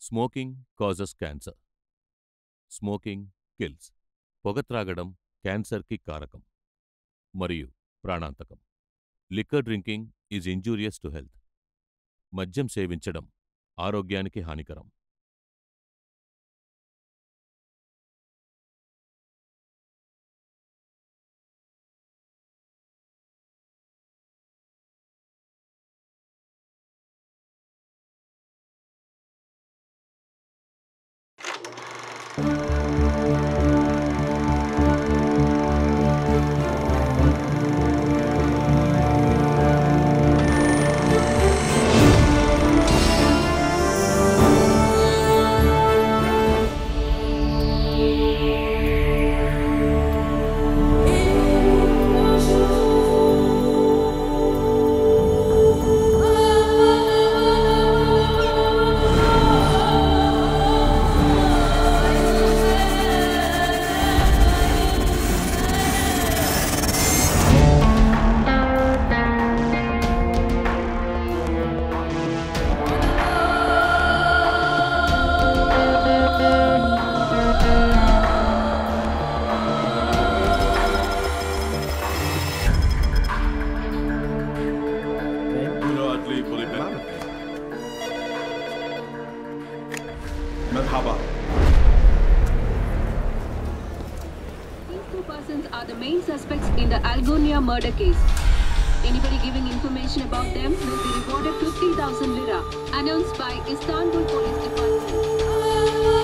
Smoking causes cancer smoking kills పొగ త్రాగడం క్యాన్సర్కి కారకం మరియు ప్రాణాంతకం liquor drinking is injurious to health మద్యం సేవించడం ఆరోగ్యానికి హానికరం Muradli Bulibin. Merhaba. These two persons are the main suspects in the Algonia murder case. Anybody giving information about them will be rewarded 50,000 lira, announced by Istanbul Police Department.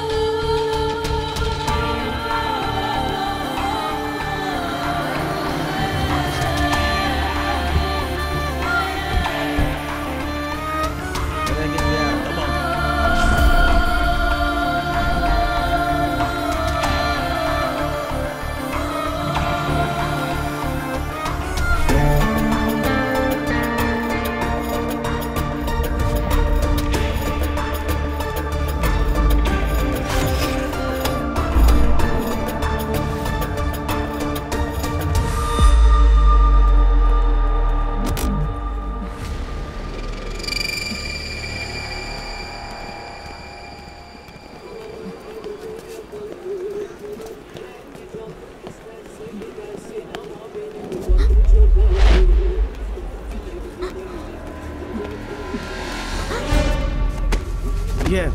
Yeah.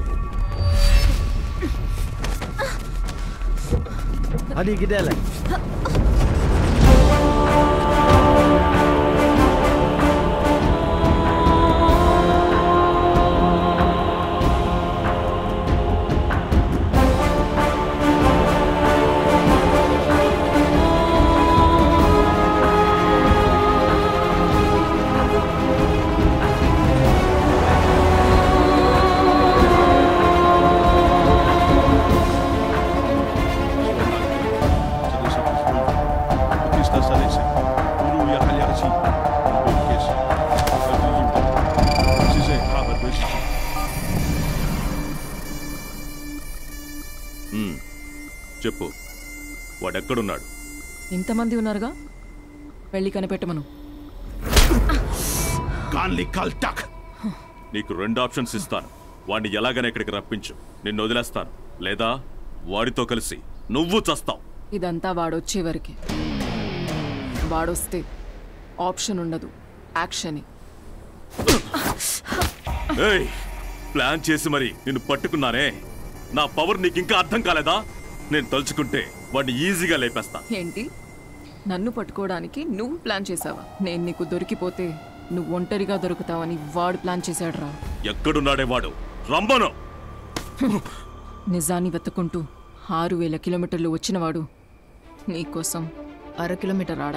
Hadi gidelim. Sadece kızım. Kısta sadece. Bunu yakalayacağım. Bu kez. Ödeyeyim. Size haber vereceğim. మ్మ్. చెప్పు వాడెక్కడున్నాడు ఇంతమంది ఉన్నారుగా వెళ్ళి కనిపెట్టమను Kanli kaltak. నీకు రెండు options ఇస్తాను వాడిని ఎలాగైనా ఇక్కడికి రప్పించు నిన్ను వదిలేస్తాను లేదా వాడితో కలిసి నువ్వు చస్తావు ఇదంతా వాడొచ్చే వరకే వాడొస్తే ఆప్షన్ ఉండదు యాక్షన్ ఏయ్ ప్లాన్ చేసి మరి నిన్ను పట్టుకున్నానే నా పవర్ నీకు ఇంకా అర్థం కాలేదా నేను తలుచుకుంటే వాడిని ఈజీగా లేపేస్తా ఏంటి నన్ను పట్టుకోవడానికి నువ్వు ప్లాన్ చేసావా నేను నీకు దొరికిపోతే నువ్వు ఒంటరిగా దొరుకుతావని వాడు ప్లాన్ చేశాడురా ఎక్కడున్నాడే వాడు రంబను నిజాన్ని వెతుక్కుంటూ ఆరు వేల కిలోమీటర్లు వచ్చినవాడు నీకోసం అర కిలోమీటర్ ఆడా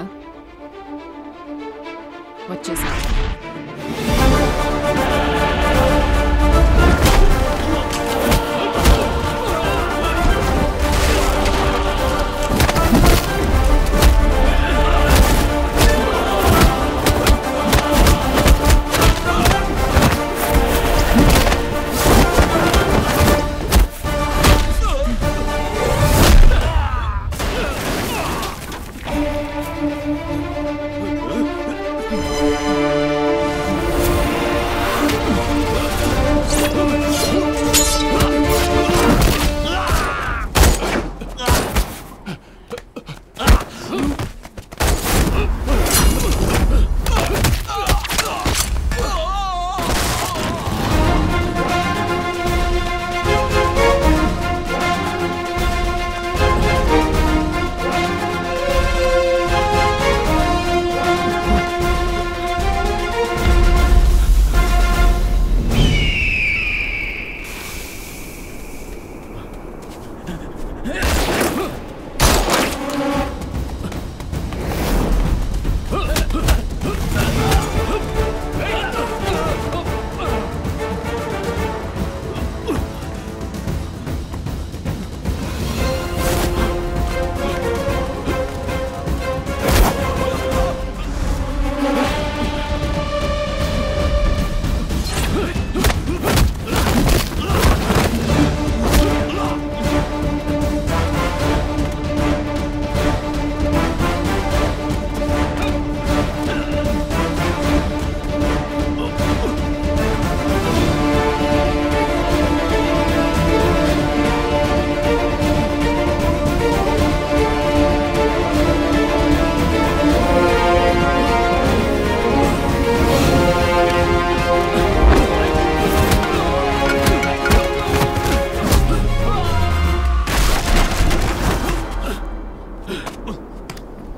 వచ్చేసా Kanli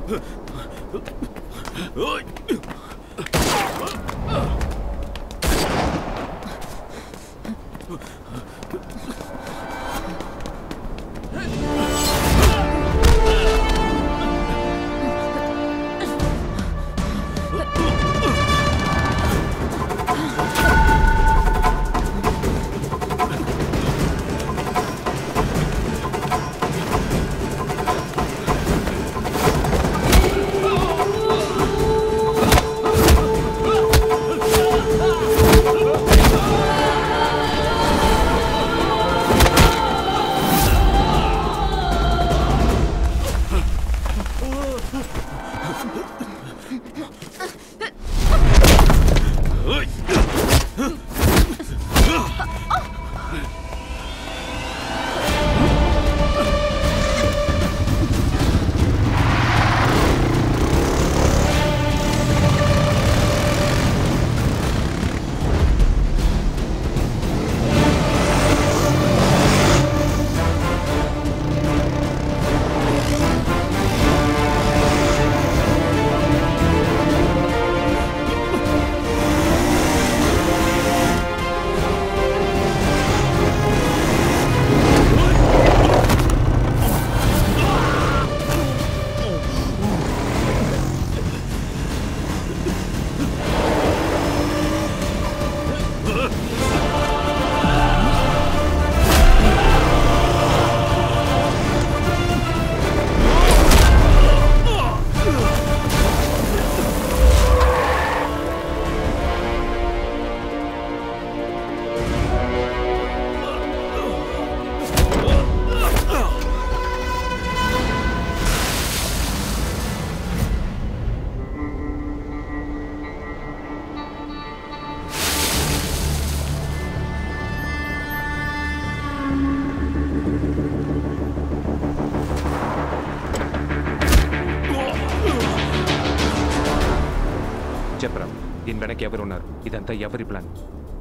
చెప్పరా దీని వెనక ఎవరున్నారు ఇదంతా ఎవరి ప్లాన్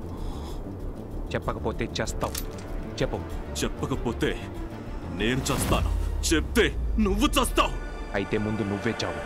చెప్పకపోతే చేస్తావు చెప్పు చెప్పకపోతే నేను చస్తాను చెప్తే నువ్వు చస్తావు అయితే ముందు నువ్వే చావు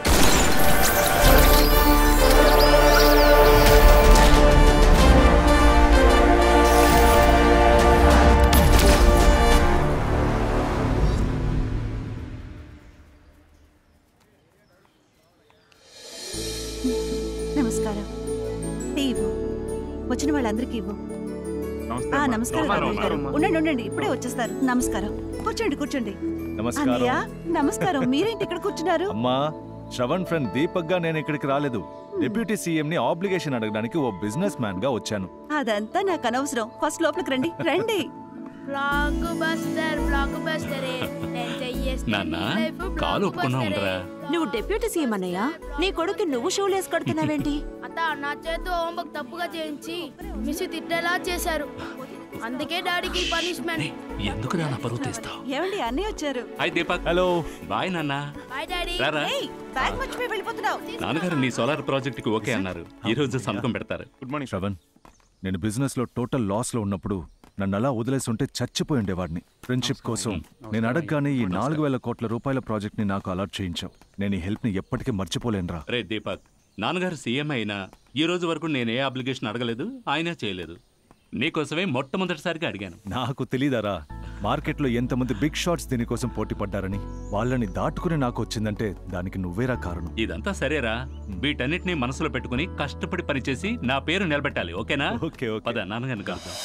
నమస్కారం టీ ఇవ్వు వచ్చిన వాళ్ళందరికీ ఇవ్వు ఆ, నమస్కారం నమస్కారం ఉండండి ఉండండి ఇప్పుడే వచ్చేస్తారు నమస్కారం కూర్చోండి కూర్చోండి నమస్కారం అన్నయ్య నమస్కారం మీరేంటి ఇక్కడ కూర్చున్నారు అమ్మా శ్రవణ్ ఫ్రెండ్ దీపక్ గా నేను ఇక్కడికి రాలేదు డిప్యూటీ సీఎం ని ఆబ్లిగేషన్ అడగడానికి ఓ బిజినెస్ మ్యాన్ గా వచ్చాను అదంతా నాకు అనవసరం ఫస్ట్ లోపలికి రండి రండి బ్లాక్ బస్టర్ బ్లాక్ బస్టరే నేను చెయ్యేస్తే నాన్న నీ లైఫ్ కాలు బ్లాక్ ఒప్పుకున్నా బస్టరే. ఉండరా నువ్వు డిప్యూటీ సీఎం అన్నయ్య నీ కొడుకు నువ్వు షూలు వేసి కడుతున్నావేంటి అత్త నా చేతితో హోంవర్క్ తప్పుగా చేయించి మిస్ తిట్టేలా చేశారు అందుకే డాడీకి పనిష్మెంట్ ఎందుకు నా పరువు తీస్తావు ఏమండి అన్నయ్య వచ్చారు హాయ్ దీపక్ హలో బాయ్ నాన్న బాయ్ డాడీ రారా ఏయ్ బ్యాగ్ మర్చిపోయి వెళ్ళిపోతున్నావు నాన్నగారు నీ సోలార్ ప్రాజెక్ట్ కి ఓకే అన్నారు ఈ రోజు సంతకం పెడతారు గుడ్ మార్నింగ్ శ్రవణ్ నేను బిజినెస్ లో టోటల్ లాస్ లో ఉన్నప్పుడు నన్ను అలా వదిలేసి ఉంటే చచ్చిపోయి ఉండేవాడిని ఫ్రెండ్షిప్ కోసం నేను అడగగానే ఈ నాలుగు వేల కోట్ల రూపాయల ప్రాజెక్ట్ ని నాకు అలర్ట్ చేయించావు నేను ఈ హెల్ప్ ని ఎప్పటికీ మర్చిపోలేనురా రే దీపక్ నాన్నగారు సీఎం అయినా ఈ రోజు వరకు నేను ఏ అప్లికేషన్ అడగలేదు ఆయన చేయలేదు నీకోసమే మొట్టమొదటిసారిగా అడిగాను నాకు తెలీదారా మార్కెట్లో ఎంతమంది బిగ్ షాట్స్ దీనికోసం పోటీ పడ్డారని వాళ్ళని దాటుకుని నాకు వచ్చిందంటే దానికి నువ్వేరా కారణం ఇదంతా సరేరా వీటన్నిటిని మనసులో పెట్టుకుని కష్టపడి పనిచేసి నా పేరు నిలబెట్టాలి ఓకేనా ఓకే ఓకే పద నాన్నగారిని కలుద్దాం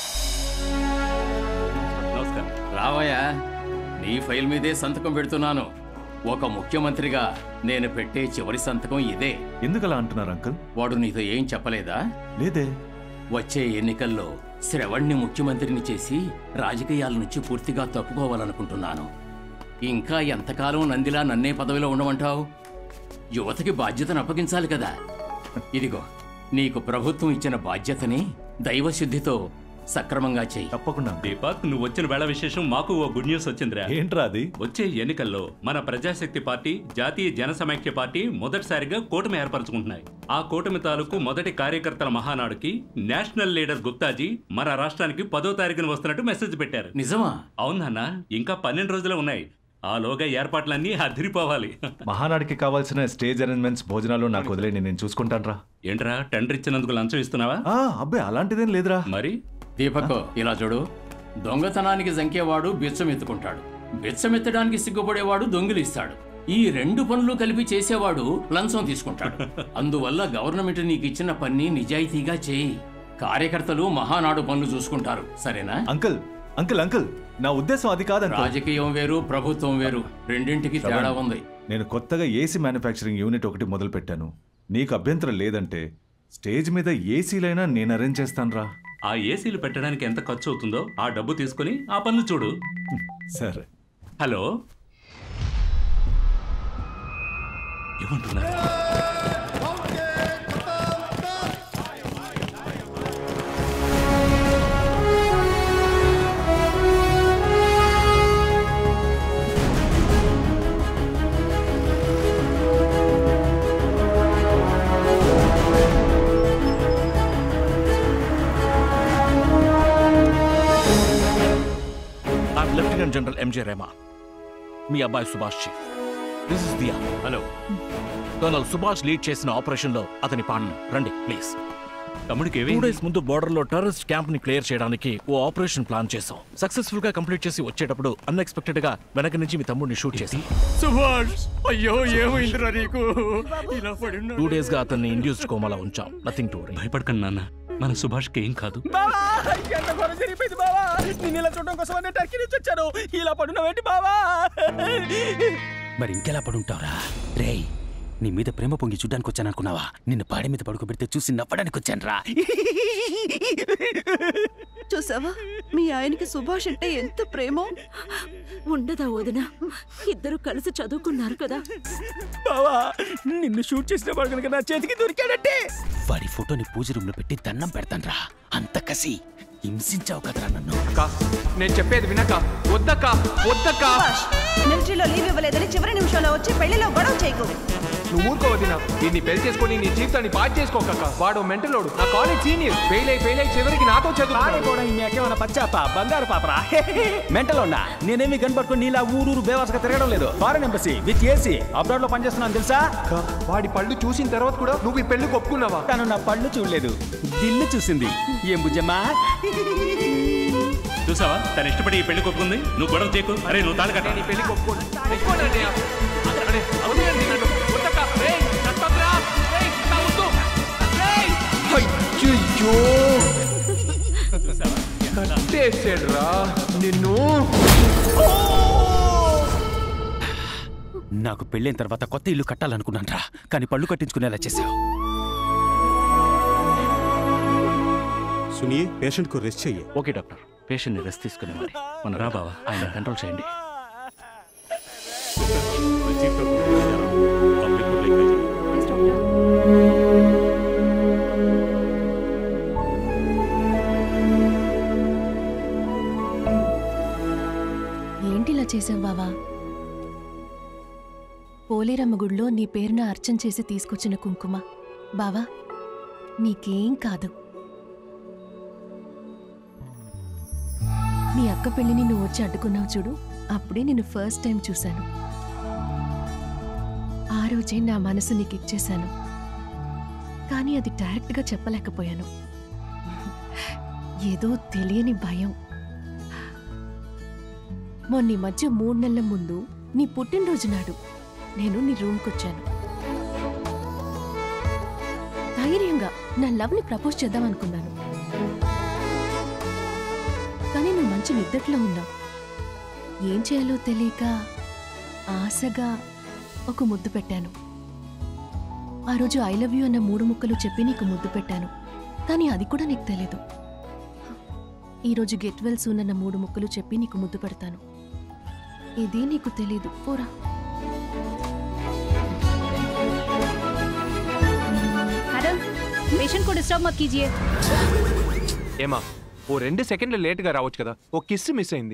నమస్కారం రావయ్యా నీ ఫైల్ మీదే సంతకం పెడుతున్నాను ఒక ముఖ్యమంత్రిగా నేను పెట్టే చివరి సంతకం ఇదే ఎందుకు అలా అంటున్నారు అంకుల్ వాడు నీతో ఏం చెప్పలేదా లేదే వచ్చే ఎన్నికల్లో శ్రవణ్ణి ముఖ్యమంత్రిని చేసి రాజకీయాల నుంచి పూర్తిగా తప్పుకోవాలనుకుంటున్నాను ఇంకా ఎంతకాలం నందిలా నన్నే పదవిలో ఉండమంటావు యువతకి బాధ్యతను అప్పగించాలి కదా ఇదిగో నీకు ప్రభుత్వం ఇచ్చిన బాధ్యతని దైవశుద్ధితో సక్రమంగా చెయ్యి తప్పకుండా uncle. దీపక్ నువ్వు వచ్చిన వేళ విశేషం మాకు ఓ గుడ్ న్యూస్ వచ్చిందిరా ఏంట్రా అది వచ్చే ఎన్నికల్లో మన ప్రజాశక్తి పార్టీ జాతీయ జన సమైక్య పార్టీ మొదటిసారిగా కూటమి ఏర్పరచుకుంటున్నాయి ఆ కూటమి తాలూకు మొదటి కార్యకర్తల మహానాడుకి నేషనల్ లీడర్ గుప్తాజీ మన రాష్ట్రానికి పదో తారీఖున వస్తున్నట్టు మెసేజ్ పెట్టారు నిజమా అవునన్నా ఇంకా పన్నెండు రోజులే ఉన్నాయి ఆలోగా ఏర్పాట్లన్నీ అదిరిపోవాలి మహానాడికి కావాల్సిన స్టేజ్ అరేంజ్మెంట్స్ భోజనాలు నాకు వదిలేండి నేను చూసుకుంటాను ఏంట్రా టెండర్ ఇచ్చినందుకు లంచం ఇస్తున్నావా అబ్బాయి అలాంటిదేం లేదురా మరి దీపక్ ఇలా చూడు దొంగతనానికి జంకేవాడు బిచ్చం ఎత్తుకుంటాడు బిచ్చం ఎత్తడానికి సిగ్గుపడేవాడు దొంగిలిస్తాడు ఈ రెండు పనులు కలిపి చేసేవాడు లంచం తీసుకుంటాడు అందువల్ల గవర్నమెంట్ నీకు ఇచ్చిన పని నిజాయితీగా చేయి కార్యకర్తలు మహానాడు పనులు చూసుకుంటారు సరేనా అంకుల్ అంకుల్ అంకుల్ నా ఉద్దేశం అది కాదు రాజకీయం వేరు ప్రభుత్వం వేరు రెండింటికి తేడా ఉంది నేను కొత్తగా ఏసీ మ్యానుఫ్యాక్చరింగ్ యూనిట్ ఒకటి మొదలు పెట్టాను నీకు అభ్యంతరం లేదంటే స్టేజ్ మీద ఏసీలైనా నేను అరేంజ్ చేస్తాను రా ఆ ఏసీలు పెట్టడానికి ఎంత ఖర్చు అవుతుందో ఆ డబ్బు తీసుకుని ఆ పనులు చూడు సరే హలో ఏమంటున్నారు I'm lieutenant general MJ Rehman మీ అబ్బాయి Subhash chief this is Diya hello colonel Subhash lead చేసిన ఆపరేషన్ లో అతని పాలన రండి ప్లీజ్ తమ్ముడికి టూ డేస్ ముందు బోర్డర్ లో టెర్రరిస్ట్ క్యాంప్ ని క్లియర్ చేయడానికి ఓ ఆపరేషన్ ప్లాన్ చేసాం సక్సెస్ఫుల్ గా కంప్లీట్ చేసి వచ్చేటప్పుడు అన్ఎక్స్పెక్టెడ్ గా వెనక నుంచి మీ తమ్ముడిని షూట్ చేసి సుభాష్ అయ్యో ఏమైందిరా నీకు ఇలా పడి టూ డేస్ గా అతన్ని ఇండ్యూస్డ్ కోమాలో ఉంచాం నథింగ్ టు భయపడకండి నాన్న మన సుభాష్కి ఏం కాదు బావా ఎంత ఘోరం జరిగిపోయింది బావా నేను ఇలా చూడడం కోసం నేను టర్కీ నుంచి వచ్చాను ఇలా పడున్నావేంటి బావా మరి ఇంకెలా పడుంటావురా రేయ్ నీ మీద ప్రేమ పొంగి చూడ్డానికి వచ్చాను అనుకున్నావా నిన్ను పాడి మీద పడుకోబెడితే చూసి నవ్వడానికి వచ్చాను రా చూసావా మీ ఆయనకి సుభాష్ అంటే ఎంత ప్రేమో ఉండదా వదిన ఇద్దరు కలిసి చదువుకున్నారు కదా బావా నిన్ను షూట్ చేసిన వాడు కనుక నా చేతికి దొరికాడంటే వాడి ఫోటోని పూజ రూమ్ లో పెట్టి దండం పెడతాను రా అంత కసి హింసించావు కదరా నన్ను నేను చెప్పేది వినక వద్దక్క వద్దక్క మిలిటరీలో లీవ్ ఇవ్వలేదని చివరి నిమిషంలో వచ్చి పెళ్లిలో గొడవ చేయకు నువ్వు ఊరుకోవద్దినా దీన్ని పెళ్లి చేసుకొని నీ జీవితాన్ని పాడు చేసుకోకక్క వాడు మెంటలోడు నా కాలేజ్ సీనియర్ ఫెయిల్ అయి ఫెయిల్ అయి చివరికి నాతో చదువు కూడా ఇంకేమైనా పచ్చాప బంగారు పాపరా మెంటల్ ఉన్నా నేనేమి కనపడుకుని నీలా ఊరూరు బేవాసగా తిరగడం లేదు foreign embassy with AC abroad లో పనిచేస్తున్నాను తెలుసా వాడి పళ్ళు చూసిన తర్వాత కూడా నువ్వు ఈ పెళ్లి ఒప్పుకున్నావా తను నా పళ్ళు చూడలేదు దిల్లు చూసింది ఏం బుజ్జమ్మా చూసావా తను ఇష్టపడి ఈ పెళ్లి కొప్పుకుంది నువ్వు గొడవ చేయకు అరే నువ్వు తాళి కట్ట ఈ పెళ్లి ఒప్పుకోను ఒప్పుకోనండి. అరే, వదిలేయండి నన్ను. వద్దక్క. రేయ్, చట్టంరా. రేయ్, నా ముద్దు. రేయ్. అయ్యయ్యో. కట్టేసాడురా నిన్ను నాకు పెళ్ళైన తర్వాత కొత్త ఇల్లు కట్టాలనుకున్నాను రా కానీ పళ్ళు కట్టించుకునేలా చేసావు सुनिए पेशेंट को रेस्ट चाहिए ఓకే డాక్టర్ పేషెంట్ ని రెస్ట్ తీసుకునేవాడి మన రా బావా ఆయన కంట్రోల్ చేయండి ఏంటిలా చేసావు బావా పోలేరమ్మ గుడిలో నీ పేరున అర్చన చేసి తీసుకొచ్చిన కుంకుమ బావా నీకేం కాదు మీ అక్క పెళ్లిని నువ్వు వచ్చి అడ్డుకున్నావు చూడు అప్పుడే నేను ఫస్ట్ టైం చూశాను ఆ రోజే నా మనసు నీకు ఇచ్చేశాను కానీ అది డైరెక్ట్గా చెప్పలేకపోయాను ఏదో తెలియని భయం మొన్న ఈ మధ్య మూడు నెలల ముందు నీ పుట్టినరోజు నాడు నేను నీ రూమ్కి వచ్చాను ధైర్యంగా నా లవ్ని ప్రపోజ్ చేద్దాం అనుకున్నాను కానీ నువ్వు మంచి నిద్దట్లో ఉన్నావు ఏం చేయాలో తెలియక ఆశగా ఒక ముద్దు పెట్టాను ఆ రోజు ఐ లవ్ యూ అన్న మూడు ముక్కలు చెప్పి నీకు ముద్దు పెట్టాను కానీ అది కూడా నీకు తెలీదు ఈరోజు గెట్ వెల్ సూన్ అన్న మూడు ముక్కలు చెప్పి నీకు ముద్దు పెడతాను ఇది నీకు తెలీదు పోరా मैडम पेशेंट को डिस्टर्ब मत कीजिए ఏమా ఓ రెండు సెకండ్లు లేట్గా రావచ్చు కదా ఓ కిస్ మిస్ అయింది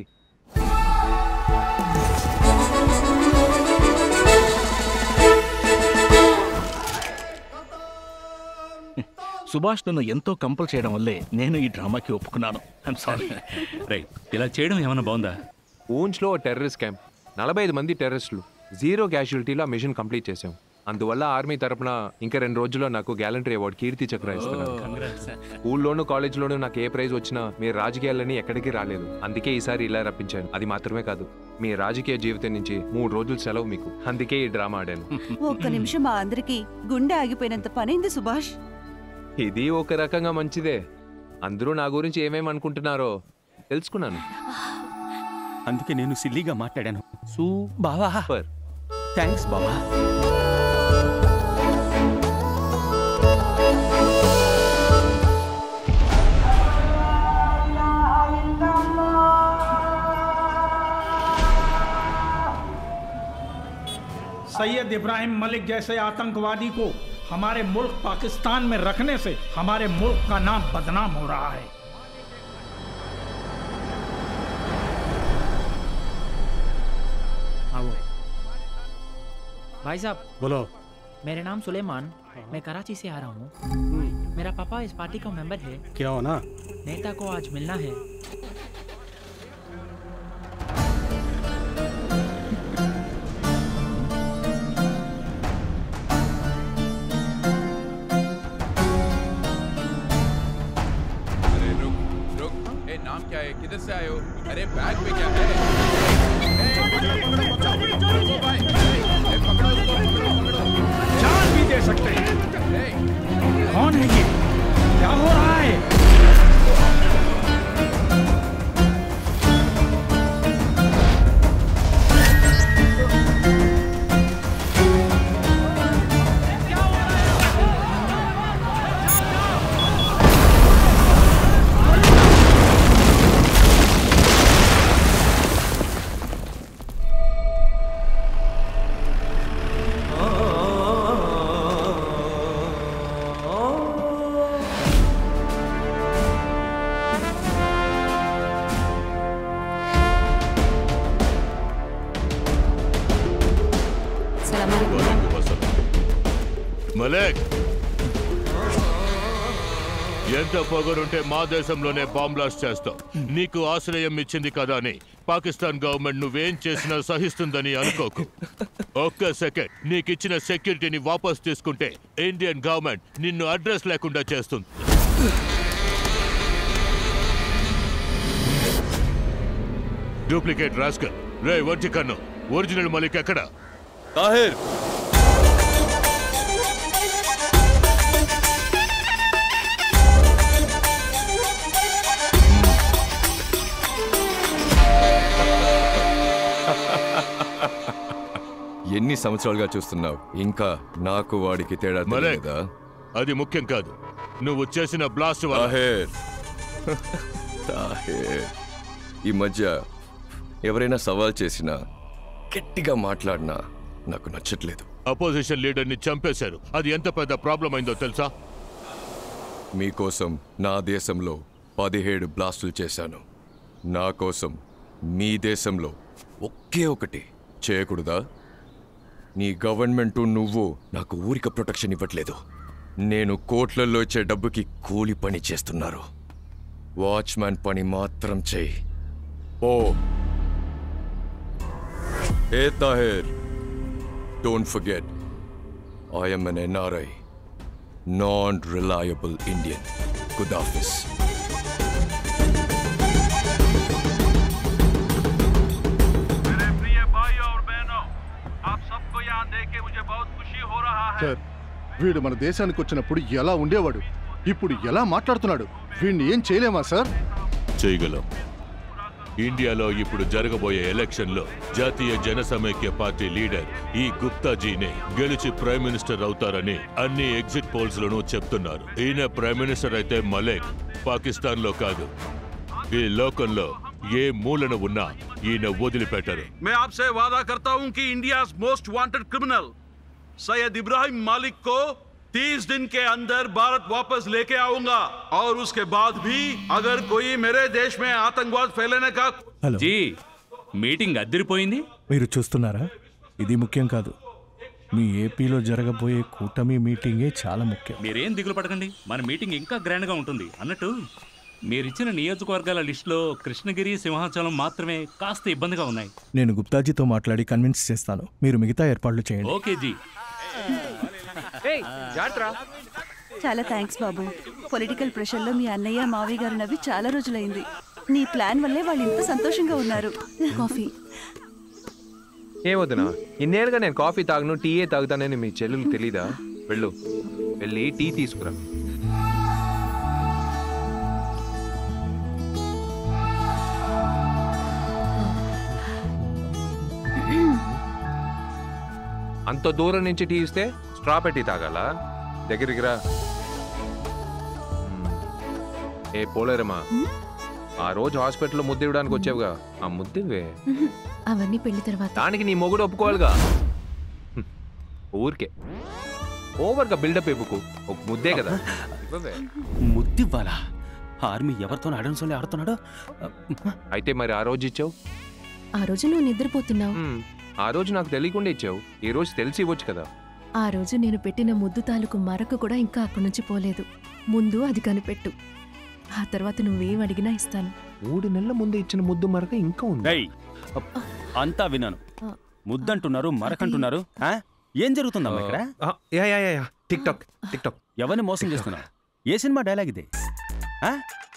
సుభాష్ నన్ను ఎంతో కంపల్ చేయడం వల్లే నేను ఈ డ్రామాకి ఒప్పుకున్నాను ఐఎమ్ సారీ రై ఇలా చేయడం ఏమైనా బాగుందా ఊంచ్లో టెర్రరిస్ట్ క్యాంప్ నలభై ఐదు మంది టెర్రరిస్టులు జీరో క్యాజువాలిటీలో ఆ మిషన్ కంప్లీట్ చేసాం అందువల్ల ఆర్మీ తరపున ఇంకా రెండు రోజుల్లో నాకు గ్యాలంటరీ అవార్డు కీర్తి చక్ర ఇస్తున్నారు స్కూల్లోనూ కాలేజ్లోనూ నాకు ఏ ప్రైజ్ వచ్చినా మీ రాజకీయాలని ఎక్కడికి రాలేదు అందుకే ఈసారి ఇలా రప్పించాను అది మాత్రమే కాదు మీ రాజకీయ జీవితం నుంచి మూడు రోజులు సెలవు మీకు అందుకే ఈ డ్రామా ఆడాను ఒక్క నిమిషం మా అందరికి గుండె ఆగిపోయినంత పనైంది సుభాష్ ఇది ఒక రకంగా మంచిదే అందరూ నా గురించి ఏమేమి అనుకుంటున్నారో తెలుసుకున్నాను అందుకే నేను సిల్లీగా మాట్లాడాను సూ బావా థ్యాంక్స్ బావా सैयद इब्राहिम मलिक जैसे आतंकवादी को हमारे मुल्क पाकिस्तान में रखने से हमारे मुल्क का नाम बदनाम हो रहा है हाँ वो भाई साहब बोलो मेरा नाम सुलेमान मैं कराची से आ रहा हूँ मेरा पापा इस पार्टी का मेंबर है क्या हो ना नेता को आज मिलना है अरे रुक रुक ए नाम क्या है किधर से आए हो अरे बैग में क्या है ए, पकड़ो, पकड़ो, पकड़ो, पकड़ो, भाई, ए, ए, पकड़ो उसको, पकड़ो, पकड़ो। जान भी दे सकते हैं कौन है ये क्या हो रहा है మలేక్ ఎంత పొగరుంటే మా దేశంలోనే బాంబ్ బ్లాస్ట్ చేస్తావు నీకు ఆశ్రయం ఇచ్చింది కదా అని పాకిస్తాన్ గవర్నమెంట్ నువ్వేం చేసినా సహిస్తుందని అనుకోకు ఒక్క సెకండ్ నీకిచ్చిన సెక్యూరిటీని వాపస్ తీసుకుంటే ఇండియన్ గవర్నమెంట్ నిన్ను అడ్రస్ లేకుండా చేస్తుంది డూప్లికేట్ రాస్కర్ రే వంటి కన్ను ఒరిజినల్ మలిక్ ఎక్కడ తాహిర్ ఎన్ని సంవత్సరాలుగా చూస్తున్నావు ఇంకా నాకు వాడికి తేడా మలేక్ తెలియదా అది ముఖ్యం కాదు నువ్వు చేసిన బ్లాస్ట్ వల్ల తాహేర్ తాహేర్ ఈ మధ్య ఎవరైనా సవాల్ చేసినా గట్టిగా మాట్లాడినా నాకు నచ్చట్లేదు అపోజిషన్ లీడర్ ని చంపేశారు అది ఎంత పెద్ద ప్రాబ్లం అయిందో తెలుసా మీకోసం నా దేశంలో పదిహేడు బ్లాస్టులు చేశాను నా కోసం మీ దేశంలో ఒకే ఒకటి చేయకూడదా నీ గవర్నమెంటు నువ్వు నాకు ఊరిక ప్రొటెక్షన్ ఇవ్వట్లేదు నేను కోట్లల్లో ఇచ్చే డబ్బుకి కూలి పని చేస్తున్నారు వాచ్మ్యాన్ పని మాత్రం చేయి ఓ ఏ Taher don't forget I'm N NRI non reliable Indian good office sir వీడు మన దేశానికి వచ్చినప్పుడు ఎలా ఉండేవాడు ఇప్పుడు ఎలా మాట్లాడుతున్నాడు వీడిని ఏం చేయలేమా సార్ చేయగలం ఇండియాలో ఇప్పుడు జరగబోయే ఎలక్షన్లో జాతీయ జన సమైక్య పార్టీ లీడర్ ఈ గుప్తాజీనే గెలిచి ప్రైమ్ మినిస్టర్ అవుతారని అన్ని ఎగ్జిట్ పోల్స్ లోనూ చెప్తున్నారు ఈయన ప్రైమ్ మినిస్టర్ అయితే మలేక్ పాకిస్తాన్ లో కాదు ఈ లోకంలో ఏ మూలన ఉన్నా ఈయన వదిలిపెట్టరు मैं आपसे वादा करता हूं कि India most wanted criminal Syed Ibrahim Malik को 30 दिन के अंदर भारत वापस लेके आऊंगा और उसके बाद भी अगर कोई मेरे देश में आतंकवाद फैलाने का హలో జీ మీటింగ్ అద్దరిపోయింది మీరు చూస్తున్నారా ఇది ముఖ్యం కాదు మీ ఏపీలో జరగబోయే కూటమి మీటింగే చాలా ముఖ్యం మీరేం దిగులు పడకండి మన మీటింగ్ ఇంకా గ్రాండ్ గా ఉంటుంది అన్నట్టు మీరిచ్చిన నియోజకవర్గాల లిస్టులో కృష్ణగిరి సింహాచలం మాత్రమే కాస్త ఇబ్బందిగా ఉన్నాయి నేను గుప్తాజీతో మాట్లాడి కన్విన్స్ చేస్తాను మీరు మిగతా ఏర్పాట్లు చేయండి ఓకే జీ చాలా థ్యాంక్స్ బాబు పొలిటికల్ ప్రెషర్లో మీ అన్నయ్య మావయ్య గారు నవ్వి చాలా రోజులైంది నీ ప్లాన్ వల్లే వాళ్ళు ఇంత సంతోషంగా ఉన్నారు కాఫీ ఏ వదినా ఇన్నేళ్ళుగా నేను కాఫీ తాగను టీయే తాగుతానని మీ చెల్లెలు తెలీదా వెళ్ళు వెళ్ళి టీ తీసుకురా అంత దూరం నుంచి టీ ఇస్తే స్ట్రా పెట్టి తాగాల దగ్గరికి రా మ్మ్. ఏ పోలేరమ్మా ఆ రోజు హాస్పిటల్లో ముద్దు ఇవ్వడానికి వచ్చావుగా ఆ ముద్దివే అవన్నీ పెళ్లి తర్వాత దానికి నీ మొగుడు ఒప్పుకోవాలిగా హ్మ్. ఊరికే ఓవర్గా బిల్డప్ ఇవ్వకు ఒక ముద్దే కదా ఇవ్వవే. ముద్దివ్వాలా ఆర్మీ ఎవరితో అడన్సోలే ఆడుతున్నాడో అయితే మరి ఆ రోజు ఇచ్చావు ఆ రోజు నువ్వు నిద్రపోతున్నావు హ్మ్. ఆ రోజు నాకు తెలియకుండా ఇచ్చావు ఈ రోజు తెలిసి ఇవ్వచ్చు కదా ఆ రోజు నేను పెట్టిన ముద్దు తాలూకు మరక కూడా ఇంకా అక్కడి నుంచి పోలేదు ముందు అది కనిపెట్టు ఆ తర్వాత నువ్వేం అడిగినా ఇస్తాను మూడు నెలల ముందు ఇచ్చిన ముద్దు మరక ఇంకా ఉంది ఏయ్, అంతా విన్నాను ముద్దంటున్నారు మరకంటున్నారు ఆ? ఏం జరుగుతుందమ్మా ఇక్కడ ఆ, yeah yeah yeah, yeah tick tock tick tock ఎవరిని మోసం చేస్తున్నావు ఏ సినిమా డైలాగ్ ఇదే ఆ?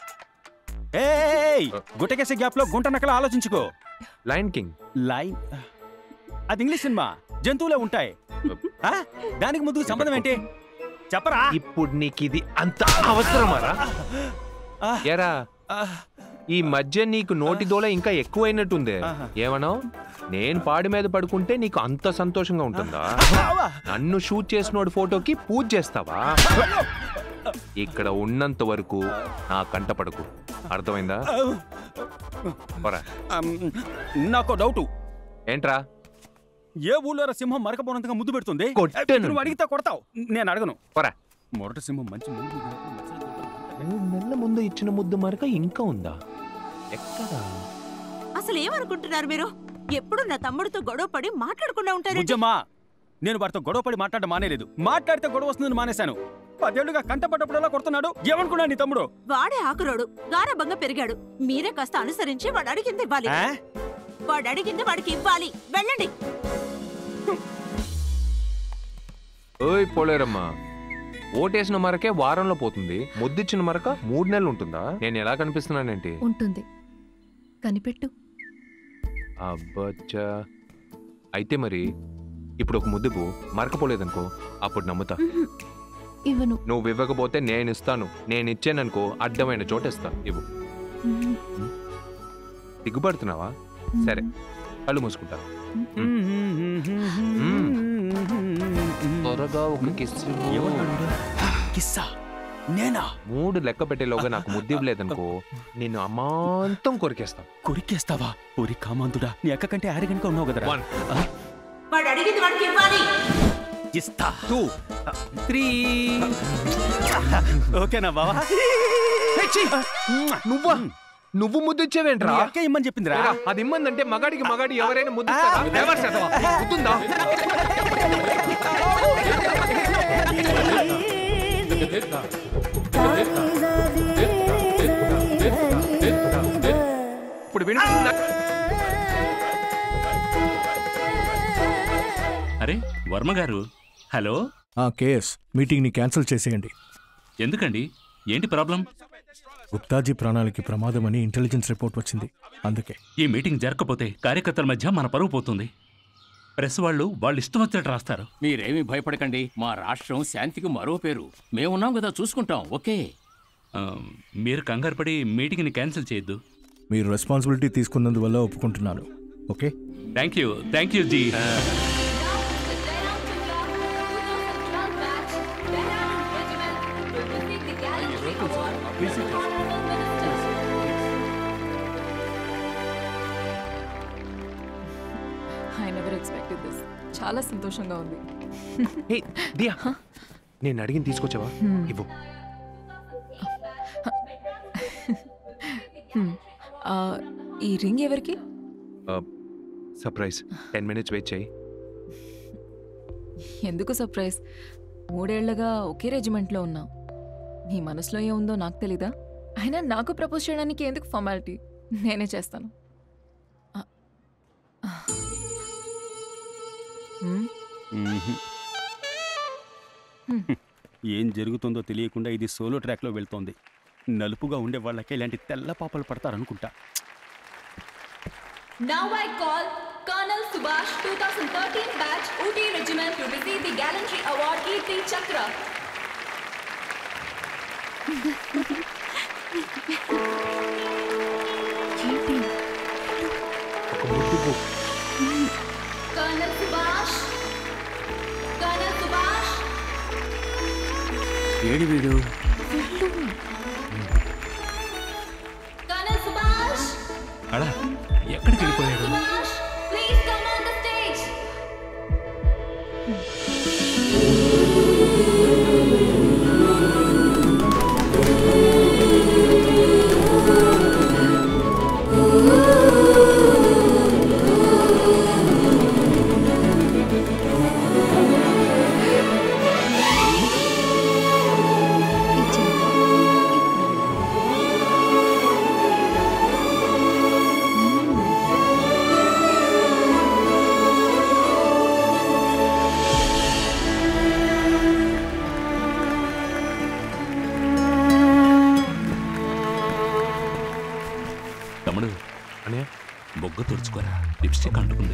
ఏయ్ గుట్టకేసే గ్యాప్ లో గుంట నకల ఆలోచించుకో లైన్ కింగ్ లైన్ అది ఇంగ్లీష్ సినిమా జంతువులే ఉంటాయి ఆ? దానికి ముందుకు సంబంధం ఏంటి చెప్పరా ఇప్పుడు నీకు ఇది అంత అవసరమారా ఎరా ఈ మధ్య నీకు నోటి దోల ఇంకా ఎక్కువైనట్టుందే ఏమన్నావు నేను పాడి మీద పడుకుంటే నీకు అంత సంతోషంగా ఉంటుందా నన్ను షూట్ చేసినోడి ఫోటోకి పూజ చేస్తావా ఇక్కడ ఉన్నంత వరకు నా కంట పడకు అర్థమైందా పోరా. నాకు డౌటు ఏంట్రా ఏ ఊళ్ళో సింహం మరకపోనంతగా ముద్దు పెడుతుంది కొట్టను. నువ్వు అడిగితే కొడతావు నేను అడగను పోరా. మొదటి సింహం మంచి ముందు మూడు నెలల ముందు ఇచ్చిన ముద్దు మరక ఇంకా ఉందా ఎక్కడా అసలు ఏమనుకుంటున్నారు మీరు ఎప్పుడు నా తమ్ముడితో గొడవ పడి మాట్లాడకుండా ఉంటారు బుజ్జమ్మా నేను వారితో గొడవపడి మాట్లాడడం మానేలేదు మాట్లాడితే గొడవ వస్తుందని మానేశాను పదేళ్లుగా కంటపడ్డప్పుడల్లా కొడుతున్నాడు ఏమనుకున్నా నీ తమ్ముడు వాడే ఆకురోడు గారభంగా పెరిగాడు మీరే కాస్త అనుసరించి వాడు అడిగింది ఇవ్వాలి ఆ? వాడు అడిగింది వాడికి ఇవ్వాలి వెళ్ళండి ఓయ్ పోలేరమ్మా ఓటేసిన మరకే వారంలో పోతుంది ముద్దిచ్చిన మరక మూడు నెలలు ఉంటుందా నేను ఎలా కనిపిస్తున్నానేంటి ఉంటుంది కనిపెట్టు అబ్బచ్చా అయితే మరి ఇప్పుడు ఒక ముద్దుపు మరకపోలేదనుకో అప్పుడు నమ్ముతా ఇవ్వను నువ్వు ఇవ్వకపోతే నేను ఇస్తాను నేను ఇచ్చాననుకో అడ్డమైన చోట ఇస్తా ఇవ్వు దిగుపడుతున్నావా సరే కళ్ళు మూసుకుంటా త్వరగా ఒక కిస్సు కిస్సా నేనా మూడు లెక్క పెట్టేలోగా నాకు ముద్దు ఇవ్వలేదనుకో నిన్ను అమాంతం కొరికేస్తాం కొరికేస్తావా ఒరి కామాంతుడా నీ అక్క కంటే ఆరగనుక ఉన్నావు కదరా ఆ? వాడు అడిగింది వాడికి ఇవ్వాలి ఇస్తా టూ త్రీ ఓకేనా బావా నువ్వా నువ్వు ముద్దు ఇచ్చేవేంట్రా నీ అక్క ఇమ్మని చెప్పిందిరా ఏరా, అది ఇమ్మందంటే మగాడికి మగాడి ఎవరైనా ముద్దు ఇస్తారా? ఎవరు చేతవా? గుర్తుందా? ఇప్పుడు వింటుందా అరే వర్మ గారు హలో ఆ కేఎస్ మీటింగ్ని క్యాన్సిల్ చేసేయండి ఎందుకండి ఏంటి ప్రాబ్లం గుప్తాజీ ప్రాణాలకి ప్రమాదమని ఇంటెలిజెన్స్ రిపోర్ట్ వచ్చింది అందుకే ఈ మీటింగ్ జరగకపోతే కార్యకర్తల మధ్య మన పరువు పోతుంది ప్రెస్ వాళ్ళు వాళ్ళు ఇష్టం వచ్చినట్టు రాస్తారు మీరేమీ భయపడకండి మా రాష్ట్రం శాంతికి మరో పేరు మేమున్నాం కదా చూసుకుంటాం ఓకే ఆ, మీరు కంగారు పడి మీటింగ్ని క్యాన్సిల్ చేయొద్దు మీరు రెస్పాన్సిబిలిటీ తీసుకున్నందువల్ల ఒప్పుకుంటున్నాను okay thank you thank you ji I never expected this చాలా సంతోషంగా ఉంది హే దియా నేను అడిగిన తీసుకొచ్చావా Hmm. ఇవ్వు Hmm. ఆ, ఈ రింగ్ ఎవరికి సర్ప్రైజ్ టెన్ మినిట్స్ వెయిట్ చేయి ఎందుకు సర్ప్రైజ్ మూడేళ్లుగా ఒకే రెజిమెంట్లో ఉన్నాం నీ మనసులో ఏముందో నాకు తెలీదా అయినా నాకు ప్రపోజ్ చేయడానికి ఎందుకు ఫార్మాలిటీ నేనే చేస్తాను ఆ. హ్మ్? మ్మ్హ్. ఏం జరుగుతుందో తెలియకుండా ఇది సోలో ట్రాక్లో వెళ్తోంది నలుపుగా ఉండే వాళ్ళకే ఇలాంటి తెల్ల పాపలు పడతారనుకుంటా Now I call Colonel Subhash 2013 batch UT regiment to receive the gallantry award Kirti Chakra. Colonel Subhash. Colonel Subhash. ఏడి వీడు Colonel Subhash. అడా ఎక్కడికి వెళ్ళిపోయాడు Subhash, please come on the stage. తమ్ముడు అనే బొగ్గ తుడుచుకోరా లిప్స్టిక్ అంటుకుంది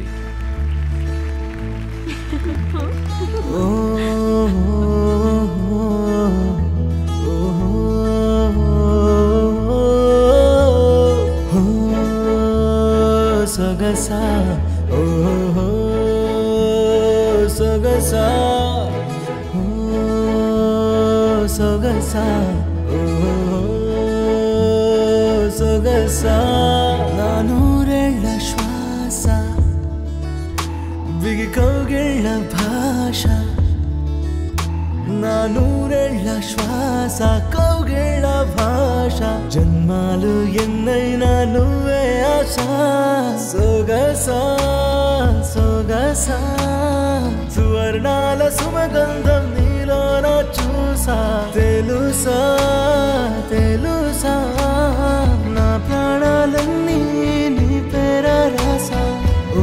సొగసా ఓహో సొగసా ఓ సొగసా ఓహో సొగసా నా నూరేళ్ల శ్వాస బిగి కౌగిళ్ళ భాష నా నూరేళ్ల శ్వాస కౌగిళ్ళ భాష జన్మాలు ఎన్నైనా నువ్వే ఆశ సొగసా సొగసా సువర్ణాల సుమగంధం నీలోన చూసా తెలుసా తెలుసా నా ప్రాణాలన్నీ నీ పేర రాసా ఓ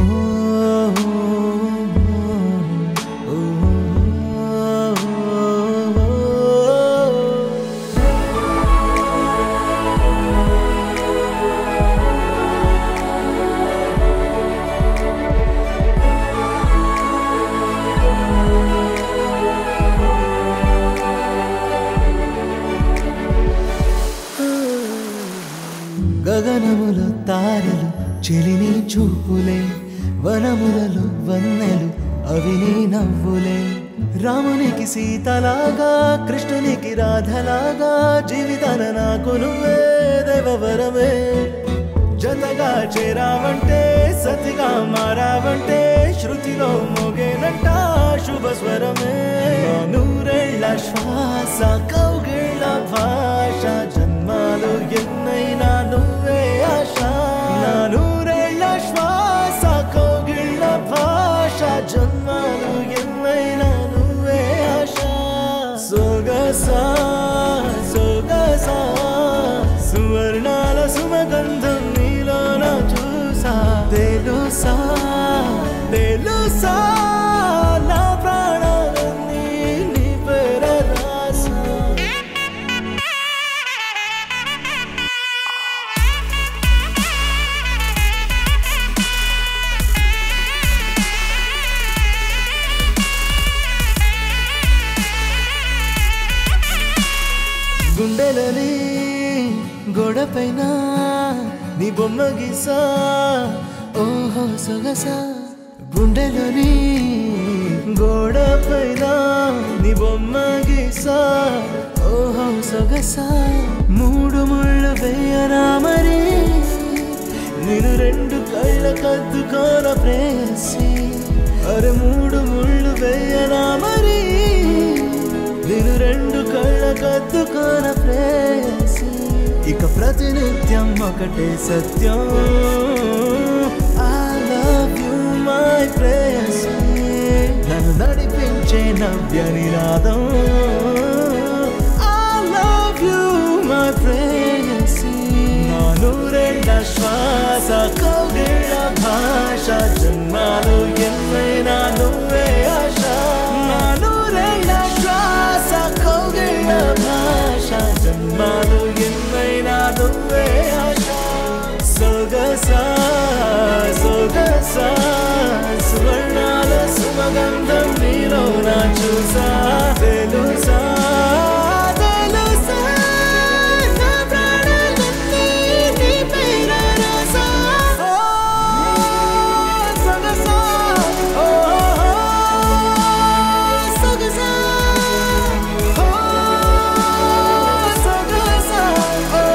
ఓ, ఓ, ఓ. గగనములో తారలు చెలిని చూపులే వనములలో వన్నెలు అవి నీ నవ్వులే రామునికి సీతలాగా కృష్ణునికి రాధలాగా జీవితాన నాకు నువ్వే దేవవరమే జతగా చేరావంటే సతిగా మారావంటే శృతిలో మోగేనంట శుభ స్వరమే నా నూరేళ్ల శ్వాస కౌగిళ్ళ భాష జన్మాలు ఎన్నైనా నువ్వే ఆశ నా నూరేళ్ల శ్వాస కౌగిళ్ళ భాష జన్మాలు ఎన్నైనా నువ్వే ఆశ సొగసా సొగసా సువర్ణాల సుమగంధం నీలోన చూసా తెలుసా తెలుసా నా ప్రాణాలన్నీ నీ పేర రాసా గుండెలని గోడపైన నీ బొమ్మ గీసా ఓహో సొగసా గుండెలని గోడపైన నీ బొమ్మ గీసా ఓహో సొగసా మూడు ముళ్ళు వేయనా మరి నేను రెండు కళ్ళ కద్దుకోన ప్రేసి అరే మూడు ముళ్ళు వేయనా మరి నేను రెండు కళ్ళ కద్దుకోన ప్రేసి ఇక ప్రతినిత్యం ఒకటే సత్యం ఐ లవ్ యు మై ప్రేయసి నన్ను నడిపించే నవ్య నినాదం ఐ లవ్ యు మై ప్రేయసి శ్వాస కౌగిళ్ళ భాష జన్మాలు ఎన్నైనా నువ్వే ఆశ నా నూరేళ్ళ శ్వాస కౌగిళ్ళ భాష జన్మాలు ఎన్నైనా నువ్వే ఆశ సొగస సొగస సువర్ణాల సుమగంధం నీలో నా చూసా తెలుసా తెలుసా నా ప్రాణాలన్నీ నీ పేర రాసా ఓ సొగస ఓ సొగస ఓ సొగస ఓ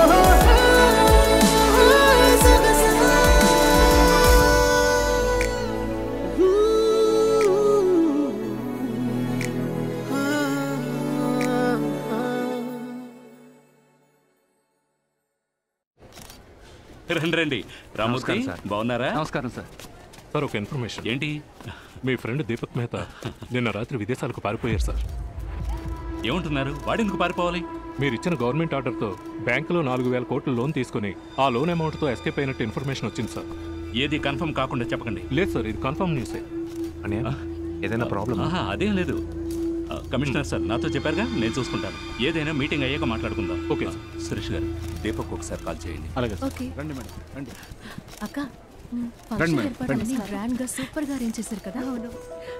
రండి రండి రామూర్తి నమస్కారం సార్. బాగున్నారా నమస్కారం సార్ సార్ ఒక ఇన్ఫర్మేషన్ ఏంటి మీ ఫ్రెండ్ దీపక్ మెహతా నిన్న రాత్రి విదేశాలకు పారిపోయారు సార్ ఏమంటున్నారు వాడెందుకు పారిపోవాలి మీరు ఇచ్చిన గవర్నమెంట్ ఆర్డర్తో బ్యాంకులో నాలుగు వేల కోట్ల లోన్ తీసుకుని ఆ లోన్ అమౌంట్తో ఎస్కేప్ అయినట్టు ఇన్ఫర్మేషన్ వచ్చింది సార్ ఏది కన్ఫర్మ్ కాకుండా చెప్పకండి లేదు సార్ ఇది కన్ఫర్మ్ న్యూసే అనే ఏదైనా ప్రాబ్లమ్ ఆహా, అదేం లేదు ఆ, కమిషనర్ సార్ నాతో చెప్పారుగా నేను చూసుకుంటాను ఏదైనా మీటింగ్ అయ్యాక మాట్లాడుకుందాం ఓకే సురేష్ గారు దీపక్ ఒకసారి కాల్ చేయండి అలాగే ఓకే రండి మేడం రండి అక్క రండి ఫంక్షన్ మేడం, ఏర్పాట్లన్నీ గ్రాండ్ గా సూపర్ గా అరేంజ్ చేశారు కదా అవును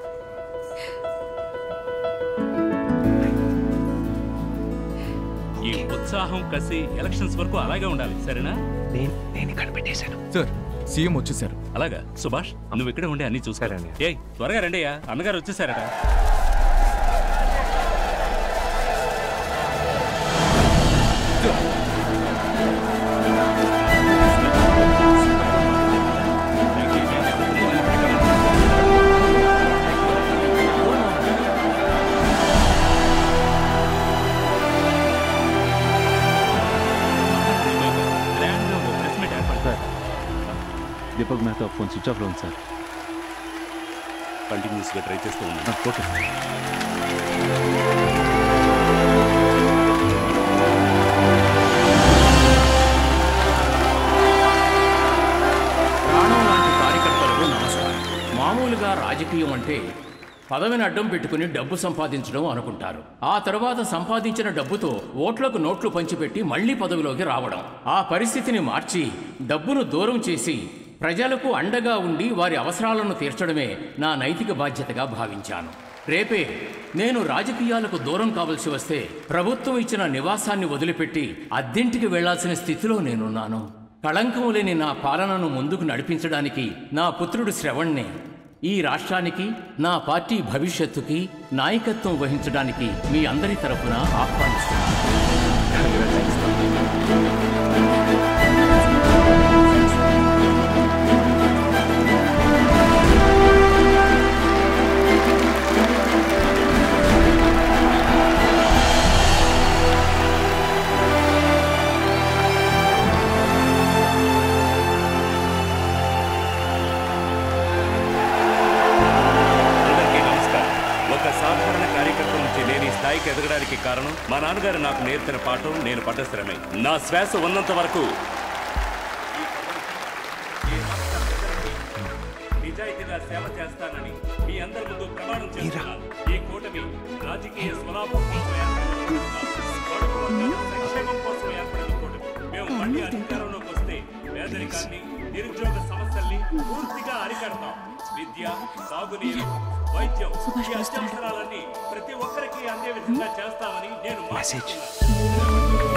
ఈ ఉత్సాహం కసి ఎలక్షన్స్ వరకు అలాగే ఉండాలి సరేనా నేను నేను కనిపెట్టేశాను సార్ సీఎం వచ్చేసారు అలాగా సుభాష్ నువ్వు ఇక్కడే ఉండి అన్ని చూసారని ఏయ్ త్వరగా రండి అయ్యా అన్నగారు వచ్చేసారట దీపక్ మెహతా ఫోన్ స్విచ్ ఆఫ్లో ఉంది సార్ కంటిన్యూస్గా ట్రై చేస్తూ ఉన్నాను ఓకే ప్రాణం లాంటి కార్యకర్తలకు నమస్కారం మామూలుగా రాజకీయం అంటే పదవిని అడ్డం పెట్టుకుని డబ్బు సంపాదించడం అనుకుంటారు ఆ తర్వాత సంపాదించిన డబ్బుతో ఓట్లకు నోట్లు పంచిపెట్టి మళ్ళీ పదవిలోకి రావడం ఆ పరిస్థితిని మార్చి డబ్బును దూరం చేసి ప్రజలకు అండగా ఉండి వారి అవసరాలను తీర్చడమే నా నైతిక బాధ్యతగా భావించాను రేపే నేను రాజకీయాలకు దూరం కావలసి వస్తే ప్రభుత్వం ఇచ్చిన నివాసాన్ని వదిలిపెట్టి అద్దెంటికి వెళ్లాల్సిన స్థితిలో నేనున్నాను కళంకం లేని నా పాలనను ముందుకు నడిపించడానికి నా పుత్రుడు శ్రవణ్ణి ఈ రాష్ట్రానికి నా పార్టీ భవిష్యత్తుకి నాయకత్వం వహించడానికి మీ అందరి తరపున ఆహ్వానిస్తున్నాను అందరికీ నమస్కారం ఒక సాధారణ కార్యకర్త నుంచి నేను ఈ స్థాయికి ఎదగడానికి కారణం మా నాన్నగారు నాకు నేర్పిన పాఠం నేను పడ్డ శ్రమే నా శ్వాస ఉన్నంత వరకు నిజాయితీగా సేవ చేస్తానని మీ అందరి ముందు ప్రమాణం చేస్తున్నాను ఈ కూటమి రాజకీయ స్వలాభం కోసం ఏర్పడిన బడుగు వర్గాల సంక్షేమం కోసం ఏర్పడిన కూటమి మేము మళ్ళీ అధికారంలోకి వస్తే పేదరికాన్ని నిరుద్యోగ సమస్యల్ని పూర్తిగా అరికడతాం విద్య సాగునీరు వైద్యం ఈ అత్యవసరాలన్నీ ప్రతి ఒక్కరికి అందే విధంగా చేస్తామని నేను మాటిస్తున్నాను.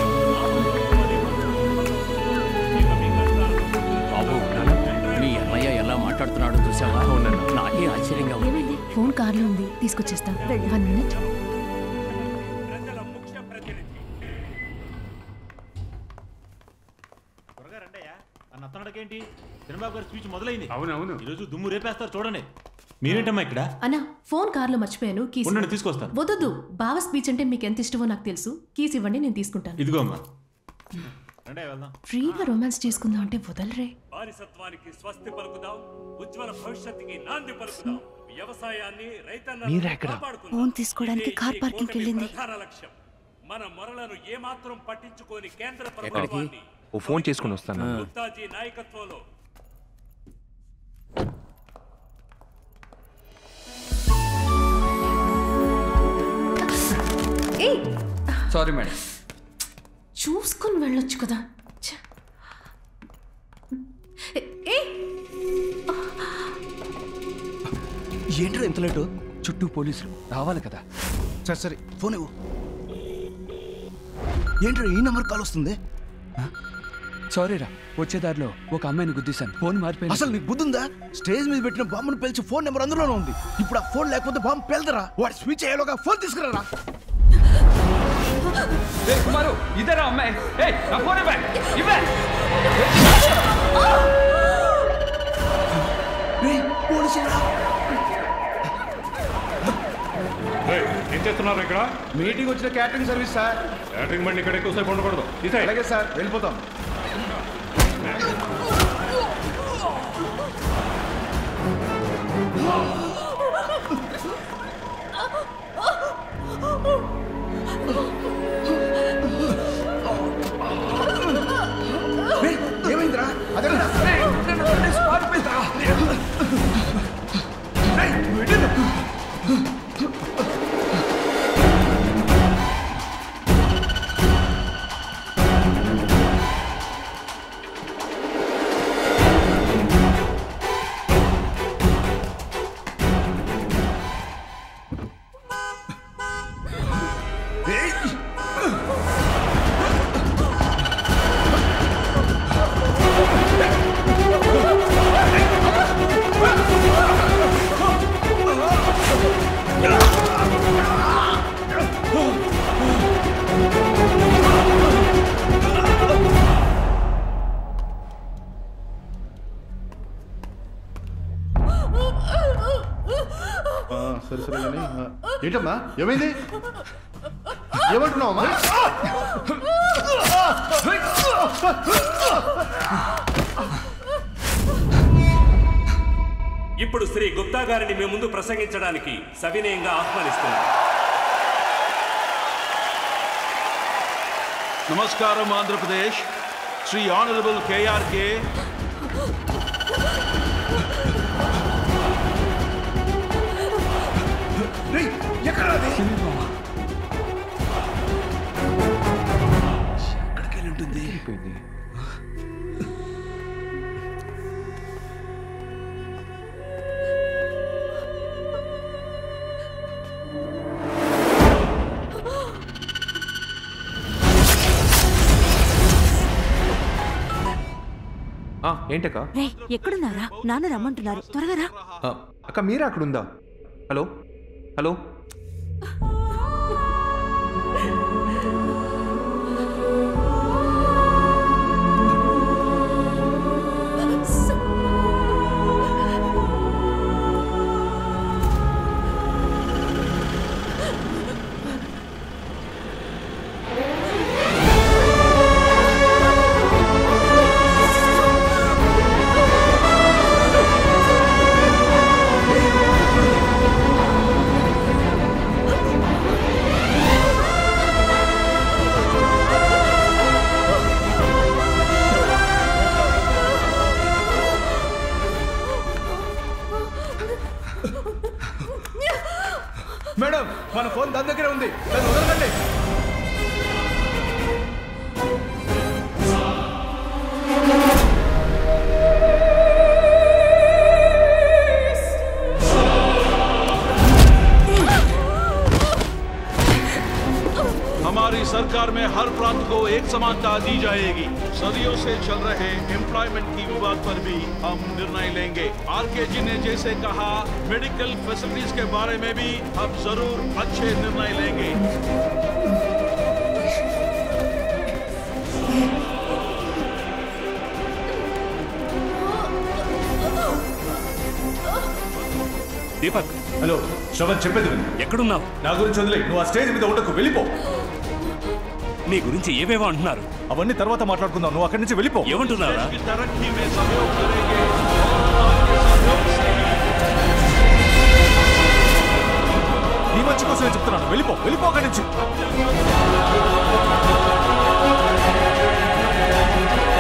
బాబు మీ అన్నయ్య ఎలా మాట్లాడుతున్నాడో చూసావా నాకే ఆశ్చర్యంగా ఉంది ఏమైంది ఫోన్ కార్లో ఉంది తీసుకొచ్చేస్తా వన్ మినిట్ త్వరగా రండయ్యా అన్న అత్తనడకేంటి చంద్రబాబు గారి స్పీచ్ మొదలైంది అవునవును ఈరోజు దుమ్ము రేపేస్తారు చూడండి మీరేంటమ్మా ఇక్కడ అన్నా ఫోన్ కార్లో మర్చిపోయాను కీస్ ఉండండి, తీసుకొస్తాను. వద్దు బావ స్పీచ్ అంటే మీకు ఎంత ఇష్టమో నాకు తెలుసు కీస్ ఇవ్వండి నేను తీసుకుంటాను ఇదిగో అమ్మా రండి వెళ్దాం ఫ్రీగా రొమాన్స్ చేసుకుందాం అంటే వదలరే వారసత్వానికి స్వస్తి పలుకుదాం ఉజ్వల భవిష్యత్తుకి నాంది పలుకుదాం వ్యవసాయాన్ని మీరెక్కడ? రైతన్న ఫోన్ తీసుకోవడానికి కార్ పార్కింగ్కి వెళ్ళింది. ప్రధాన లక్ష్యం మన మొరలను ఏమాత్రం పట్టించుకోని కేంద్ర ఎక్కడికి? ప్రభుత్వాన్ని ఓ ఫోన్ చేసుకుని వస్తాను గుప్తాజీ నాయకత్వంలో ఏయ్ సారీ మేడం చూసుకొని వెళ్ళొచ్చు కదా ఛ. ఏయ్ ఏంట్రా ఎంత లేటు చుట్టూ పోలీసులు రావాలి కదా సరే సరే ఫోన్ ఇవ్వు ఏంట్రా ఈ నెంబర్ కాల్ వస్తుంది సారీ రా వచ్చే దారిలో ఒక అమ్మాయిని గుద్దేశాను ఫోన్ మారిపోయింది అసలు నీకు బుద్ధి ఉందా స్టేజ్ మీద పెట్టిన బాంబును పేల్చి ఫోన్ నెంబర్ అందులోనే ఉంది ఇప్పుడు ఆ ఫోన్ లేకపోతే బాంబు పేల్దరా వాడు స్విచ్ అయ్యేలోగా ఫోన్ తీసుకురా ఏ కుమారు ఇద్దరా అమ్మాయి ఏ నా ఫోన్ ఇవ్వ ఇవ్వ ఏం చేస్తున్నారు ఇక్కడ మీటింగ్ వచ్చిన క్యాటరింగ్ సర్వీస్ సార్ క్యాటరింగ్ బండి ఇక్కడ ఎక్కువసేపు ఉండకూడదు తీసేయ్. అలాగే సార్ వెళ్ళిపోతాం ఏమైందిరా అదే సరే సరే కానీ ఏంటమ్మా ఏమైంది ఏమంటున్నావమ్మా ఇప్పుడు శ్రీ గుప్తా గారిని మీ ముందు ప్రసంగించడానికి సవినయంగా ఆహ్వానిస్తున్నాను నమస్కారం ఆంధ్రప్రదేశ్ శ్రీ ఆనరబుల్ కేఆర్కే ఎక్కడ ఆ, ఏంటక్క రే ఎక్కడున్నారా నాన్న రమ్మంటున్నారు త్వరగా రా ఆ, అక్క మీరా అక్కడ ఉందా హలో హలో మేడం మన ఫోన్ దాని దగ్గరే ఉంది దాన్ని వదలకండి हमारी सरकार में हर प्रांत को एक समानता दी जाएगी सदियों से चल रहे एम्प्लॉयमेंट की विवाद पर भी हम निर्णय लेंगे आर के जी ने जैसे कहा मेडिकल फैसिलिटीज के बारे में भी हम जरूर अच्छे निर्णय लेंगे దీపక్ హలో శ్రవణ్ చెప్పేది విను. ఎక్కడున్నావు నా గురించి వదిలే నువ్వు ఆ స్టేజ్ మీద ఉండకు వెళ్ళిపో నీ గురించి ఏవేవో అంటున్నారు అవన్నీ తర్వాత మాట్లాడుకుందాం నువ్వు అక్కడి నుంచి వెళ్ళిపో ఏమంటున్నారా की तरक्की में सहयोग करेंगे నీ మంచి కోసమే చెప్తున్నాను వెళ్ళిపో వెళ్ళిపో అక్కడి నుంచి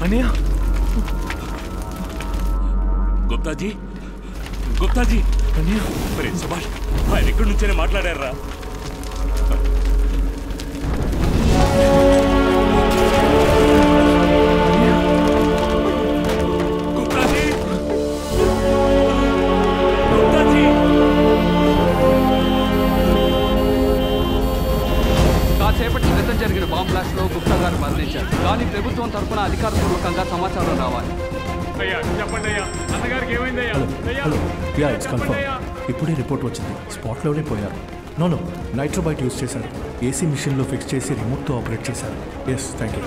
అన్నయ్య గుప్తాజీ గుప్తాజీ మరి సుభాష్ ఆయన ఇక్కడి నుంచేనే మాట్లాడారా గుప్తాజీ గుప్తాజీ కాసేపటి క్రితం జరిగిన బాంబ్ బ్లాస్ట్ లో గుప్తా గారు మరణించారు కానీ ప్రభుత్వం తరఫున అధికారపూర్వకంగా సమాచారం రావాలి అయ్యా చెప్పండి అయ్యా అన్నగారికి ఏమైందయ్యా అయ్యా హలో యా ఇట్స్ కన్ఫర్మ్ ఇప్పుడే రిపోర్ట్ వచ్చింది స్పాట్లోనే పోయారు నో నో నైట్రోబైట్ యూస్ చేశారు ఏసీ మిషన్లో ఫిక్స్ చేసి రిమోట్తో ఆపరేట్ చేశారు yes thank you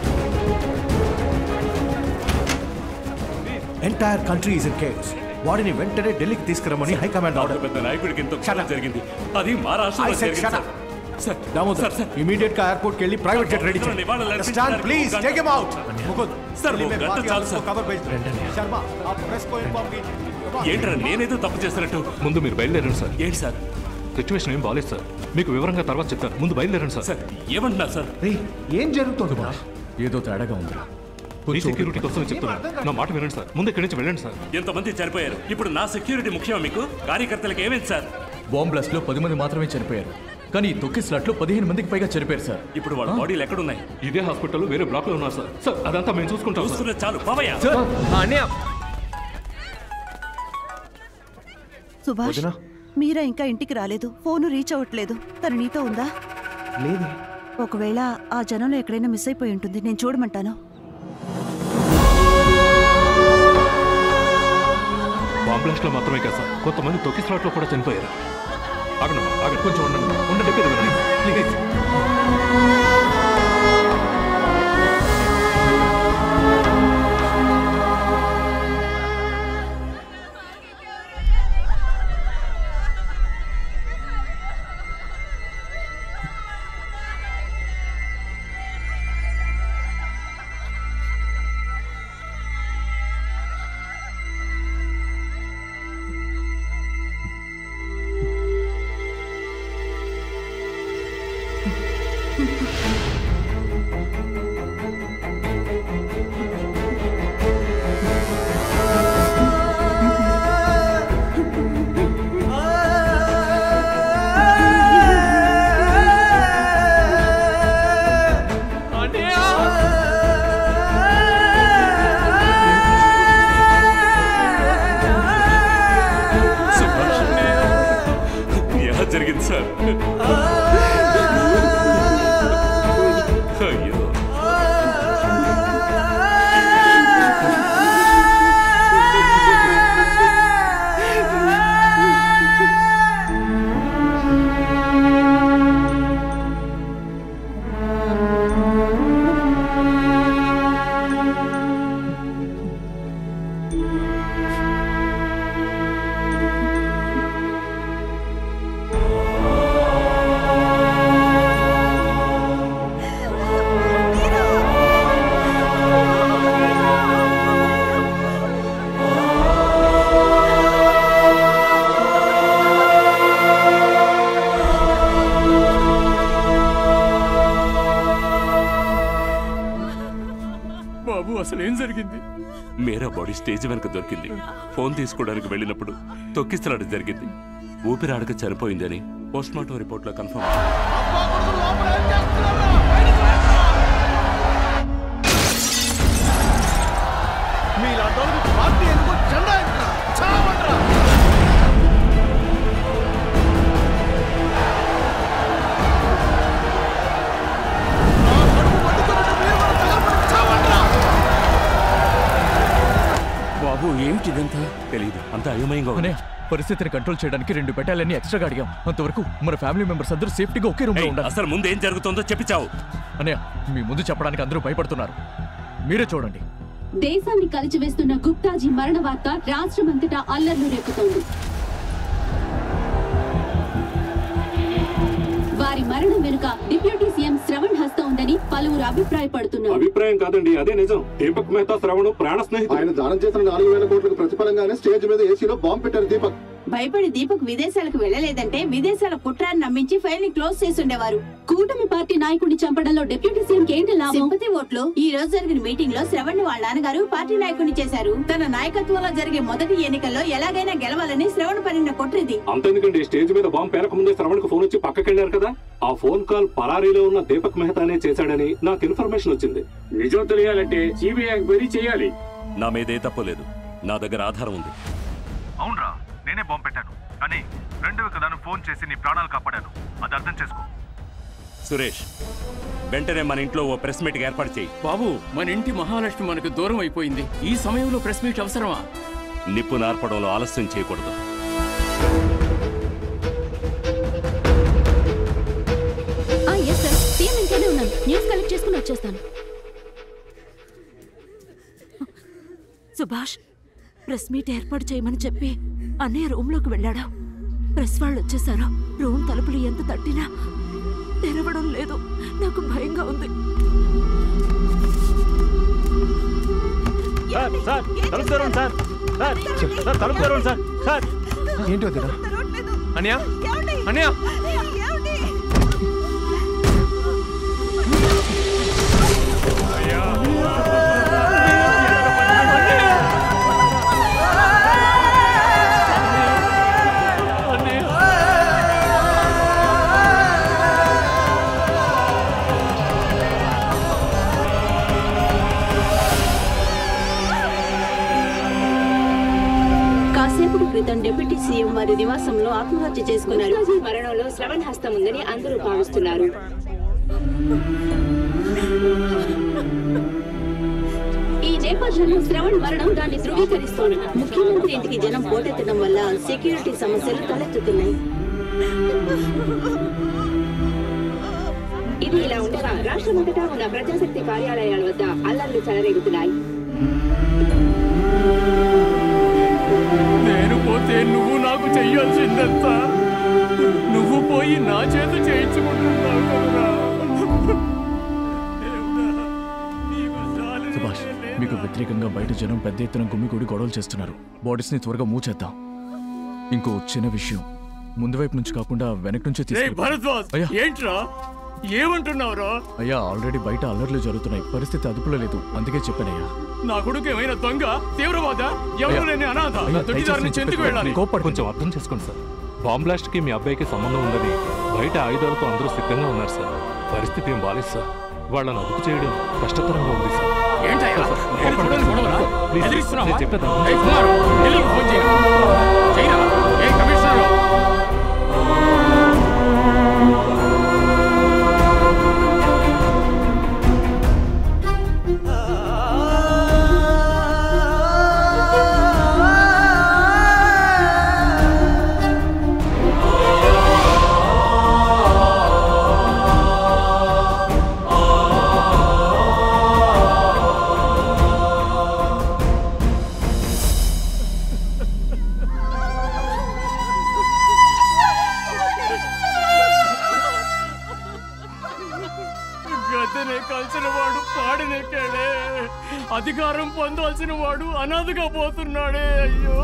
entire country is in case వాడిని వెంటనే ఢిల్లీకి తీసుకురమ్మని హైకమాండ్ ఆర్డర్ పెద్ద నాయకుడికి ఎంతో క్షణం జరిగింది అది మహారాష్ట్రలో జరిగింది సార్. సార్ దామోదర్ ఇమీడియట్ గా ఎయిర్పోర్ట్ కి వెళ్ళి ప్రైవేట్ జెట్ రెడీ ఇతరులను నివాళులు స్టాండ్ అర్పించడానికి ప్లీజ్ ఒక గంట- take him out Mukund sir, Delhi ఒక में గంట बाकी చాలు आपको సార్. खबर भेज दो शर्मा आप प्रेस को इन्फॉर्म कीजिए ఏంట్రా నేనేదో తప్పు చేస్తున్నట్టు ముందు మీరు బయలుదేరండి సార్ ఏంటి సార్ సిచ్యువేషన్ ఏం బాగాలేదు సార్ మీకు వివరంగా తర్వాత చెప్తాను ముందు బయలుదేరండి సార్ సార్ ఏమంటున్నారు సార్ ఏం జరుగుతుంది బా ఏదో తేడాగా ఉందిరా మీ సెక్యూరిటీ కోసం చెప్తున్నాను నా మాట వినండి సార్ ముందు ఇక్కడి నుంచి వెళ్ళండి సార్ ఎంతమంది చనిపోయారు ఇప్పుడు నా సెక్యూరిటీ ముఖ్యం మీకు కార్యకర్తలకు ఏమైంది సార్ బాంబ్ బ్లాస్ట్ లో పది మంది మాత్రమే చనిపోయారు కానీ ఈ తొక్కి స్లాట్ లో పదిహేను మందికి పైగా చనిపోయారు సార్ ఇప్పుడు వాళ్ళ బాడీలు ఎక్కడున్నాయి ఇదే హాస్పిటల్లో వేరే బ్లాక్ లో ఉన్నారు సార్ సార్ అదంతా మేము చూసుకుంటాం సార్. చూసుకున్న చాలు పవయ్య సుభాష్ మీరా ఇంకా ఇంటికి రాలేదు ఫోను రీచ్ అవ్వట్లేదు తను నీతో ఉందా లేదు ఒకవేళ ఆ జనంలో ఎక్కడైనా మిస్ అయిపోయి ఉంటుంది నేను చూడమంటాను బాంబ్ బ్లాస్ట్ లో మాత్రమే కదా సార్ కొంతమంది తొక్కి స్లాట్ లో కూడా చనిపోయారు ఆగండి ఆగండి కొంచెం ఉండండి ఉండండి చెప్పేది వినండి ప్లీజ్ ఎలా జరిగింది సార్ అయ్యో బాబు అసలు ఏం జరిగింది మేరా బాడీ స్టేజ్ వెనక దొరికింది ఫోన్ తీసుకోవడానికి వెళ్ళినప్పుడు తొక్కిసలాట జరిగింది ఊపిరాడక చనిపోయిందని పోస్ట్మార్టం రిపోర్ట్లో కన్ఫర్మ్ మీలాంటి వాళ్ళకి పార్టీ ఎందుకు జెండా ఎందుకురా? చావమంటారా? బాబు ఏమిటిదంతా తెలియదు అంత అయోమయంగా ఉంది అనే పరిస్థితిని కంట్రోల్ చేయడానికి రెండు బెటాలియన్ని ఎక్స్ట్రాగా అడిగాం అంతవరకు మన ఫ్యామిలీ మెంబర్స్ అందరూ సేఫ్టీగా ఒకే రూమ్ లో ఏయ్, ఉండాలి అసలు ముందు ఏం జరుగుతుందో చెప్పిచావు అన్నయ్య మీ ముందు చెప్పడానికి అందరూ భయపడుతున్నారు మీరే చూడండి దేశాన్ని కలిచివేస్తున్న గుప్తాజీ మరణ వార్త రాష్ట్రమంతటా అల్లర్లు రేపుతోంది వారి మరణం వెనుక డిప్యూటీ సీఎం శ్రవణ్ హస్తం ఉందని పలువురు అభిప్రాయపడుతున్నారు అభిప్రాయం కాదండి అదే నిజం దీపక్ మెహతా శ్రవణ్ ప్రాణ స్నేహితుడు ఆయన దానం చేసిన నాలుగు వేల కోట్లకు ప్రతిఫలంగానే స్టేజ్ మీద ఏసీలో బాంబు పెట్టారు దీపక్ భయపడి దీపక్ విదేశాలకు వెళ్ళలేదంటే విదేశాల కుట్రాన్ని నమ్మించి ఫైల్ ని క్లోజ్ చేసి ఉండేవారు కూటమి పార్టీ నాయకుడిని చంపడంలో డిప్యూటీ సీఎం ఏంటి లాభం సింపతి ఓట్లు ఈ రోజు జరిగిన మీటింగ్ లో శ్రవణ్ వాళ్ళ నాన్నగారు పార్టీ నాయకుడిని చేశారు తన నాయకత్వంలో జరిగే మొదటి ఎన్నికల్లో ఎలాగైనా గెలవాలని శ్రవణ్ పనిన కుట్రిది అంతెందుకండి స్టేజ్ మీద బాంబు పేరకముందే శ్రవణ్కి ఫోన్ వచ్చి పక్కకెళ్లారు కదా ఆ ఫోన్ కాల్ పరారీలో ఉన్న దీపక్ మెహతానే చేశాడని నాకు ఇన్ఫర్మేషన్ వచ్చింది నిజం తెలియాలంటే సిబిఐ ఎంక్వైరీ చేయాలి నా మీదే తప్పలేదు నా దగ్గర ఆధారం ఉంది అవునరా నేనే బాంబు పెట్టాను కానీ రెండవ కథను ఫోన్ చేసి నీ ప్రాణాలు కాపాడాను అది అర్థం చేసుకో సురేష్ వెంటనే మన ఇంట్లో ఓ ప్రెస్ మీట్ ఏర్పాటు చేయి బాబు మన ఇంటి మహాలక్ష్మి మనకు దూరం అయిపోయింది ఈ సమయంలో ప్రెస్ మీట్ అవసరమా నిప్పు నార్పడంలో ఆలస్యం చేయకూడదు ఎస్ సార్ సీఎం ఇంట్లోనే ఉన్నాను న్యూస్ కలెక్ట్ చేసుకుని వచ్చేస్తాను సుభాష్ ప్రెస్ మీట్ ఏర్పాటు చేయమని చెప్పి అన్నయ్య రూమ్ లోకి వెళ్ళాడు ప్రెస్ వాళ్ళు వచ్చేసారు రూమ్ తలుపులు ఎంత తట్టినా తెరవడం లేదు నాకు భయంగా ఉంది సార్ సార్ తలుపు తెరవండి సార్ సార్ సార్ తలుపు తెరవండి సార్ సార్ ఏంటి వదినా అన్యా అన్యా కాసేపటి క్రితం డిప్యూటీ సీఎం వారి నివాసంలో ఆత్మహత్య చేసుకున్నారు మరణంలో శ్రవణ్ హస్తం ఉందని అందరూ భావిస్తున్నారు ఈ నేపథ్యంలో శ్రవణ్ మరణం దాన్ని ధృవీకరిస్తోంది ముఖ్యమంత్రి ఇంటికి జనం పోటెత్తడం వల్ల సెక్యూరిటీ సమస్యలు తలెత్తుతున్నాయి ఇది ఇలా ఉండగా రాష్ట్రమంతటా ఉన్న ప్రజాశక్తి కార్యాలయాల వద్ద అల్లర్లు చెలరేగుతున్నాయి నేను పోతే నువ్వు నాకు చెయ్యాల్సిందంతా నువ్వు పోయి నా చేత చేయించుకుంటున్నావు కదరా సుభాష్ మీకు వ్యతిరేకంగా బయట జనం పెద్ద ఎత్తున గుమ్మిగూడి గొడవలు చేస్తున్నారు బాడీస్ని త్వరగా మూవ్ చేద్దాం ఇంకో చిన్న విషయం ముందు వైపు నుంచి కాకుండా వెనక నుంచే రేయ్ తీసుకెళ్ళి భరద్వాజ్ అయ్యా. ఏంట్రా ఏమంటున్నావురా అయ్యా ఆల్రెడీ బయట అల్లర్లు జరుగుతున్నాయి పరిస్థితి అదుపులో లేదు అందుకే చెప్పానయ్యా నా కొడుకు ఏమైనా దొంగ తీవ్రవాద ఎవరు అయ్యా. లేని అనాథ అయ్యా, దొడ్డిదారిని దయచేసి నేను చెందుకు చెప్పేది వెళ్ళాలి కోప్పడు కొంచెం అర్థం చేసుకోండి సార్ బాంబ్ బ్లాస్ట్ కి మీ అబ్బాయికి సంబంధం ఉందని బయట ఆయుధాలతో అందరూ సిద్ధంగా ఉన్నారు సార్ పరిస్థితి ఏం బాలేదు సార్ వాళ్ళని అదుపు చేయడం కష్టతరంగా ఉంది సార్ ఏంటయ్యా? సార్, సార్, నేను చూడని గొడవరా? ప్లీజ్, ఎదిరిస్తున్నావా? నేను చెప్పేది అర్థం ఏయ్, చేసుకోండి. కుమారు, ఢిల్లీకి ఫోన్ చేయరా? చేయరా? ఏ కమిషనర్ గద్దెనే కలిసిన వాడు పాడినెక్కాడే అధికారం పొందాల్సిన వాడు అనాథగా పోతున్నాడే అయ్యో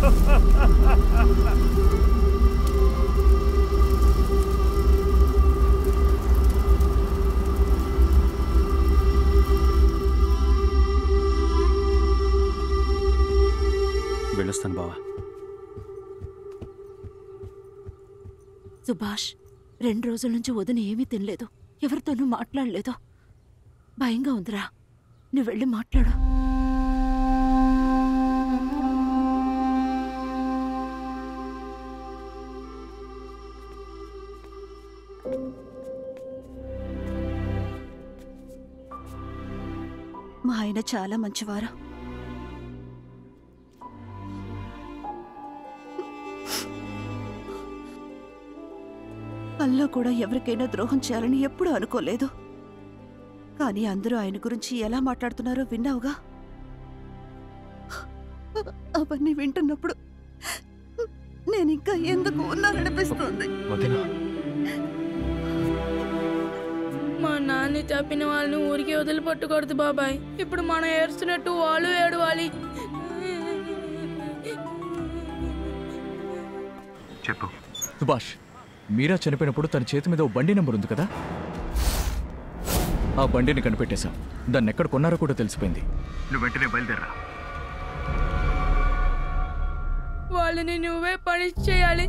వెళ్ళొస్తాను బావా సుభాష్ రెండు రోజుల నుంచి వదిన ఏమీ తినలేదు ఎవరితోనూ మాట్లాడలేదు భయంగా ఉందిరా నువ్వు వెళ్ళి మాట్లాడు మా ఆయన చాలా మంచివారు అల్లో కూడా ఎవరికైనా ద్రోహం చేయాలని ఎప్పుడూ అనుకోలేదు కానీ అందరూ ఆయన గురించి ఎలా మాట్లాడుతున్నారో విన్నావుగా అవన్నీ వింటున్నప్పుడు నేను ఇంకా ఎందుకు ఉన్నాననిపిస్తుంది వదినా మా నాన్న చంపిన వాళ్ళని ఊరికి వదిలిపెట్టకూడదు బాబాయ్ ఇప్పుడు మనం ఏడుస్తున్నట్టు వాళ్ళు ఏడవాలి చెప్పు సుభాష్ మీరా చనిపోయినప్పుడు తన చేతి మీద ఓ బండి నెంబర్ ఉంది కదా ఆ బండిని కనిపెట్టేశాం దాన్ని ఎక్కడ కొన్నారో కూడా తెలిసిపోయింది నువ్వు వెంటనే బయలుదేరా వాళ్ళని నువ్వే పనిష్ చేయాలి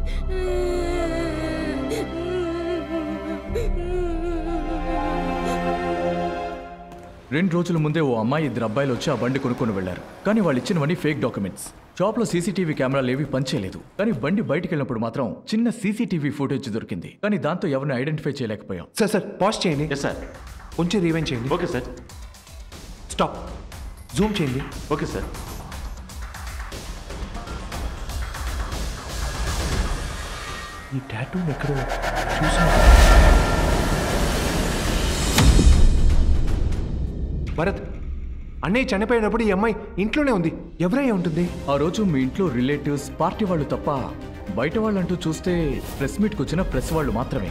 రెండు రోజుల ముందే ఓ అమ్మాయి ఇద్దరు అబ్బాయిలు వచ్చి ఆ బండి కొనుక్కొని వెళ్లారు కానీ వాళ్ళు ఇచ్చినవన్నీ ఫేక్ డాక్యుమెంట్స్ షాప్ లో సీసీటీవీ కెమెరాలు ఏవి పనిచేయలేదు కానీ బండి బయటికి వెళ్ళినప్పుడు మాత్రం చిన్న సీసీటీవీ ఫుటేజ్ దొరికింది కానీ దాంతో ఎవరిని ఐడెంటిఫై చేయలేకపోయాం సార్ సార్ పాజ్ చేయండి సార్ కొంచెం రీవెంట్ చేయండి ఓకే సార్ స్టాప్ జూమ్ చేయండి ఓకే సార్ ఈ టాటూ ఎక్కడో చూసా భరత్ అన్నయ్య చనిపోయినప్పుడు ఈ అమ్మాయి ఇంట్లోనే ఉంది ఎవరై ఉంటుంది ఆ రోజు మీ ఇంట్లో రిలేటివ్స్ పార్టీ వాళ్ళు తప్ప బయట వాళ్ళంటూ చూస్తే ప్రెస్ మీట్కి వచ్చిన ప్రెస్ వాళ్ళు మాత్రమే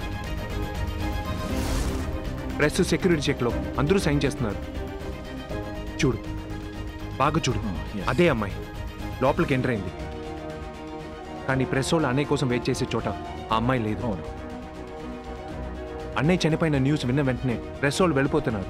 ప్రెస్ సెక్యూరిటీ చెక్లో అందరూ సైన్ చేస్తున్నారు చూడు బాగా చూడు అదే అమ్మాయి లోపలికి ఎంటర్ అయింది కానీ ప్రెస్ వాళ్ళు అన్నయ్య కోసం వెయిట్ చేసే చోట ఆ అమ్మాయి లేదు అన్నయ్య చనిపోయిన న్యూస్ విన్న వెంటనే ప్రెస్ వాళ్ళు వెళ్ళిపోతున్నారు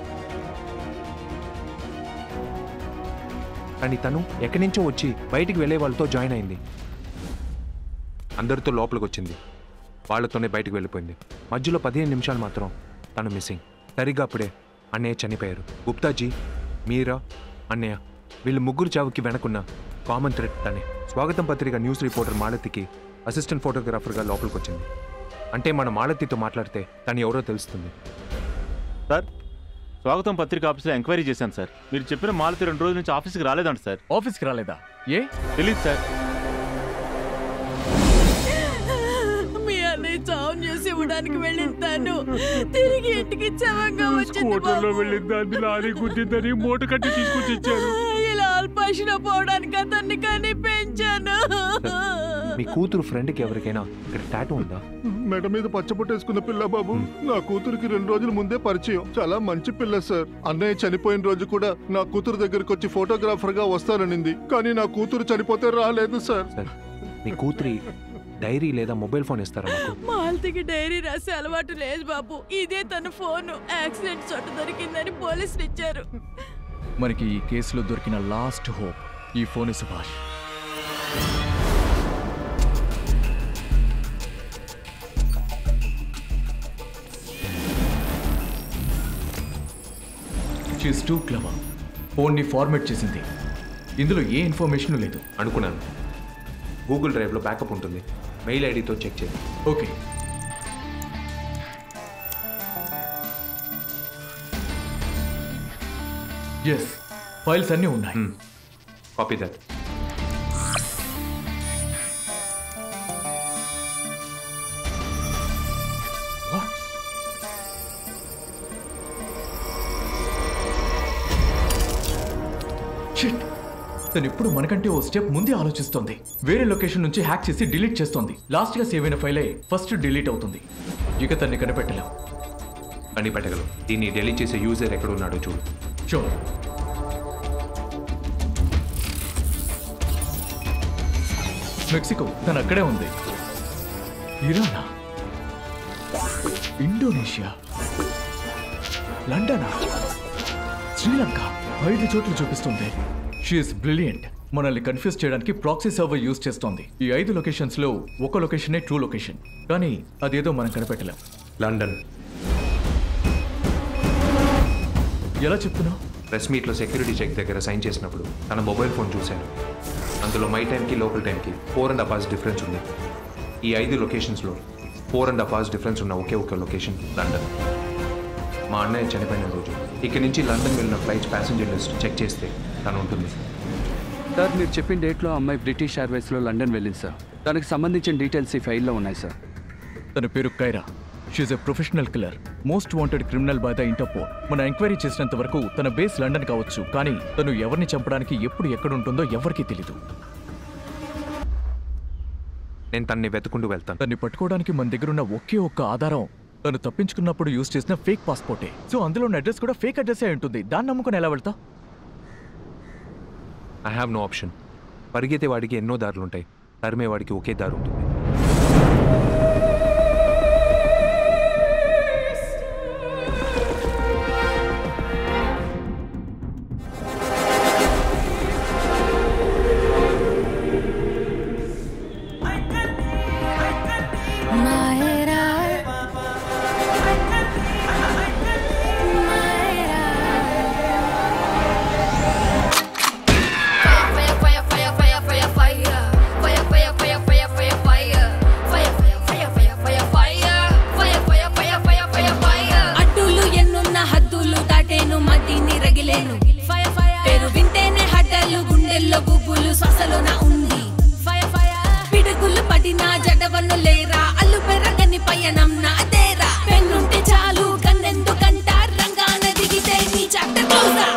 కానీ తను ఎక్కడి నుంచో వచ్చి బయటికి వెళ్ళే వాళ్ళతో జాయిన్ అయింది అందరితో లోపలికి వచ్చింది వాళ్ళతోనే బయటికి వెళ్ళిపోయింది మధ్యలో పదిహేను నిమిషాలు మాత్రం తను మిస్సింగ్ సరిగ్గా అప్పుడే అన్నయ్య చనిపోయారు గుప్తాజీ మీరా అన్నయ్య వీళ్ళు ముగ్గురు చావుకి వెనకున్న కామన్ థ్రెడ్ తనే స్వాగతం పత్రిక న్యూస్ రిపోర్టర్ మాలతికి అసిస్టెంట్ ఫోటోగ్రాఫర్గా లోపలికి వచ్చింది అంటే మన మాలతితో మాట్లాడితే తను ఎవరో తెలుస్తుంది సార్ స్వాగతం పత్రిక ఆఫీస్లో ఎంక్వైరీ చేశాను సార్ మీరు చెప్పిన మాలతి రెండు రోజుల నుంచి ఆఫీస్కి రాలేదంట సార్ ఆఫీస్కి రాలేదా ఏ తెలియదు సార్ మీ అన్నయ్య చావును చేసి ఇవ్వడానికి వెళ్ళిస్తాను తిరిగి ఇంటికి చవంగా వచ్చింది స్కూటర్లో వెళ్ళిన దాన్ని లారీ గుద్దిందని మూట కట్టి తీసుకొచ్చి ఇచ్చారు ఇలా అల్పాషణ పోవడానికి అతన్ని కానీ పెంచాను మీ కూతురు ఫ్రెండ్కి ఎవరికైనా ఇక్కడ టాటూ ఉందా మెడ మీద పచ్చబొట్టేసుకున్న పిల్ల బాబు నా కూతురికి రెండు రోజుల ముందే పరిచయం చాలా మంచి పిల్ల సార్ అన్నయ్య చనిపోయిన రోజు కూడా నా కూతురు దగ్గరికి వచ్చి ఫోటోగ్రాఫర్ గా వస్తాననింది కానీ నా కూతురు చనిపోతే రాలేదు సార్ మీ కూతురి డైరీ లేదా మొబైల్ ఫోన్ ఇస్తారా నాకు మాలతికి డైరీ రాసే అలవాటు లేదు బాబు ఇదే తన ఫోన్ యాక్సిడెంట్ చోట దొరికిందని పోలీసులు ఇచ్చారు మనకి ఈ కేసులో దొరికిన లాస్ట్ హోప్ ఈ phone Subhash she's too clever ఫోన్ని ఫార్మేట్ చేసింది ఇందులో ఏ ఇన్ఫర్మేషన్ లేదు అనుకున్నాను గూగుల్ డ్రైవ్లో బ్యాకప్ ఉంటుంది మెయిల్ ఐడితో చెక్ చేయండి ఓకే ఎస్ ఫైల్స్ అన్నీ ఉన్నాయి కాపీ దట్ షిట్ తను ఇప్పుడు మనకంటే ఓ స్టెప్ ముందే ఆలోచిస్తోంది వేరే లొకేషన్ నుంచి హ్యాక్ చేసి డిలీట్ చేస్తోంది లాస్ట్ గా సేవ్ అయిన ఫైలే ఫస్ట్ డిలీట్ అవుతుంది ఇక తన్ని కనిపెట్టలేం కనిపెట్టగలవు దీన్ని డెలీట్ చేసే యూజర్ ఎక్కడ ఉన్నాడో చూడు షూర్ మెక్సికో తను అక్కడే ఉంది ఇరానా ఇండోనేషియా లండనా శ్రీలంక ఐదు చోట్ల చూపిస్తుంది షీఈస్ బ్రిలియంట్ మనల్ని కన్ఫ్యూజ్ చేయడానికి ప్రాక్సీ సర్వర్ యూజ్ చేస్తోంది ఈ ఐదు లొకేషన్స్ లో ఒక లొకేషనే ట్రూ లొకేషన్ కానీ అదేదో మనం కనిపెట్టలేం లండన్ ఎలా చెప్తున్నావు ప్రెస్ మీట్లో సెక్యూరిటీ చెక్ దగ్గర సైన్ చేసినప్పుడు తన మొబైల్ ఫోన్ చూశాను అందులో మై టైంకి లోకల్ టైంకి four and half hours difference ఉంది ఈ ఐదు లొకేషన్స్లో four and half hours difference ఉన్న ఒకే ఒక లొకేషన్ లండన్ మా అన్నయ్య చనిపోయిన రోజు ఇక్కడి నుంచి లండన్ వెళ్ళిన ఫ్లైట్స్ ప్యాసింజర్ లిస్ట్ చెక్ చేస్తే తను ఉంటుంది సార్ మీరు చెప్పిన డేట్లో అమ్మాయి బ్రిటిష్ ఎయిర్వేస్లో లండన్ వెళ్ళింది సార్ దానికి సంబంధించిన డీటెయిల్స్ ఈ ఫైల్లో ఉన్నాయి సార్ తన పేరు Kyra she's a professional killer most wanted criminal by the Interpol మన ఎంక్వైరీ చేసినంత వరకు తన బేస్ లండన్ కావచ్చు కానీ తను ఎవరిని చంపడానికి ఎప్పుడు ఎక్కడ ఉంటుందో ఎవరికీ తెలీదు నేను తన్ని వెతుకుంటూ వెళ్తాను తన్ని పట్టుకోవడానికి మన దగ్గర ఉన్న ఒకే ఒక్క ఆధారం తను తప్పించుకున్నప్పుడు యూజ్ చేసిన ఫేక్ పాస్పోర్టే సో అందులో ఉన్న అడ్రస్ కూడా ఫేక్ అడ్రస్ అయి ఉంటుంది దాన్ని నమ్ముకుని ఎలా వెళ్తావు ఐ హ్యావ్ నో ఆప్షన్ పరిగెత్తే వాడికి ఎన్నో దారులు ఉంటాయి తరిమేవాడికి ఒకే దారి ఉంటుంది అడ్డులు ఎన్నున్న హద్దులు దాటేను మట్టిని రగిలేను పేరు వింటేనే హడ్డలు గుండెల్లో గుబ్బులు శ్వాసలోన ఉంది పిడుగులు పడిన జడవను లేరా అల్లు పెరగని పయనం నాదేరా పెన్నుంటే చాలు కన్నెందుకంట రంగాన దిగితే నీ చట్ట చూసా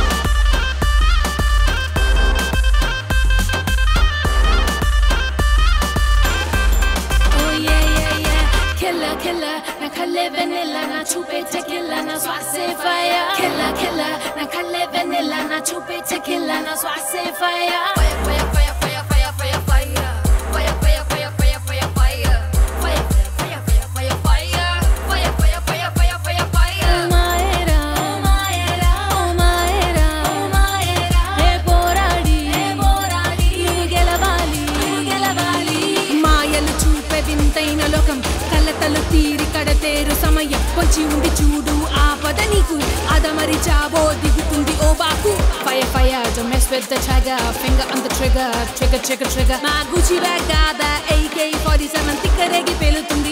Oh yeah yeah yeah Killer killer na kalle vanilla na chupe tequila na swase fire Killer killer na kalle vanilla na chupe tequila na swase fire Fire fire fire fire fire fire fire Fire fire fire fire fire fire Fire fire fire fire fire Fire fire fire fire fire fire Oh maera oh maera oh maera oh maera Hey poradi hey poradi నువ్వు గెలవాలి నువ్వు గెలవాలి మాయలు చూపే వింతైన లోకం కలతలు తీరి కడతేరు సమయం పొంచి ఉంది చూడు ఆపద నీకు అదమరి చావో దిగుతుంది ఓ బాకు fire fire don't mess with the tiger finger on the trigger trigger trigger trigger మా గుచి బ్యాగ్ కాదా AK47 తిక్కరేగి పేలుతుంది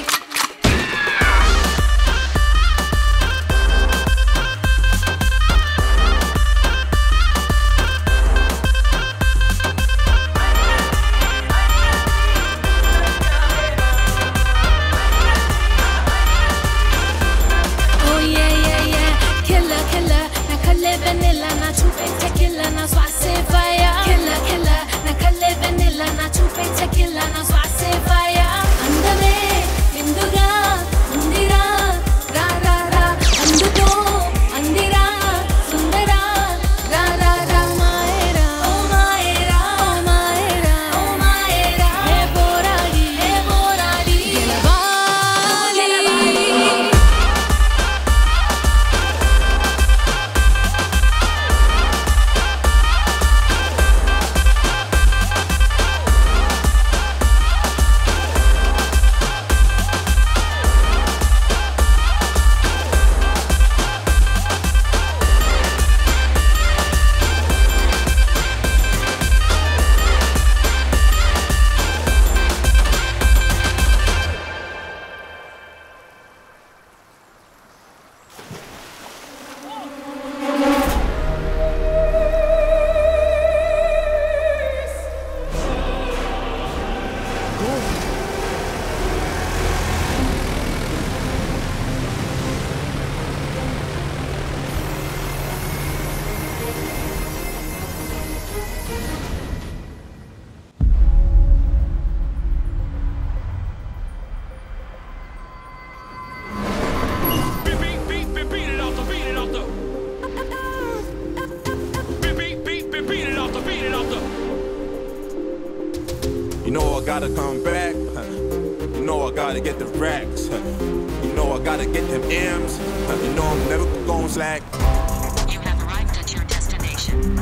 Oh yeah yeah yeah Killer killer na kalle vanilla na chupe tequila na swase fire Killer killer na kalle vanilla na chupe tequila na swase fire అందమే విందుగా ఉందిరా రా రా రా అందుకో అందిరా సుందరా రా రా రా మాయరా ఓ మాయరా ఓ మాయరా ఓ మాయరా హే పోరాడి హే పోరాడి గెలవాలి You know I gotta come back. You know I gotta get the racks. You know I gotta get them M's. You know I'm never gonna slack. You have arrived at your destination.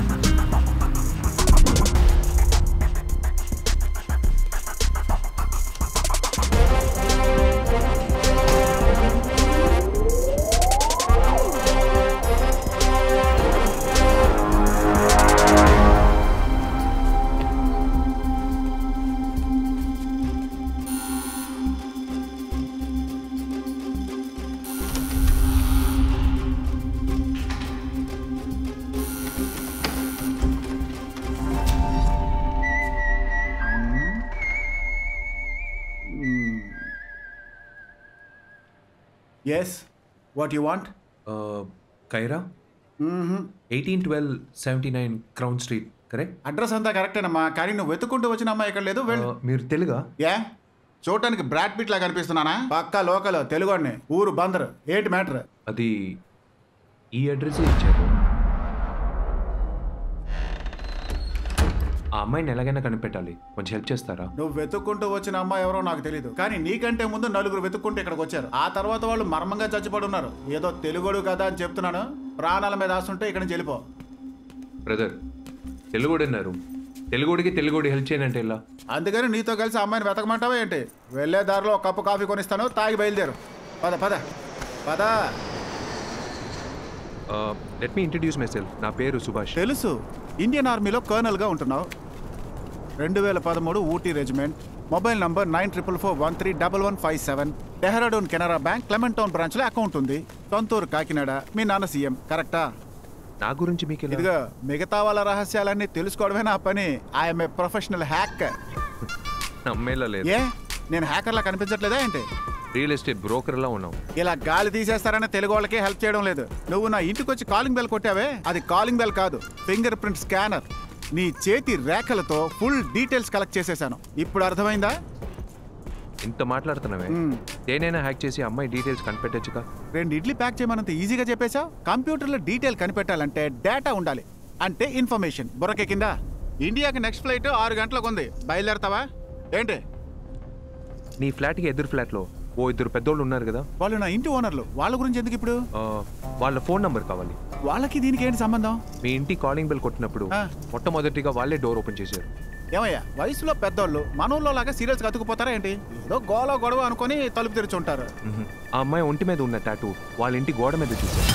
Yes what you want Kyra eighteen twelve seventy nine Crown Street correct address అంతా కరెక్టేనమ్మా కానీ నువ్వు వెతుక్కుంటూ వచ్చిన అమ్మాయి ఇక్కడ లేదు వెళ్ళు మీరు తెలుగా ఏ చూడటానికి బ్రాడ్ పిట్ లా కనిపిస్తున్నానా పక్కా లోకల్ తెలుగుడిని ఊరు బందర్ ఏంటి మ్యాటర్ అది ఈ అడ్రస్ ఇచ్చారు ఆ అమ్మాయిని ఎలాగైనా కనిపెట్టాలి కొంచెం హెల్ప్ చేస్తారా నువ్వు వెతుక్కుంటూ వచ్చిన అమ్మాయి ఎవరో నాకు తెలియదు కానీ నీకంటే ముందు నలుగురు వెతుక్కుంటూ ఇక్కడికి వచ్చారు ఆ తర్వాత వాళ్ళు మర్మంగా చచ్చిపడి ఉన్నారు ఏదో తెలుగుడు కదా అని చెప్తున్నాను ప్రాణాల మీద ఆస్తుంటే ఇక్కడి నుంచి వెళ్ళిపో బ్రదర్ తెలుగుడు అన్నారు తెలుగుడికి తెలుగుడి హెల్ప్ చేయనంటే ఇలా అందుకని నీతో కలిసి ఆ అమ్మాయిని వెతకమంటావా ఏంటి వెళ్ళే దారిలో ఒక కప్పు కాఫీ కొనిస్తాను తాగి బయలుదేరు పద పద పద let me introduce myself నా పేరు సుభాష్ తెలుసు ఇండియన్ ఆర్మీలో కర్నల్గా ఉంటున్నావు రెండు వేల పదమూడు Ooty regiment mobile number nine triple four one three double one five seven Dehradun Canara bank Clement Town బ్రాంచ్లో అకౌంట్ ఉంది సొంతూరు కాకినాడ మీ నాన్న సీఎం కరెక్టా నా గురించి మీకు ఎలా- ఇదిగో మిగతా వాళ్ళ రహస్యాలన్నీ తెలుసుకోవడమే నా పని ఐఎమ్ ఏ ప్రొఫెషనల్ హ్యాకర్ నమ్మేలా లేదు ఏ నేను హ్యాకర్లా కనిపించట్లేదా ఏంటి రియల్ ఎస్టేట్ బ్రోకర్లా ఉన్నావు ఇలా గాలి తీసేస్తారని తెలుగు వాళ్ళకి హెల్ప్ చేయడం లేదు నువ్వు నా ఇంటికి వచ్చి కాలింగ్ బెల్ కొట్టావే అది కాలింగ్ బెల్ కాదు ఫింగర్ ప్రింట్ స్కానర్ నీ చేతి రేఖలతో ఫుల్ డీటెయిల్స్ కలెక్ట్ చేసేసాను ఇప్పుడు అర్థమైందా ఇంత మాట్లాడుతున్నావే దేనైనా హ్యాక్ చేసి అమ్మాయి డీటెయిల్స్ కనిపెట్టచ్చుగా రెండు ఇడ్లీ ప్యాక్ చేయమనంత ఈజీగా చెప్పేశావు కంప్యూటర్లో డీటెయిల్ కనిపెట్టాలంటే డేటా ఉండాలి అంటే ఇన్ఫర్మేషన్ బుర్రకే కింద ఇండియాకి నెక్స్ట్ ఫ్లైట్ ఆరు గంటలకు ఉంది బయలుదేరతావా ఏంటి నీ ఫ్లాట్కి ఎదురు ఫ్లాట్లో ఓ ఇద్దరు పెద్దోళ్ళు ఉన్నారు కదా వాళ్ళు నా ఇంటి ఓనర్లు వాళ్ళ గురించి ఎందుకు ఇప్పుడు ఆ, వాళ్ళ ఫోన్ నంబర్ కావాలి వాళ్ళకి దీనికి ఏంటి సంబంధం మీ ఇంటి కాలింగ్ బెల్ కొట్టినప్పుడు మొట్టమొదటిగా వాళ్ళే డోర్ ఓపెన్ చేశారు ఏమయ్యా వయసులో పెద్దోళ్ళు మనోళ్ళలో లాగా సీరియల్స్ అతుకుపోతారా ఏంటి ఏదో గోల గొడవ అనుకొని తలుపు తెరిచి ఉంటారు మ్హూ. ఆ అమ్మాయి ఒంటి మీద ఉన్న టాటూ వాళ్ళ ఇంటి గోడ మీద చూశారు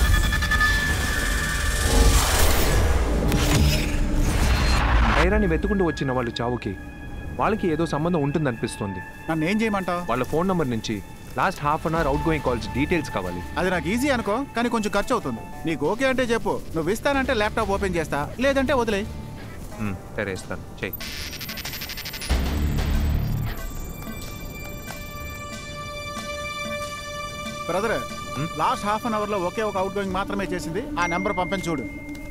ఐరాని వెతుకుంటూ వచ్చిన వాళ్ళు చావుకి వాళ్ళకి ఏదో సంబంధం ఉంటుందనిపిస్తుంది నన్ను ఏం చేయమంటావు వాళ్ళ ఫోన్ నంబర్ నుంచి last half an hour outgoing calls details కావాలి అది నాకు ఈజీ అనుకో కానీ కొంచెం ఖర్చు అవుతుంది నీకు ఓకే అంటే చెప్పు నువ్వు ఇస్తానంటే ల్యాప్టాప్ ఓపెన్ చేస్తా లేదంటే వదిలే మ్, సరే ఇస్తాను చెయ్యి brother last half an hour లో ఒకే ఒక అవుట్ గోయింగ్ మాత్రమే చేసింది ఆ నెంబర్ పంపని చూడు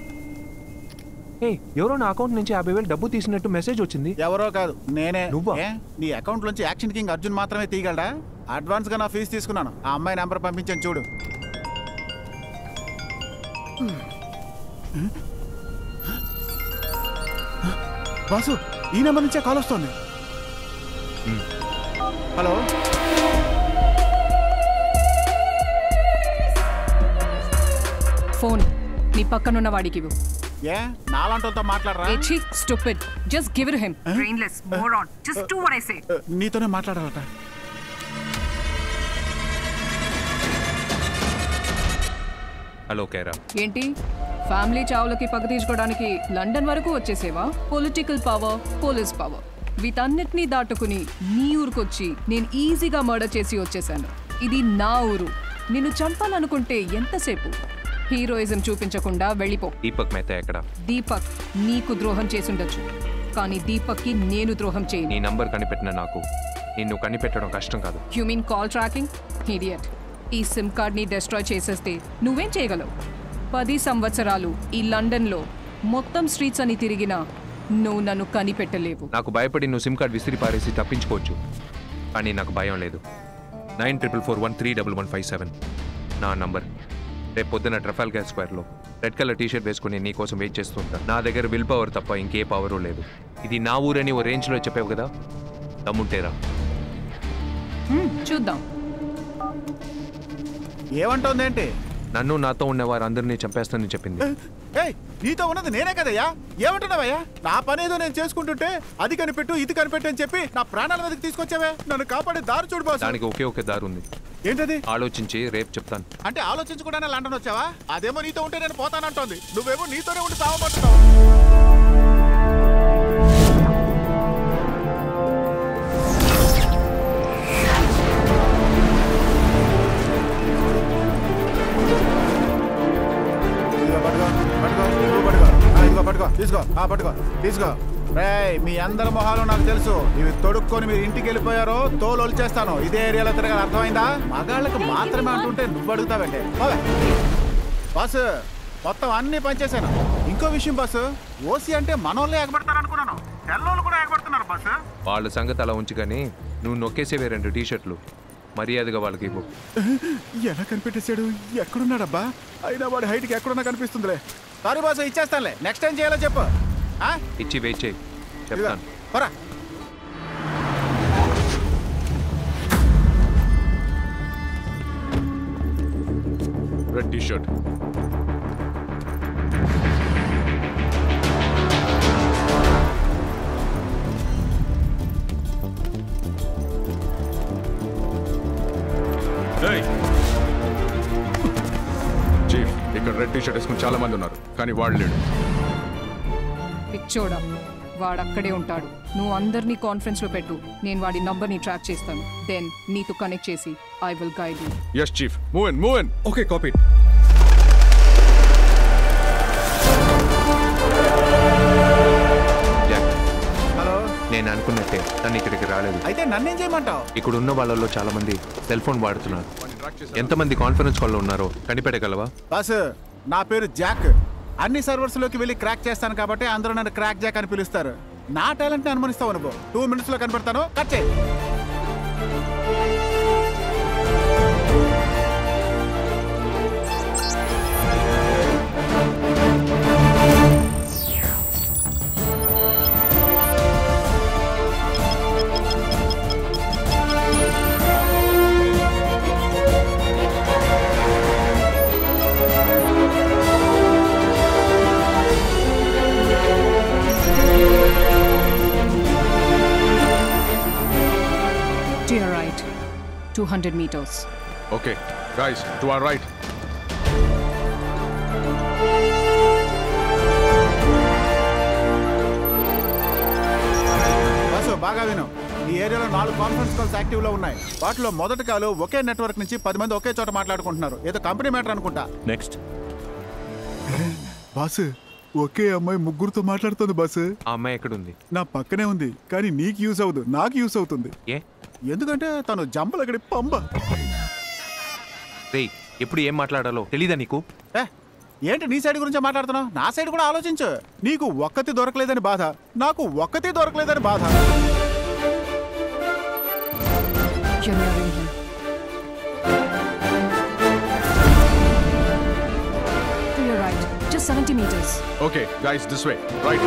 ఏ ఎవరో నా అకౌంట్ నుంచి యాభై వేలు డబ్బు తీసినట్టు మెసేజ్ వచ్చింది ఎవరో కాదు నేనే నువ్వా? ఏ? నీ అకౌంట్ నుంచి యాక్షన్ కింగ్ అర్జున్ మాత్రమే తీయగలడా అడ్వాన్స్ గా నా ఫీజు తీసుకున్నాను ఆ అమ్మాయి నెంబర్ పంపించాను చూడు బాసు ఈ నెంబర్ నుంచే కాల్ వస్తుంది హలో ఫోన్ నీ పక్కనున్న వాడికి ఇవ్వు ఏ నాలాంటితో మాట్లాడరా ఏచి stupid just give it him brainless moron just do what I say నీతోనే మాట్లాడాలట హలో కేరా ఏంటి ఫ్యామిలీ చావులకి పగ తీర్చుకోవడానికి లండన్ వరకు వచ్చేసేవా పొలిటికల్ పవర్ పోలీస్ పవర్ వీటన్నిటినీ దాటుకుని నీ ఊరికొచ్చి నేను ఈజీగా మర్డర్ చేసి వచ్చేసాను ఇది నా ఊరు నిన్ను చంపాలనుకుంటే ఎంతసేపు హీరోయిజం చూపించకుండా వెళ్ళిపో దీపక్ మెహతా ఎక్కడ దీపక్ నీకు ద్రోహం చేసుండొచ్చు కానీ దీపక్కి నేను ద్రోహం చేయను నీ నంబర్ కనిపెట్టిన నాకు నిన్ను కనిపెట్టడం కష్టం కాదు you mean call tracking idiot ఈ సిమ్ కార్డ్ని డిస్ట్రాయ్ చేసేస్తే నువ్వేం చేయగలవు పది సంవత్సరాలు ఈ లండన్లో మొత్తం స్ట్రీట్స్ అని తిరిగినా నువ్వు నన్ను కనిపెట్టలేవు నాకు భయపడి నువ్వు సిమ్ కార్డ్ విసిరి పారేసి తప్పించుకోవచ్చు కానీ నాకు భయం లేదు nine triple four one three double one five seven నా నంబర్ రేపు పొద్దున ట్రఫాల్గర్ స్క్వేర్లో రెడ్ కలర్ టీషర్ట్ వేసుకుని నీ కోసం వెయిట్ చేస్తుంటా నా దగ్గర విల్ పవర్ తప్ప ఇంకే పవరు లేదు ఇది నా ఊరని ఓ రేంజ్లో చెప్పావు కదా దమ్ముంటేరా హ్మ్, చూద్దాం ఏమంటోంది ఏంటి నన్ను నాతో ఉన్న వారందరినీ చంపేస్తానని చెప్పింది ఏయ్ నీతో ఉన్నది నేనే కదయ్యా ఏమంటున్నావయ్యా నా పని ఏదో నేను చేసుకుంటుంటే అది కనిపెట్టు ఇది కనిపెట్టు అని చెప్పి నా ప్రాణాల మీదకి తీసుకొచ్చావే నన్ను కాపాడే దారి చూడు బాసు దానికి ఒకే ఒకే దారి ఉంది ఏంటది ఆలోచించి రేపు చెప్తాను అంటే ఆలోచించకుండానే లండన్ వచ్చావా అదేమో నీతో ఉంటే నేను పోతానంటోంది నువ్వేమో నీతోనే ఉండి సావమంటున్నావు ఇదిగో పట్టుకో, పట్టుకో, ఇదిగో పట్టుకో. ఆ, ఇదిగో పట్టుకో తీసుకో ఆ పట్టుకో తీసుకో రేయ్ మీ అందరి మొహాలు నాకు తెలుసు ఇవి తొడుక్కొని మీరు ఇంటికి వెళ్ళిపోయారో తోలు వచ్చేస్తాను ఇదే ఏరియాలో తిరగాలి అర్థమైందా మగాళ్ళకి మాత్రమే అంటుంటే నువ్వు అడుగుతావంటే పోవే. బాస్ మొత్తం అన్ని పనిచేశాను ఇంకో విషయం బాస్ ఓసీ అంటే మనోళ్ళే ఎగబడతారు అనుకున్నాను తెల్లోళ్ళు కూడా ఎగబడుతున్నారు బాస్ వాళ్ళ సంగతి అలా ఉంచు కానీ నువ్వు నొక్కేసేవే రెండు టీషర్ట్లు మర్యాదగా వాళ్ళకి ఇవ్వు ఎలా కనిపెట్టేశాడు ఎక్కడున్నాడబ్బా అయినా వాడి హైట్కి ఎక్కడున్నా కనిపిస్తుందిలే సారీ బాస్ ఇచ్చేస్తానులే నెక్స్ట్ టైం చేయాలో చెప్పు ఆ? ఇచ్చి వెయిట్ చేయి చెప్తాను పరా రెడ్ టీ షర్ట్ చీఫ్ ఇక్కడ రెడ్ టీ షర్ట్ వేసుకుని చాలా మంది ఉన్నారు కానీ వాడు లేడు పిచ్చోడా వాడక్కడే ఉంటాడు నువ్వు అందరినీ కాన్ఫరెన్స్ లో పెట్టు నేను వాడి నంబర్ ని ట్రాక్ చేస్తాను దెన్ నీతో కనెక్ట్ చేసి I will guide you yes chief move in move in okay copy Jack hello నేను అనుకున్నట్టే తను ఇక్కడికి రాలేదు అయితే నన్నేం చేయమంటావు ఇక్కడ ఉన్న వాళ్ళలో చాలా మంది సెల్ ఫోన్ వాడుతున్నారు ఎంతమంది కాన్ఫరెన్స్ కాల్లో ఉన్నారో కనిపెట్టగలవా బస్ నా పేరు జాక్ అన్ని సర్వర్స్ లోకి వెళ్ళి క్రాక్ చేస్తాను కాబట్టి అందరూ నన్ను క్రాక్ జాక్ అని పిలుస్తారు నా టాలెంట్ ని అనుమానిస్తావు అనుకో టూ మినిట్స్ లో కనపడతాను కట్ చేయి to your right two hundred meters okay guys to your right బస్సు బాగా విను ఈ ఏరియాలో నాలుగు కాన్ఫరెన్స్ కాల్స్ యాక్టివ్ లో ఉన్నాయి వాటిలో మొదటి కాలు ఒకే నెట్వర్క్ నుంచి పది మంది ఒకే చోట మాట్లాడుకుంటున్నారు ఏదో కంపెనీ మ్యాటర్ అనుకుంటా నెక్స్ట్ బాస్ ఒకే అమ్మాయి ముగ్గురుతో మాట్లాడుతుంది బాస్ ఆ అమ్మాయి ఎక్కడుంది నా పక్కనే ఉంది కానీ నీకు యూస్ అవ్వదు నాకు యూస్ అవుతుంది ఏ ఎందుకంటే తను జంపలగడి పంబ రేయ్ ఎప్పుడు ఏం మాట్లాడాలో తెలీదా నీకు ఏ, ఏంటి నీ సైడ్ గురించి మాట్లాడుతున్నావు నా సైడ్ కూడా ఆలోచించు నీకు ఒక్కతి దొరకలేదని బాధ నాకు ఒక్కతి దొరకలేదని బాధ You're nearing him. To your right, just 70 meters. Okay guys this way right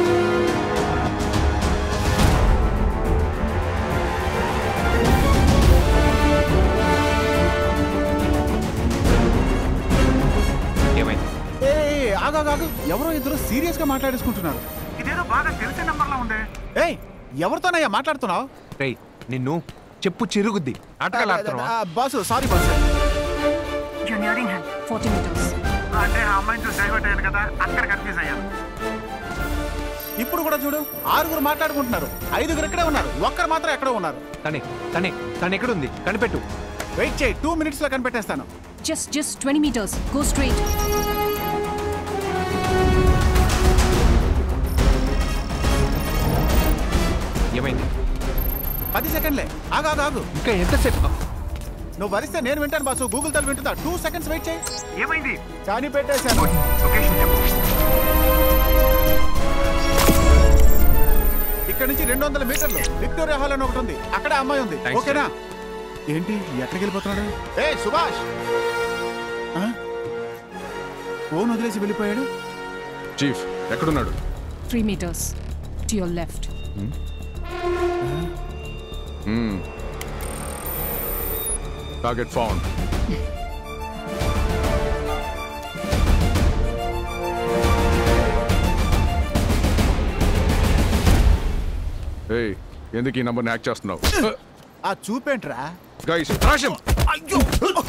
ఏమైంది ఏ ఆగు ఆగు, ఆగు ఎవరో ఇద్దరు సీరియస్ గా మాట్లాడేసుకుంటున్నారు ఇదేదో బాగా తెలిసే నంబర్ లా ఉంది ఏయ్ ఎవరితోనయ్యా మాట్లాడుతున్నావు రేయ్ నిన్ను చెప్పు చిరుగుద్ది ఆటగాళ్ళు ఆడుతున్నావా boss sorry boss You're nearing him. 40 meters. అంటే ఆ అమ్మాయిని చూసి డైవర్ట్ అయ్యాను కదా అక్కడ కన్ఫ్యూజ్ అయ్యాను ఇప్పుడు కూడా చూడు ఆరుగురు మాట్లాడుకుంటున్నారు ఐదుగురు ఇక్కడే ఉన్నారు ఒక్కరు మాత్రం ఎక్కడో ఉన్నారు తనే తనే తను ఎక్కడుంది కనిపెట్టు వెయిట్ చేయి టూ మినిట్స్ లో కనిపెట్టేస్తాను Just, just 20 meters. Go straight. ఏమైంది పది సెకండ్లే ఆగు ఆగు ఆగు ఇంకా ఎంతసేపు నువ్వు వరిస్తే నేను వింటాను బాసు గూగుల్ తో వింటుందా టూ సెకండ్స్ వెయిట్ చేయి ఏమైంది కానీ పెట్టేశాను ఇక్కడ నుంచి రెండు వందల మీటర్లు విక్టోరియా హాల్ అని ఒకటి ఉంది అక్కడ అమ్మాయి ఉంది Thanks, ఓకేనా ఏంటి ఎక్కడికి వెళ్ళిపోతున్నాడు ఏ సుభాష్ ఆ? ఫోన్ వదిలేసి వెళ్ళిపోయాడు చీఫ్ ఎక్కడున్నాడు 3 meters. To your left. Target found ఏయ్ ఎందుకు ఈ నంబర్ని హ్యాక్ చేస్తున్నావు ఆ చూపేంట్రా గైస్ రాషం అయ్యో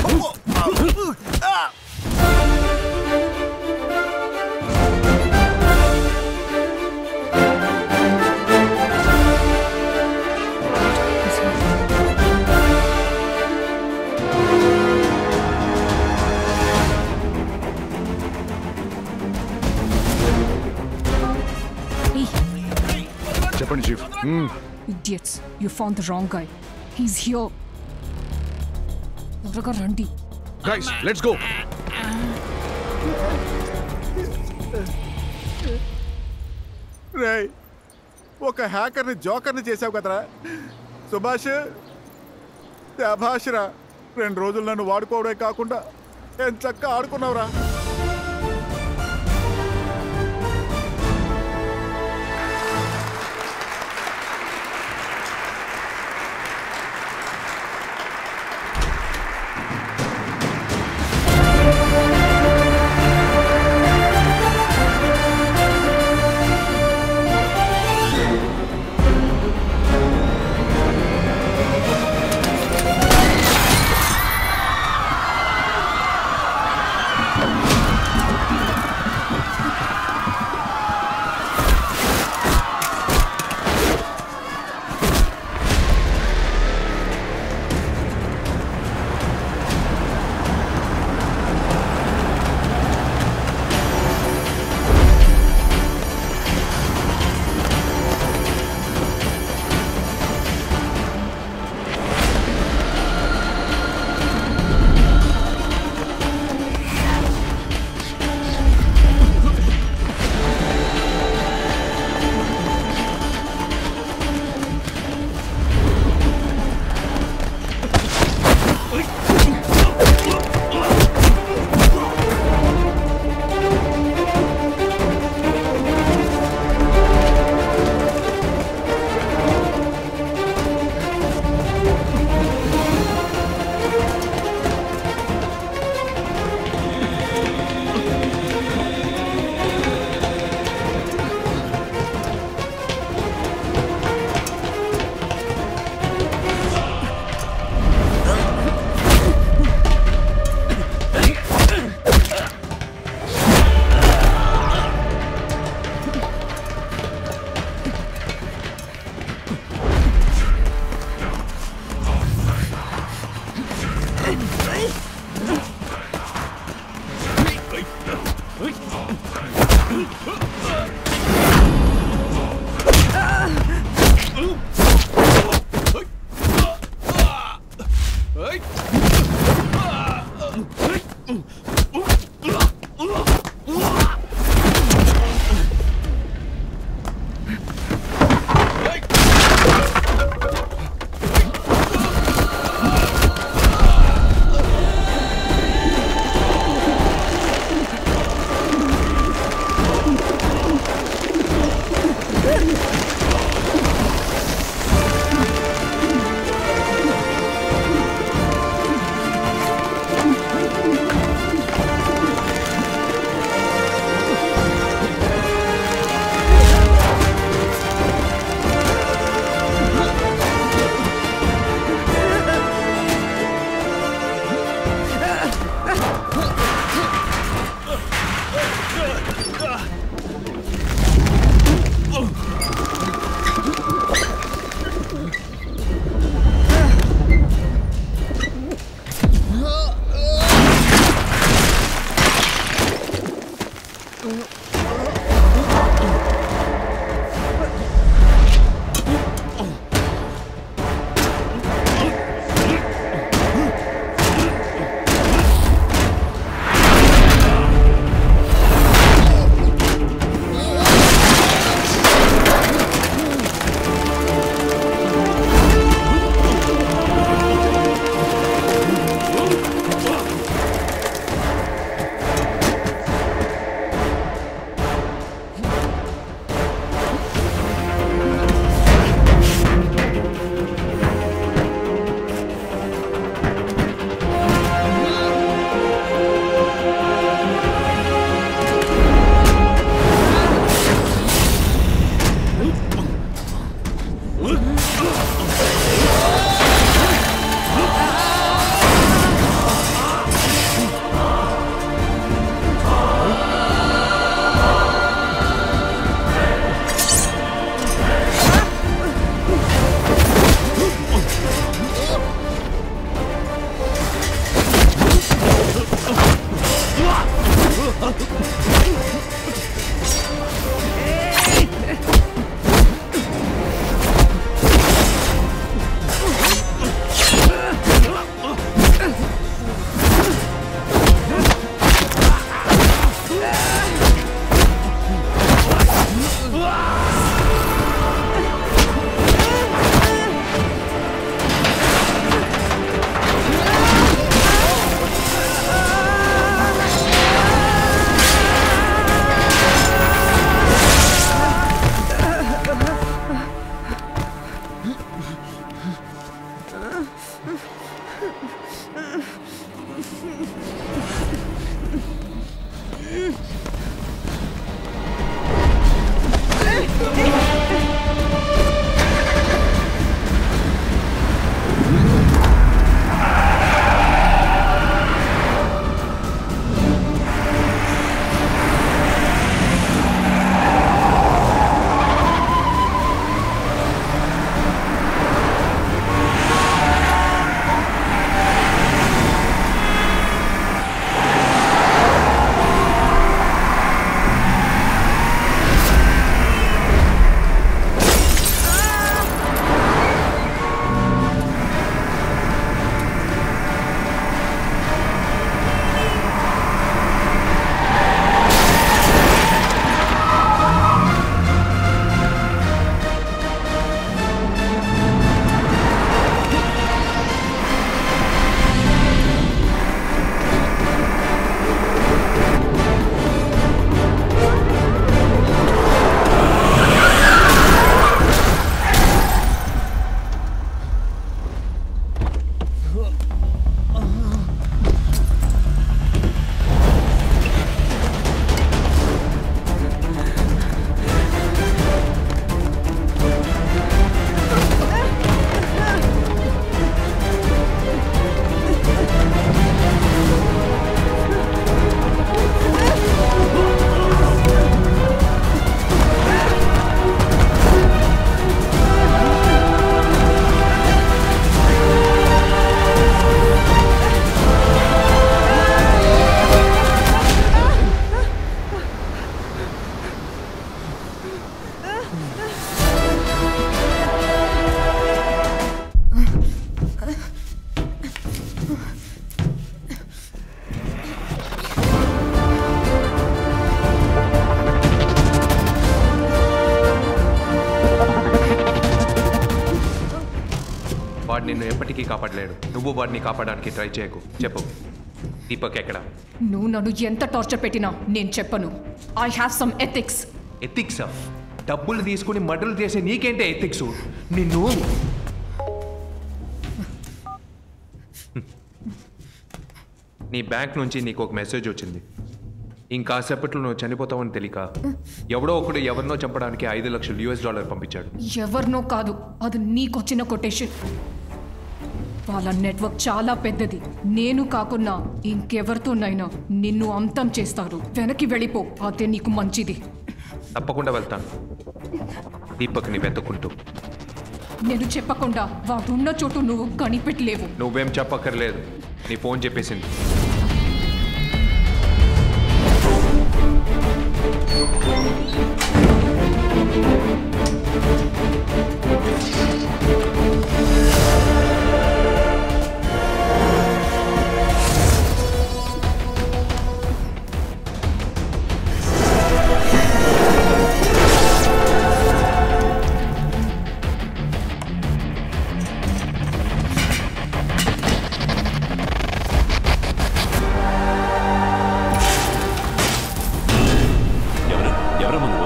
Hey, చెప్పండి chief idiots. You found the wrong guy. He's here. త్వరగా రండి గైస్ లెట్స్ గో రేయ్ ఒక హ్యాకర్ని జోకర్ని చేసావు కదరా సుభాష్ శాభాష్రా రెండు రోజులు నన్ను వాడుకోవడే కాకుండా ఎంత చక్కగా ఆడుకున్నావురా ఆ లేడు నువ్వు వాడిని కాపాడడానికి ట్రై చేయకు చెప్పు దీపక్ ఎక్కడ నువ్వు నన్ను ఎంత టార్చర్ పెట్టినా నేను చెప్పను I have some ethics ethics of డబ్బులు తీసుకుని మర్డర్లు చేసే నీకేంటే ఎథిక్స్ నిన్ను నీ బ్యాంక్ నుంచి నీకు ఒక మెసేజ్ వచ్చింది ఇంకాసేపట్లో నువ్వు చనిపోతావని తెలియక ఎవడో ఒకడు ఎవరినో చంపడానికి ఐదు లక్షలు యూఎస్ డాలర్ పంపించాడు ఎవరినో కాదు అది నీకొచ్చిన కొటేషన్ వాళ్ళ నెట్వర్క్ చాలా పెద్దది నేను కాకున్నా ఇంకెవరితోనైనా నిన్ను అంతం చేస్తారు వెనక్కి వెళ్ళిపో అదే నీకు మంచిది తప్పకుండా వెళ్తాను దీపక్ని వెతుక్కుంటూ నేను చెప్పకుండా వాడున్న చోటు నువ్వు కనిపెట్టలేవు నువ్వేం చెప్పక్కర్లేదు నీ ఫోన్ చెప్పేసింది ఎవరు ఎవరమ్మా నువ్వు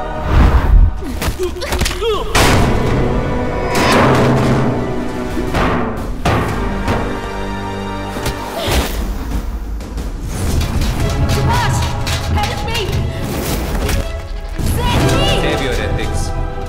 Save your ethics.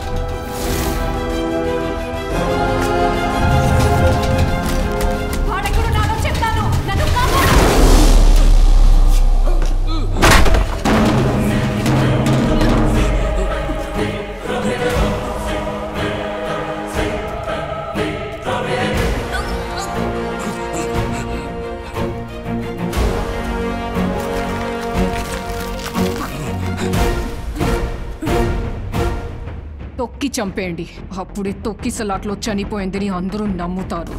తొక్కి చంపేయండి అప్పుడే తొక్కి సలాట్లో చనిపోయిందని అందరూ నమ్ముతారు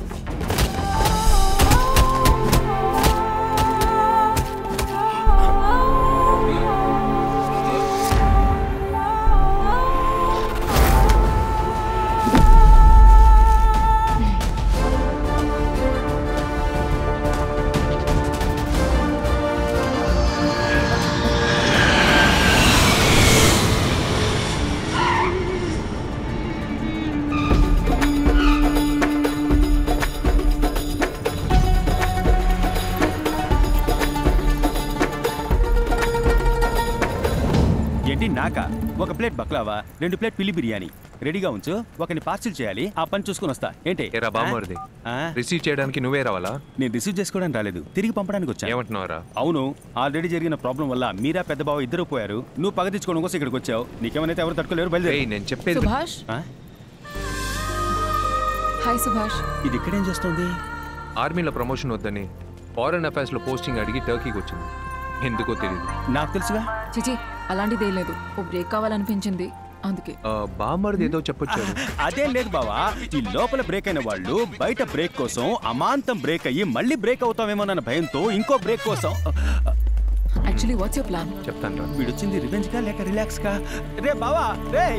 ఏంటి నాకా ఒక ప్లేట్ బక్లావా రెండు ప్లేట్ పిల్లి బిర్యానీ రెడీగా ఉంచు ఒకని పార్సిల్ చేయాలి ఆ పని చూసుకొని వస్తా ఏంటి ఏరా బామ్మరిది రిసీవ్ చేయడానికి నువ్వే రావాలా నేను రిసీవ్ చేసుకోవడానికి రాలేదు తిరిగి పంపడానికి వచ్చాను ఏమంటున్నారా అవును ఆల్రెడీ జరిగిన ప్రాబ్లం వల్ల మీరా పెద్ద బావ ఇద్దరు పోయారు నువ్వు పగ తెచ్చుకోవడం కోసం ఇక్కడికి వచ్చావు నీకేమైనా ఎవరు తట్టుకోలేరు బయలుదేరి నేను చెప్పేది సుభాష్ హాయ్ సుభాష్ ఇది ఇక్కడేం చేస్తుంది ఆర్మీలో ప్రమోషన్ వద్దని ఫారెన్ అఫైర్స్ లో పోస్టింగ్ అడిగి టర్కీకి వచ్చింది ఎందుకో తెలియదు నాకు తెలుసుగా చిచి అలాంటిదే లేదు ఓ బ్రేక్ కావాలనిపించింది అందుకే బామ్మరిది ఏదో చెప్పొచ్చాడు అదేం లేదు బావా ఈ లోపల బ్రేక్ అయిన వాళ్ళు బయట బ్రేక్ కోసం అమాంతం బ్రేక్ అయ్యి మళ్ళీ బ్రేక్ అవుతామేమోనన్న భయంతో ఇంకో బ్రేక్ కోసం యాక్చువల్లీ వాట్స్ యువర్ ప్లాన్ చెప్తాను రా వీడొచ్చింది రివెంజ్ కా లేక రిలాక్స్ కా రే బావా రే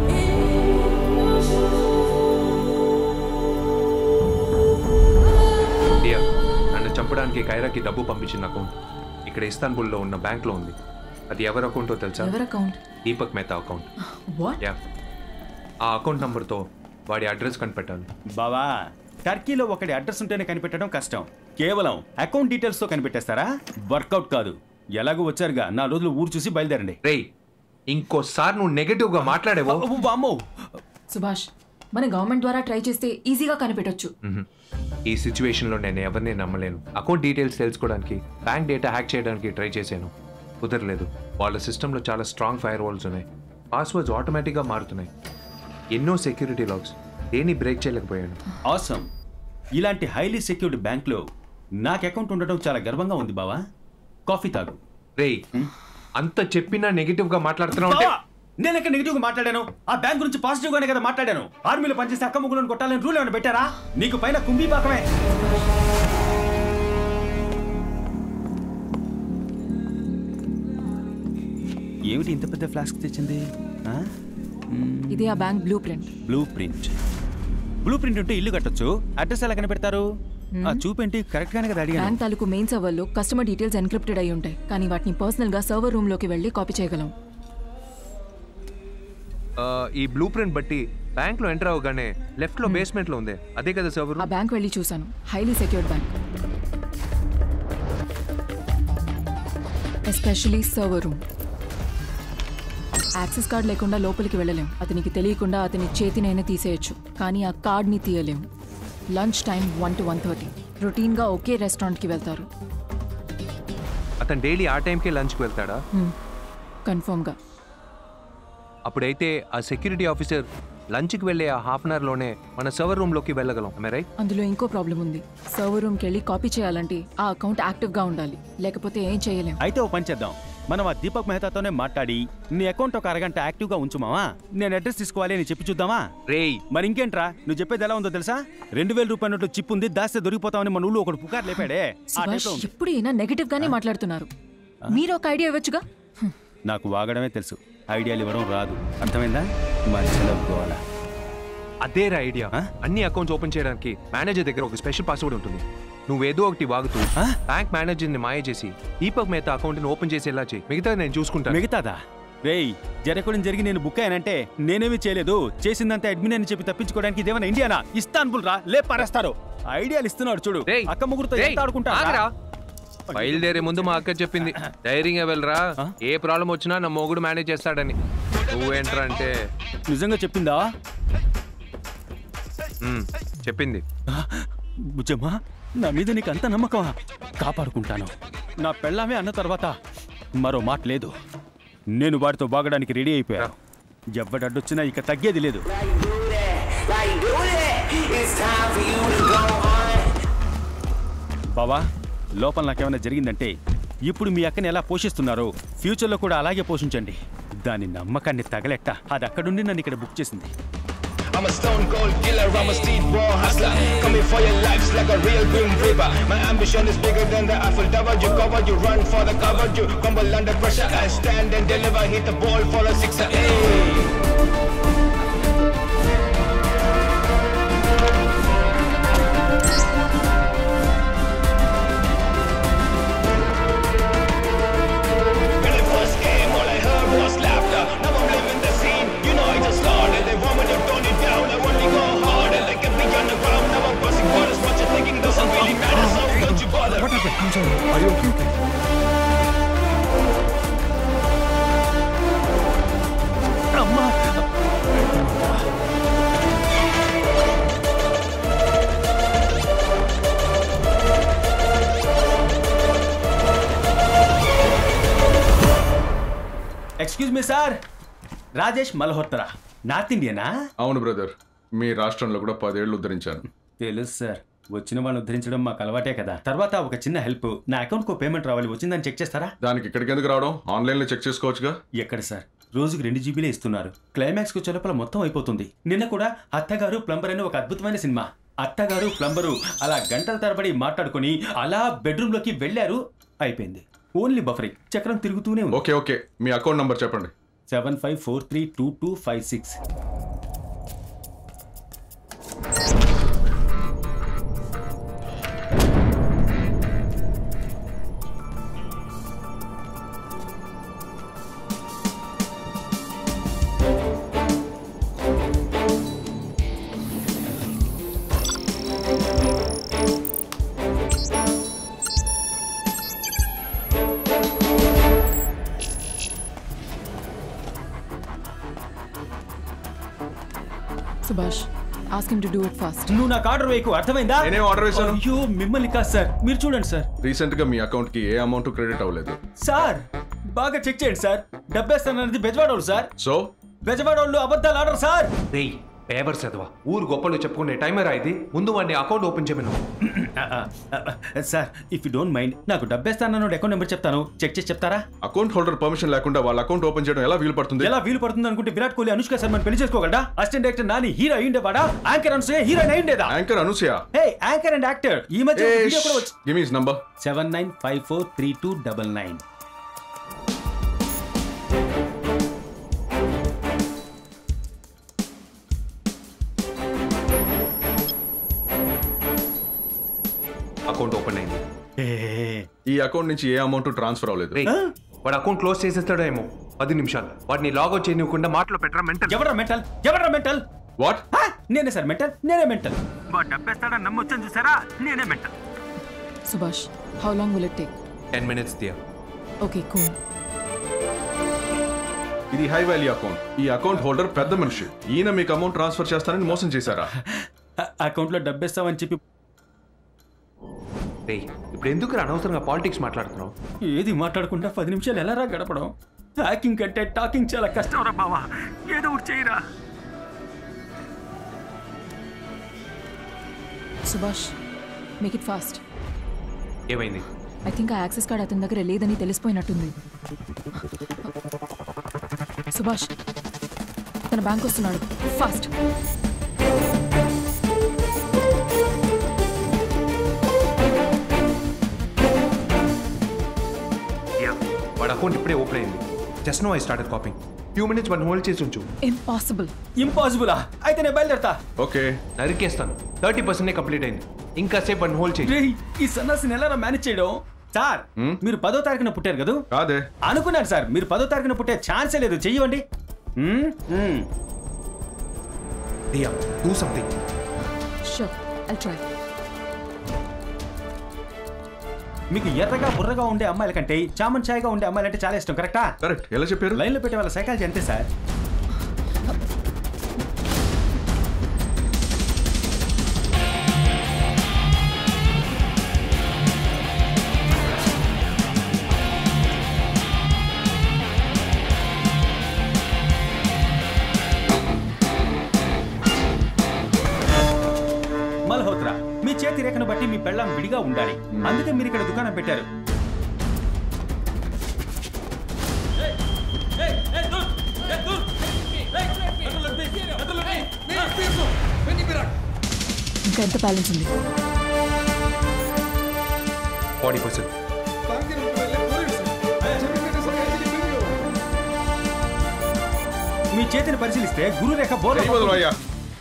డియా నన్ను చంపడానికి కైరాకి డబ్బు పంపించిన అకౌంట్ ఇక్కడ ఇస్తాన్బుల్లో ఉన్న బ్యాంక్లో ఉంది అది ఎవరి అకౌంటో తెలుసా ఎవరి account Deepak Mehta account what yeah ఆ అకౌంట్ నంబర్తో వాడి అడ్రస్ కనిపెట్టాలి బావా టర్కీలో ఒకటి అడ్రస్ ఉంటేనే కనిపెట్టడం కష్టం కేవలం అకౌంట్ డీటెయిల్స్ తో కనిపెట్టేస్తారా వర్కౌట్ కాదు ఎలాగో వచ్చారుగా నా రోజులు ఊరు చూసి బయలుదేరండి రేయ్ ఇంకోసారి నువ్వు నెగటివ్ గా మాట్లాడేవో వామ్మో సుభాష్ మన గవర్నమెంట్ ద్వారా ట్రై చేస్తే ఈజీగా కనిపెట్టొచ్చు మ్మ్. ఈ సిచ్యువేషన్ లో నేను ఎవరిని నమ్మలేను అకౌంట్ డీటెయిల్స్ తెలుసుకోవడానికి బ్యాంక్ డేటా హ్యాక్ చేయడానికి ట్రై చేశాను కుదరలేదు వాళ్ళ సిస్టంలో చాలా స్ట్రాంగ్ ఫైర్ వాల్స్ ఉన్నాయి పాస్వర్డ్స్ ఆటోమేటిక్గా మారుతున్నాయి ఎన్నో సెక్యూరిటీ లాక్స్ దేన్ని బ్రేక్ చేయలేకపోయాను ఆసమ్ ఇలాంటి హైలీ సెక్యూర్డ్ బ్యాంక్లో నాకు అకౌంట్ ఉండడం చాలా గర్వంగా ఉంది బావా కాఫీ తాగు రేయ్ అంత చెప్పినా నెగిటివ్ గా మాట్లాడుతున్నావు అంటే బావా, నేను ఎక్కడ నెగిటివ్ గా మాట్లాడాను ఆ బ్యాంక్ గురించి పాజిటివ్ గానే కదా మాట్లాడాను ఆర్మీలో పనిచేస్తే అక్క ముగ్గులను కొట్టాలని రూల్ ఏమైనా పెట్టారా నీకు పైన కుంభీ పాకమే ఏమిటి ఇంత పెద్ద ఫ్లాస్క్ తెచ్చింది ఇదే ఆ bank blueprint blueprint blueprint ఉంటే ఇల్లు కట్టొచ్చు అడ్రస్ ఎలా కనిపెడతారు ఆ Hmm. చూపేంటి కరెక్ట్ గానే కదా అడిగాను బ్యాంక్ తాలూకు మెయిన్ సర్వర్లో కస్టమర్ డీటెయిల్స్ ఎన్క్రిప్టెడ్ అయి ఉంటాయి కానీ వాటిని పర్సనల్ గా సర్వర్ రూమ్ లోకి వెళ్ళి కాపీ చేయగలం ఆ, ఈ బ్లూ ప్రింట్ బట్టి బ్యాంక్ లో ఎంటర్ అవగానే లెఫ్ట్ లో బేస్మెంట్ లో ఉంది అదే కదా సర్వర్ ఆ బ్యాంక్ వెళ్ళి చూశాను highly secured bank especially server room access card లేకుండా లోపలికి వెళ్ళలేం అతనికి తెలియకుండా అతని చేతినైనా తీసేయొచ్చు కానీ ఆ కార్డ్ని తీయలేం lunch time one to one thirty రొటీన్గా ఒకే రెస్టారెంట్కి వెళ్తారు అతను డైలీ ఆ టైంకే లంచ్కి వెళ్తాడా కన్ఫర్మ్గా అప్పుడైతే ఆ సెక్యూరిటీ ఆఫీసర్ లంచ్కి వెళ్ళే ఆ హాఫ్ అన్ అవర్లోనే మన సర్వర్ రూమ్లోకి వెళ్ళగలం రైట్ అందులో ఇంకో ప్రాబ్లం ఉంది సర్వర్ రూమ్కి వెళ్ళి కాపీ చేయాలంటే ఆ అకౌంట్ యాక్టివ్గా ఉండాలి లేకపోతే ఏం చేయలేం అయితే ఓ పని చేద్దాం మనం ఆ దీపక్ మెహతాతోనే మాట్లాడి నీ అకౌంట్ ఒక అరగంట యాక్టివ్ గా ఉంచుమావా నేను అడ్రస్ తీసుకోవాలి అని చెప్పి చూద్దామా రేయ్ మరి ఇంకేంట్రా నువ్వు చెప్పేది ఎలా ఉందో తెలుసా రెండు వేల రూపాయల నోటు చిప్ ఉంది దాస్తే దొరికిపోతామని మన ఊళ్ళో ఒకటి పుకారు లేపాడే ఆ సుభాష్ టైప్లో ఉంది. ఎప్పుడు అయినా నెగటివ్ గానే మాట్లాడుతున్నారు మీరు ఒక ఐడియా ఇవ్వచ్చుగా నాకు వాగడమే తెలుసు ఐడియాలు ఇవ్వడం రాదు అర్థమైందా మధ్యలో గోల అదేరా ఐడియా అన్ని అకౌంట్స్ ఓపెన్ చేయడానికి మేనేజర్ దగ్గర ఒక స్పెషల్ పాస్వర్డ్ ఉంటుంది నువ్వేదో ఒకటి వాగుతూ బ్యాంక్ మేనేజర్ ని మాయ చేసి దీపక్ మేత అకౌంట్ ని ఓపెన్ చేసేలా చేయి మిగతా నేను చూసుకుంటాను మిగతాదా రేయ్ జరగడం జరిగి నేను బుక్ అయ్యానంటే నేనేమీ చేయలేదు చేసిందంతా అడ్మిన్ అని చెప్పి తప్పించుకోవడానికి ఇదేమైనా ఇండియానా ఇస్తాన్బుల్ రా లే పారేస్తారు ఐడియాలు ఇస్తున్నాడు చూడు అక్క ముగ్గురుతో ఎంత ఆడుకుంటా ఆగరా. బయలుదేరే ముందు మా అక్క చెప్పింది ధైర్యంగా వెళ్ళరా ఏ ప్రాబ్లం వచ్చినా నా మొగుడు మేనేజ్ చేస్తాడని నువ్వేంట్రా అంటే నిజంగా చెప్పిందా మ్మ్, చెప్పింది బుజ్జమ్మా నా మీద నీకు అంత నమ్మకమా కాపాడుకుంటాను నా పెళ్ళామే అన్న తర్వాత మరో మాట లేదు నేను వాడితో బాగడానికి రెడీ అయిపోయాను ఎవ్వడడ్డొచ్చినా ఇక తగ్గేది లేదు బావా లోపల నాకేమైనా జరిగిందంటే ఇప్పుడు మీ అక్కని ఎలా పోషిస్తున్నారో ఫ్యూచర్లో కూడా అలాగే పోషించండి దాని నమ్మకాన్ని తగలెట్ట అది అక్కడుండి నన్ను ఇక్కడ బుక్ చేసింది I'm a stone cold killer, I'm a street war hustler. Coming for your lives like a real grim reaper. My ambition is bigger than the Eiffel Tower. You cover, you run for the cover, you crumble under pressure. I stand and deliver, hit the ball for a sixer. Hey. When I first came, all I heard was laughter. Now I'm living the scene. You know I just started. They want me to tone it down. I only go harder. They kept me on the ground. Now I'm crossing borders. What you thinking doesn't really matter. So don't you bother. What happened? I'm sorry. Are you okay? అమ్మా excuse me sir Rajesh Malhotra north ఇండియనా అవును brother మీ రాష్ట్రంలో కూడా పదేళ్ళు ఉద్ధరించాను తెలుసు sir వచ్చిన వాళ్ళని ఉద్ధరించడం మాకు అలవాటే కదా తర్వాత ఒక చిన్న హెల్ప్ నా అకౌంట్కు పేమెంట్ రావాలి వచ్చిందని చెక్ చేస్తారా దానికి ఇక్కడికి ఎందుకు రావడం ఆన్లైన్లో చెక్ చేసుకోవచ్చుగా ఎక్కడ సార్ రోజుకి రెండు జీబీలే ఇస్తున్నారు క్లైమాక్స్ కు లోపల మొత్తం అయిపోతుంది నిన్న కూడా అత్తగారు ప్లంబర్ అని ఒక అద్భుతమైన సినిమా అత్తగారు ప్లంబరు అలా గంటల తరబడి మాట్లాడుకొని అలా బెడ్రూమ్ లోకి వెళ్ళారు అయిపోయింది ఓన్లీ బఫరింగ్ చక్రం తిరుగుతూనే ఉంది ఓకే ఓకే మీ అకౌంట్ నంబర్ చెప్పండి seven five four three two two five six Subhash ask him to do it fast నువ్వు నాకు ఆర్డర్ వేయకు అర్థమైందా నేనేం ఆర్డర్ వేశాను అయ్యో మిమ్మల్ని కాదు సార్ మీరు చూడండి సార్ రీసెంట్ గా మీ అకౌంట్ కి ఏ అమౌంట్ క్రెడిట్ అవ్వలేదు సార్ బాగా చెక్ చేయండి సార్ డబ్బేస్తానన్నది బెజవాడోళ్ళు సార్ సో బెజవాడోళ్ళు అబద్ధాలు ఆడరు సార్ రేయ్ పేపర్ చదవా ఊరు గొప్పలు చెప్పుకునే టైమర్ ఇది ముందు వాడిని అకౌంట్ ఓపెన్ చేయమను sir if you don't mind నాకు డబ్బేస్తానన్న అకౌంట్ నెంబర్ చెప్తాను చెక్ చేసి చెప్తారా అకౌంట్ హోల్డర్ పర్మిషన్ లేకుండా వాళ్ళ అకౌంట్ ఓపెన్ చేయడం ఎలా వీలు పడుతుంది ఎలా వీలు పడుతుంది అనుకుంటే విరాట్ కోహ్లీ అనుష్క శర్మని పెళ్లి చేసుకోగలడా అసిస్టెంట్ డైరెక్టర్ నాని హీరో అయ్యిండేవాడా యాంకర్ అనసూయ హీరోయిన్ అయ్యిండేదా anchor Anasuya hey anchor and actor ఈ మధ్య ఒక వీడియో కూడా వచ్చి give me number seven nine five four three two double nine account open అయింది ఈ అకౌంట్ నుంచి ఏ అమౌంట్ ట్రాన్స్ఫర్ అవ్వలేదు రేయ్, వాడు అకౌంట్ క్లోజ్ చేసేస్తాడో ఏమో పది నిమిషాలు వాడిని లాగౌట్ చేయనివ్వకుండా మాటలో పెట్టరా మెంటల్ ఎవరా మెంటల్ ఎవరా మెంటల్ వాట్ నేనే సార్ మెంటల్ నేనే మెంటల్ వాడు డబ్బేస్తాడని నమ్మొచ్చని చూసారా నేనే mental Subhash how long will it take ten minutes Diya okay cool ఇది హై వాల్యూ అకౌంట్ ఈ అకౌంట్ హోల్డర్ పెద్ద మనిషి ఈయన మీకు అమౌంట్ ట్రాన్స్ఫర్ చేస్తానని మోసం చేశారా అకౌంట్లో డబ్బేస్తామని చెప్పి రేయ్ ఇప్పుడు ఎందుకు అనవసరంగా పాలిటిక్స్ మాట్లాడుతున్నావు ఏది మాట్లాడకుండా పది నిమిషాలు ఎలా రా గడపడం హ్యాకింగ్ కంటే టాకింగ్ చాలా కష్టం రా బావా ఏదో ఒకటి చేయరా సుభాష్ మేక్ ఇట్ ఫాస్ట్ ఏమైంది ఐ థింక్ ఆ యాక్సెస్ కార్డ్ అతని దగ్గర లేదని తెలిసిపోయినట్టుంది సుభాష్ తన బ్యాంక్ వస్తున్నాడు ఫాస్ట్ వాడు అకౌంట్ ఇప్పుడే ఓపెన్ అయింది just no I started copying few minutes one hold చేసి ఉంచు ఇంపాసిబుల్ ఇంపాసిబులా అయితే నేను బయలుదేరతా ఓకే నరికేస్తాను థర్టీ పర్సెంట్ కంప్లీట్ అయింది ఇంకా సేపు వన్ హోల్డ్ చేయి రేయ్, ఈ సన్నాసిని ఎలా మేనేజ్ చేయడం సార్ మీరు పదో తారీఖున పుట్టారు కదా కాదే అనుకున్నాను సార్ మీరు పదో తారీఖున పుట్టే ఛాన్సే లేదు చెయ్యండి Diya do something sure I try మీకు ఎర్రగా బుర్రగా ఉండే అమ్మాయిల కంటే చామన్ ఛాయగా ఉండే అమ్మాయిలు అంటే చాలా ఇష్టం కరెక్టా కరెక్ట్ ఎలా చెప్పారు లైన్లో పెట్టే వాళ్ళ సైకాలజీ అంతే సార్ మల్హోత్రా మీ చేతి రేఖను బట్టి మీ పెళ్ళాం విడిగా ఉండాలి అందుకే మీరు ఇక్కడ దుకాణం పెట్టారు ఇంకా ఎంత బ్యాలెన్స్ ఉంది ఫార్టీ పర్సెంట్ మీ చేతిని పరిశీలిస్తే గురు రేఖ బోర్ చెయ్యి వదలు అయ్యా.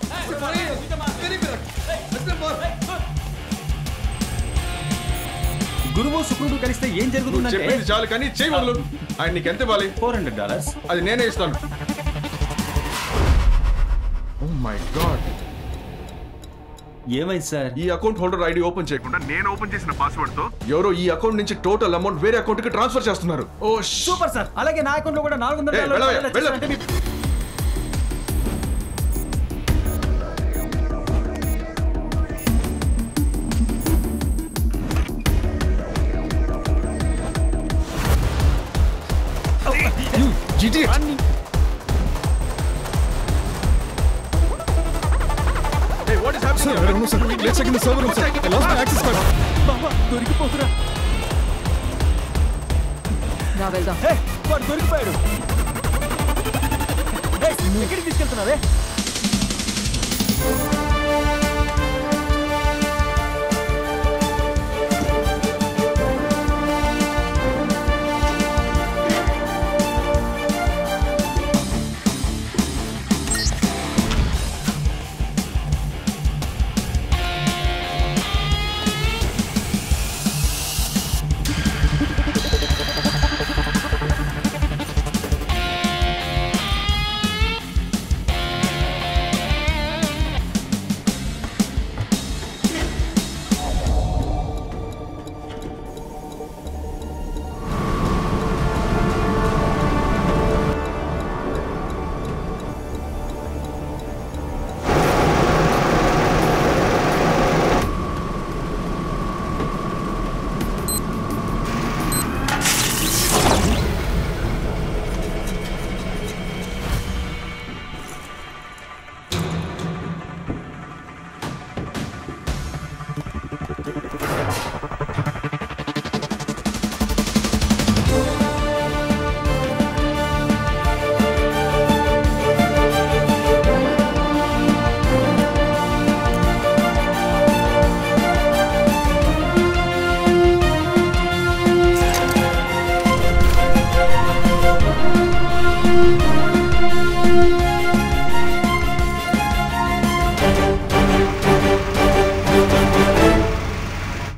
గురువు శుక్రుడు కలిస్తే ఏం నువ్వు జరుగుతుందంటే చెప్పింది చాలు కానీ చెయ్యి వదలు ఆయన నీకు ఎంత ఇవ్వాలి ఫోర్ హండ్రెడ్ డాలర్స్ అది నేనే ఇస్తాను ఓ మై గాడ్ ఏమైంది సార్ ఈ అకౌంట్ హోల్డర్ ఐడి ఓపెన్ చేయకుండా నేను ఓపెన్ చేసిన పాస్వర్డ్ తో ఎవరో ఈ అకౌంట్ నుంచి టోటల్ అమౌంట్ వేరే అకౌంట్ కి ట్రాన్స్ఫర్ చేస్తున్నారు ఓ సూపర్ సార్ అలాగే నా అకౌంట్ లో కూడా నాలుగు వందల ఏయ్, డాలర్లు వెళ్ళవయ్యా, వెళ్ళు. వచ్చేసాయంటే మీ- Hey, what is happening here? Let's check in the server room, sir. I lost my access card. బాబా దొరికిపోతురా రా వెళ్దాం ఏయ్, వాడు దొరికిపోయాడు ఏయ్, ఎక్కడికి తీసుకెళ్తున్నావే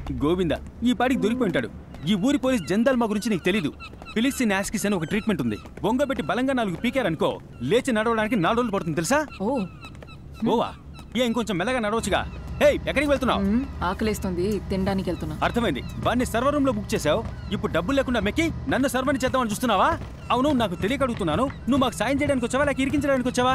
గోవింద ఈ పాటికి దొరికిపోయి ఉంటాడు ఈ ఊరి పోలీస్ జందాల్ మా గురించి నీకు తెలీదు ఫిలిక్సిన్ యాస్కిస్ అని ఒక ట్రీట్మెంట్ ఉంది బొంగబెట్టి బలంగా నాలుగు పీకారనుకో లేచి నడవడానికి నాలుగు రోజులు పడుతుంది తెలుసా ఓ ఓవా ఏ ఇంకొంచెం మెల్లగా నడవచ్చుగా హే ఎక్కడికి వెళ్తున్నావు మ్మ్, ఆకలేస్తుంది తినడానికి వెళ్తున్నా అర్థమైంది వాడిని సర్వర్ రూమ్ లో బుక్ చేసావు ఇప్పుడు డబ్బులు లేకుండా మెక్కి నన్ను సర్వర్ని చేద్దామని చూస్తున్నావా అవును నాకు తెలియక అడుగుతున్నాను నువ్వు మాకు సాయం చేయడానికి వచ్చావా లేక ఇరికించడానికి వచ్చావా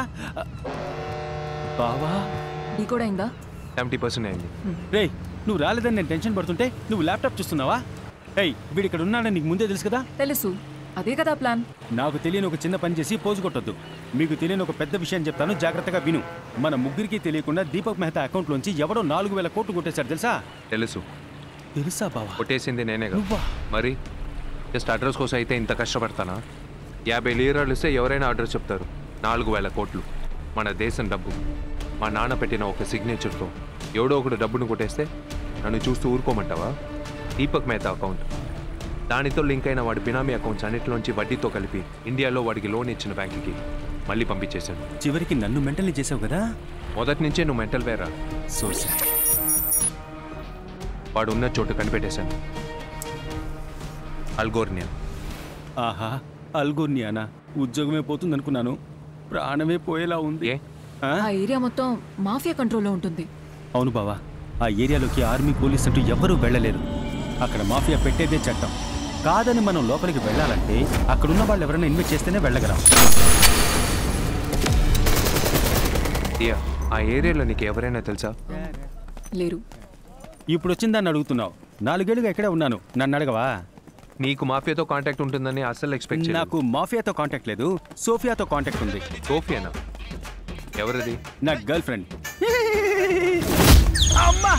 బావా ఢీ కూడా అయిందా సెవెంటీ పర్సెంట్ అయింది రేయ్ నువ్వు రాలేదని నేను టెన్షన్ పడుతుంటే నువ్వు ల్యాప్టాప్ చూస్తున్నావా ఏయ్ వీడు ఇక్కడ ఉన్నాడని నీకు ముందే తెలుసు కదా తెలుసు అదే కదా ప్లాన్ నాకు తెలియని ఒక చిన్న పని చేసి పోజు కొట్టొద్దు మీకు తెలియని ఒక పెద్ద విషయం చెప్తాను జాగ్రత్తగా విను మన ముగ్గురికి తెలియకుండా దీపక్ మెహతా అకౌంట్లోంచి ఎవడో నాలుగు వేల కోట్లు కొట్టేశాడు తెలుసా తెలుసు తెలుసా బావా కొట్టేసింది నేనే నువ్వా? మరి జస్ట్ అడ్రస్ కోసం అయితే ఇంత కష్టపడతానా యాభై లీరాలు ఇస్తే ఎవరైనా అడ్రస్ చెప్తారు నాలుగు వేల కోట్లు మన దేశం డబ్బు మా నాన్న పెట్టిన ఒక సిగ్నేచర్తో ఎవడో ఒకడు డబ్బును కొట్టేస్తే నన్ను చూస్తూ ఊరుకోమంటావా దీపక్ మెహతా అకౌంట్ దానితో లింక్ అయిన వాడి బినామీ అకౌంట్స్ అన్నిటిలోంచి వడ్డీతో కలిపి ఇండియాలో వాడికి లోన్ ఇచ్చిన బ్యాంకుకి మళ్ళీ పంపించేశాను చివరికి నన్ను మెంటల్లీ చేసావు కదా మొదటి నుంచే నువ్వు మెంటల్ వేరా సో వాడు ఉన్న చోటు కనిపెట్టేశాను అల్గోర్నియా ఆహా అల్గోర్నియానా ఉద్యోగమే పోతుంది అనుకున్నాను ప్రాణమే పోయేలా ఉంది ఆ? ఆ ఏరియా మొత్తం మాఫియా కంట్రోల్లో ఉంటుంది అవును బావా ఆ ఏరియాలోకి ఆర్మీ పోలీస్ అంటూ ఎవ్వరూ వెళ్ళలేరు అక్కడ మాఫియా పెట్టేదే చట్టం కాదని మనం లోపలికి వెళ్ళాలంటే అక్కడున్న వాళ్ళు ఎవరైనా ఇన్వైట్ చేస్తేనే వెళ్ళగలం దియా ఆ ఏరియాలో నీకు ఎవరైనా తెలుసా లేరు ఇప్పుడు వచ్చిందని అడుగుతున్నావు నాలుగేళ్లుగా ఇక్కడే ఉన్నాను నన్ను అడగవా నీకు మాఫియాతో కాంటాక్ట్ ఉంటుందని అస్సలు ఎక్స్పెక్ట్ చేయలేదు నాకు మాఫియాతో కాంటాక్ట్ లేదు సోఫియాతో కాంటాక్ట్ ఉంది సోఫియానా ఎవరిది నా గర్ల్ ఫ్రెండ్ అమ్మా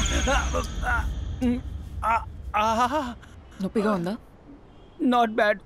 నొప్పిగా ఉందా నాట్ బ్యాడ్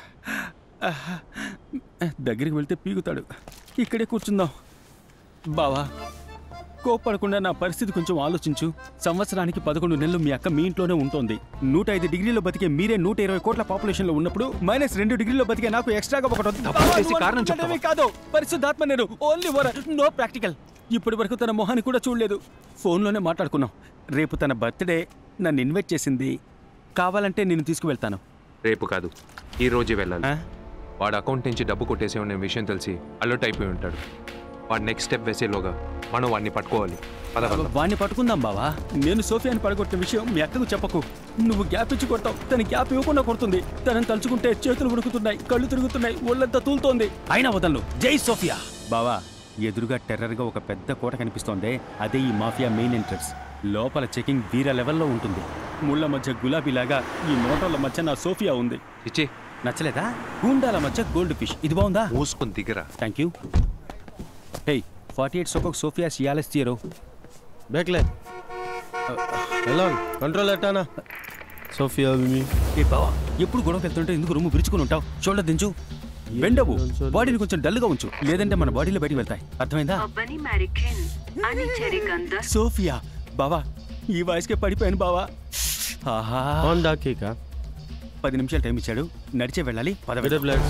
దగ్గరికి వెళ్తే పీగుతాడు ఇక్కడే కూర్చుందాం బావా కోప్పడకుండా నా పరిస్థితి కొంచెం ఆలోచించు సంవత్సరానికి పదకొండు నెలలు మీ అక్క మీ ఇంట్లోనే ఉంటుంది నూట ఐదు డిగ్రీలో బతికే మీరే నూట ఇరవై కోట్ల పాపులేషన్ లో ఉన్నప్పుడు మైనస్ రెండు డిగ్రీలో బతికే నాకు ఎక్స్ట్రాగా ఒకటి వద్దు. తప్పు చేసి బావా, కారణం నువ్వు చెప్తావా? అనుకున్నవి కాదు పరిశుద్ధాత్మ నేను ఓన్లీ వర్ నో ప్రాక్టికల్ ఇప్పటి వరకు తన మొహాన్ని కూడా చూడలేదు ఫోన్లోనే మాట్లాడుకున్నాం రేపు తన బర్త్డే నన్ను ఇన్వైట్ చేసింది కావాలంటే నేను తీసుకువెళ్తాను రేపు కాదు ఈ రోజే వెళ్ళాలి వాడు అకౌంట్ నుంచి డబ్బు కొట్టేసే విషయం తెలిసి అలర్ట్ అయిపోయి ఉంటాడు వాడు నెక్స్ట్ స్టెప్ వేసేలోగా మనం వాడిని పట్టుకోవాలి పద వెళ్దాం. వాణ్ణి పట్టుకుందాం బావా నేను సోఫియాని పడగొట్టిన విషయం మీ అక్కకు చెప్పకు నువ్వు గ్యాప్ ఇచ్చి కొడతావు తన గ్యాప్ ఇవ్వకుండా కొడుతుంది తనని తలుచుకుంటే చేతులు ఉడుకుతున్నాయి కళ్ళు తిరుగుతున్నాయి ఒళ్ళంతా తూలుతోంది అయినా వదలను జై సోఫియా బావా ఎదురుగా టెర్రర్గా ఒక పెద్ద కోట కనిపిస్తోంది అదే ఈ మాఫియా మెయిన్ ఎంట్రన్స్ లోపల చెకింగ్ వీర లెవెల్లో ఉంటుంది ముళ్ళ మధ్య గులాబీలాగా ఈ నోటల మధ్య నా సోఫియా ఉంది ఇచ్చే నచ్చలేదా గూండాల మధ్య గోల్డ్ ఫిష్ ఇది బాగుందా మూసుకొని దిగరా thank you hey forty eight సోకొక సోఫియా సియాలెస్ తీయరు బేక్లే ఎలా కంట్రోల్ ఎట్టానా సోఫియా మిమి ఏ బావా ఎప్పుడు గొడవకి వెళ్తుంటే ఎందుకు రూమ్ విరుచుకుని ఉంటావు షోల్డర్ దించు బెండవు బాడీని కొంచెం డల్గా ఉంచు లేదంటే మన బాడీలో బయటికి వెళ్తాయి అర్థమైందా అవ్వని మరికెన్ అని చెరికంద సోఫియా బావా ఈ వయసుకే పడిపోయాను బావా ఆహా దాకేకా పది నిమిషాలు టైం ఇచ్చాడు నడిచే వెళ్ళాలి పద Better blacks.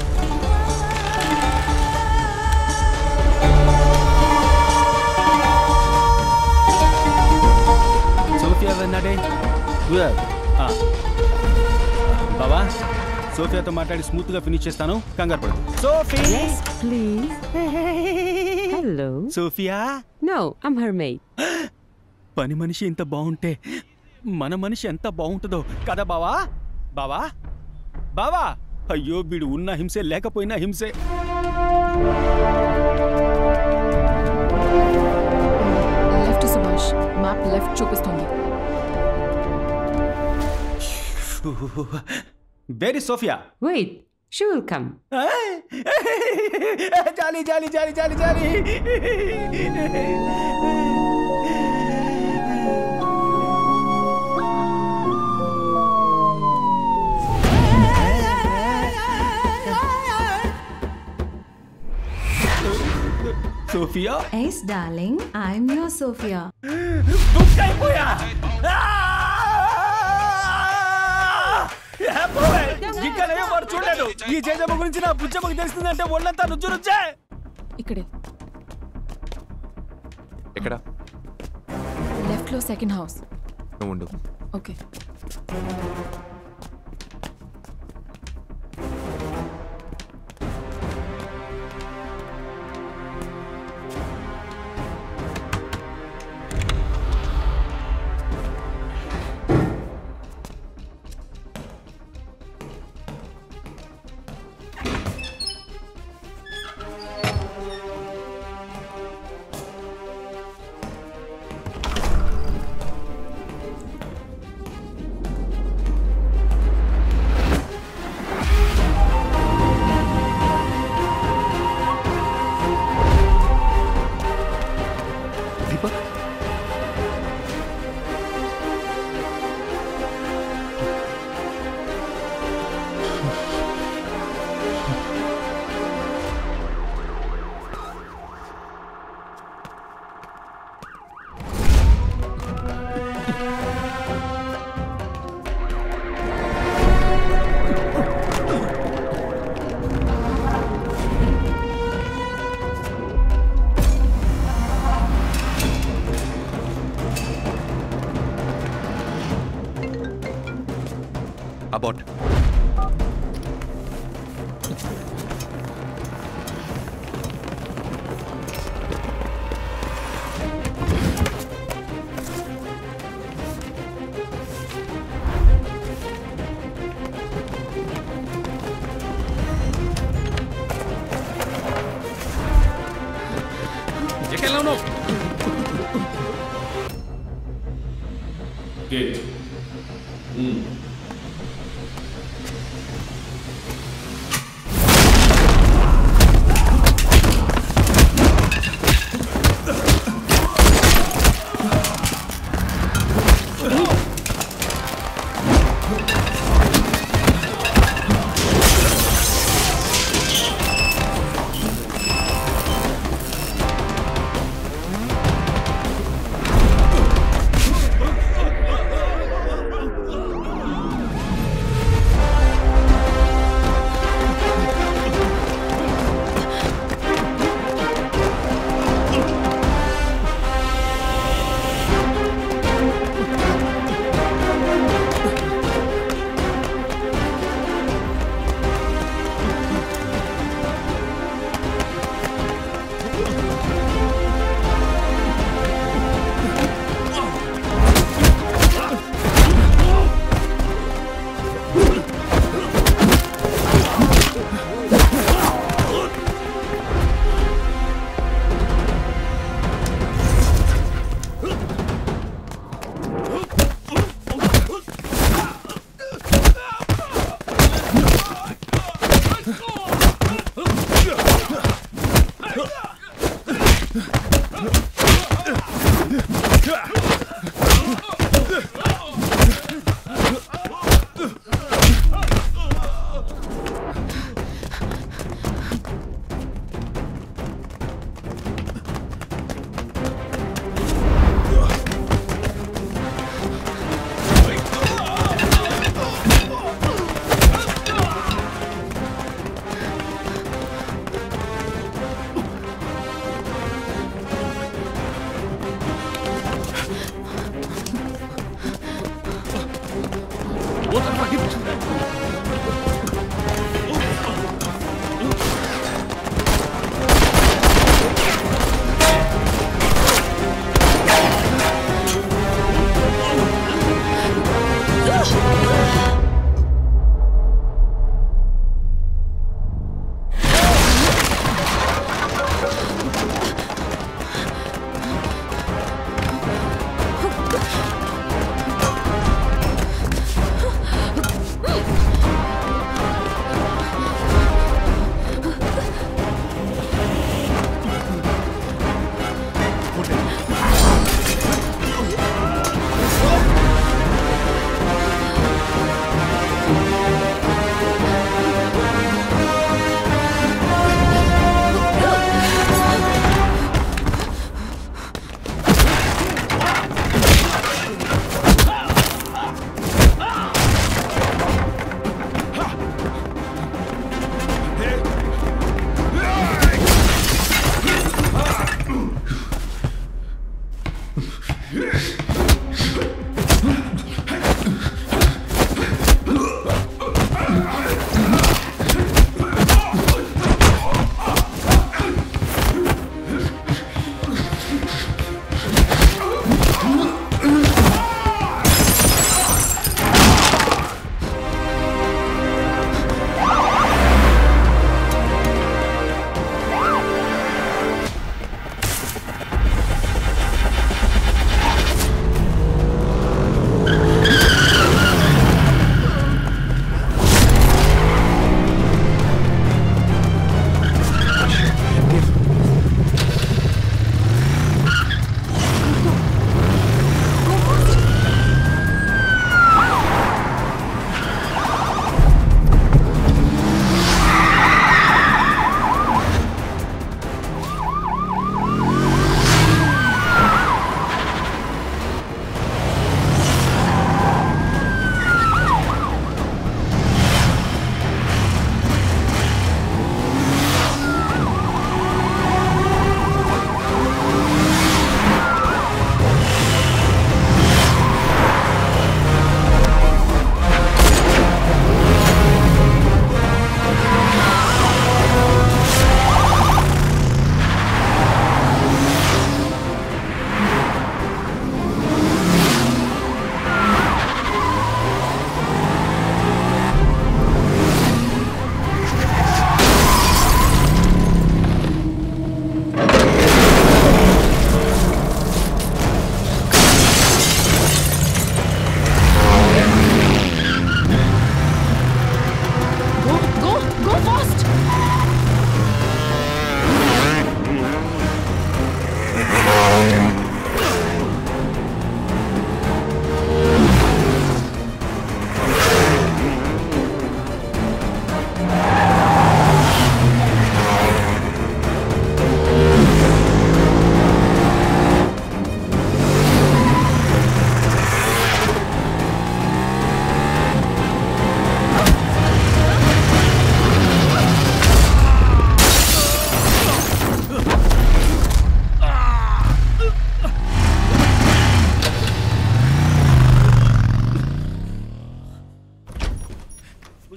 సోఫియా వెన్నాడే ఆ. బావా సోఫియాతో మాట్లాడి స్మూత్ గా ఫినిష్ చేస్తాను కంగారు పడు Sophie please hello Sofia no I'm her maid పని మనిషి ఇంత బాగుంటే మన మనిషి ఎంత బాగుంటుందో కదా బావా బావా బావా అయ్యో వీడు ఉన్న హింసే లేకపోయినా హింసే లెఫ్ట్ సుభాష్ మ్యాప్ లెఫ్ట్ చూపిస్తుంది very Sofia wait she will come జాలి జాలి జాలి జాలి జాలి Sofia yes darling I'm your Sofia book అయిపోయా ఇంకా నేను వాడు చూడలేదు ఈ జేజమ్మ గురించి నా బుజ్జమ్మకి తెలిసిందంటే ఒళ్ళంతా రుచి రుచే ఇక్కడే ఎక్కడ లెఫ్ట్ లో సెకండ్ హౌస్ నువ్వు ఉండు ఓకే దీపక్ అబౌట్ ఎక్కడెలా ఉన్నావు గేట్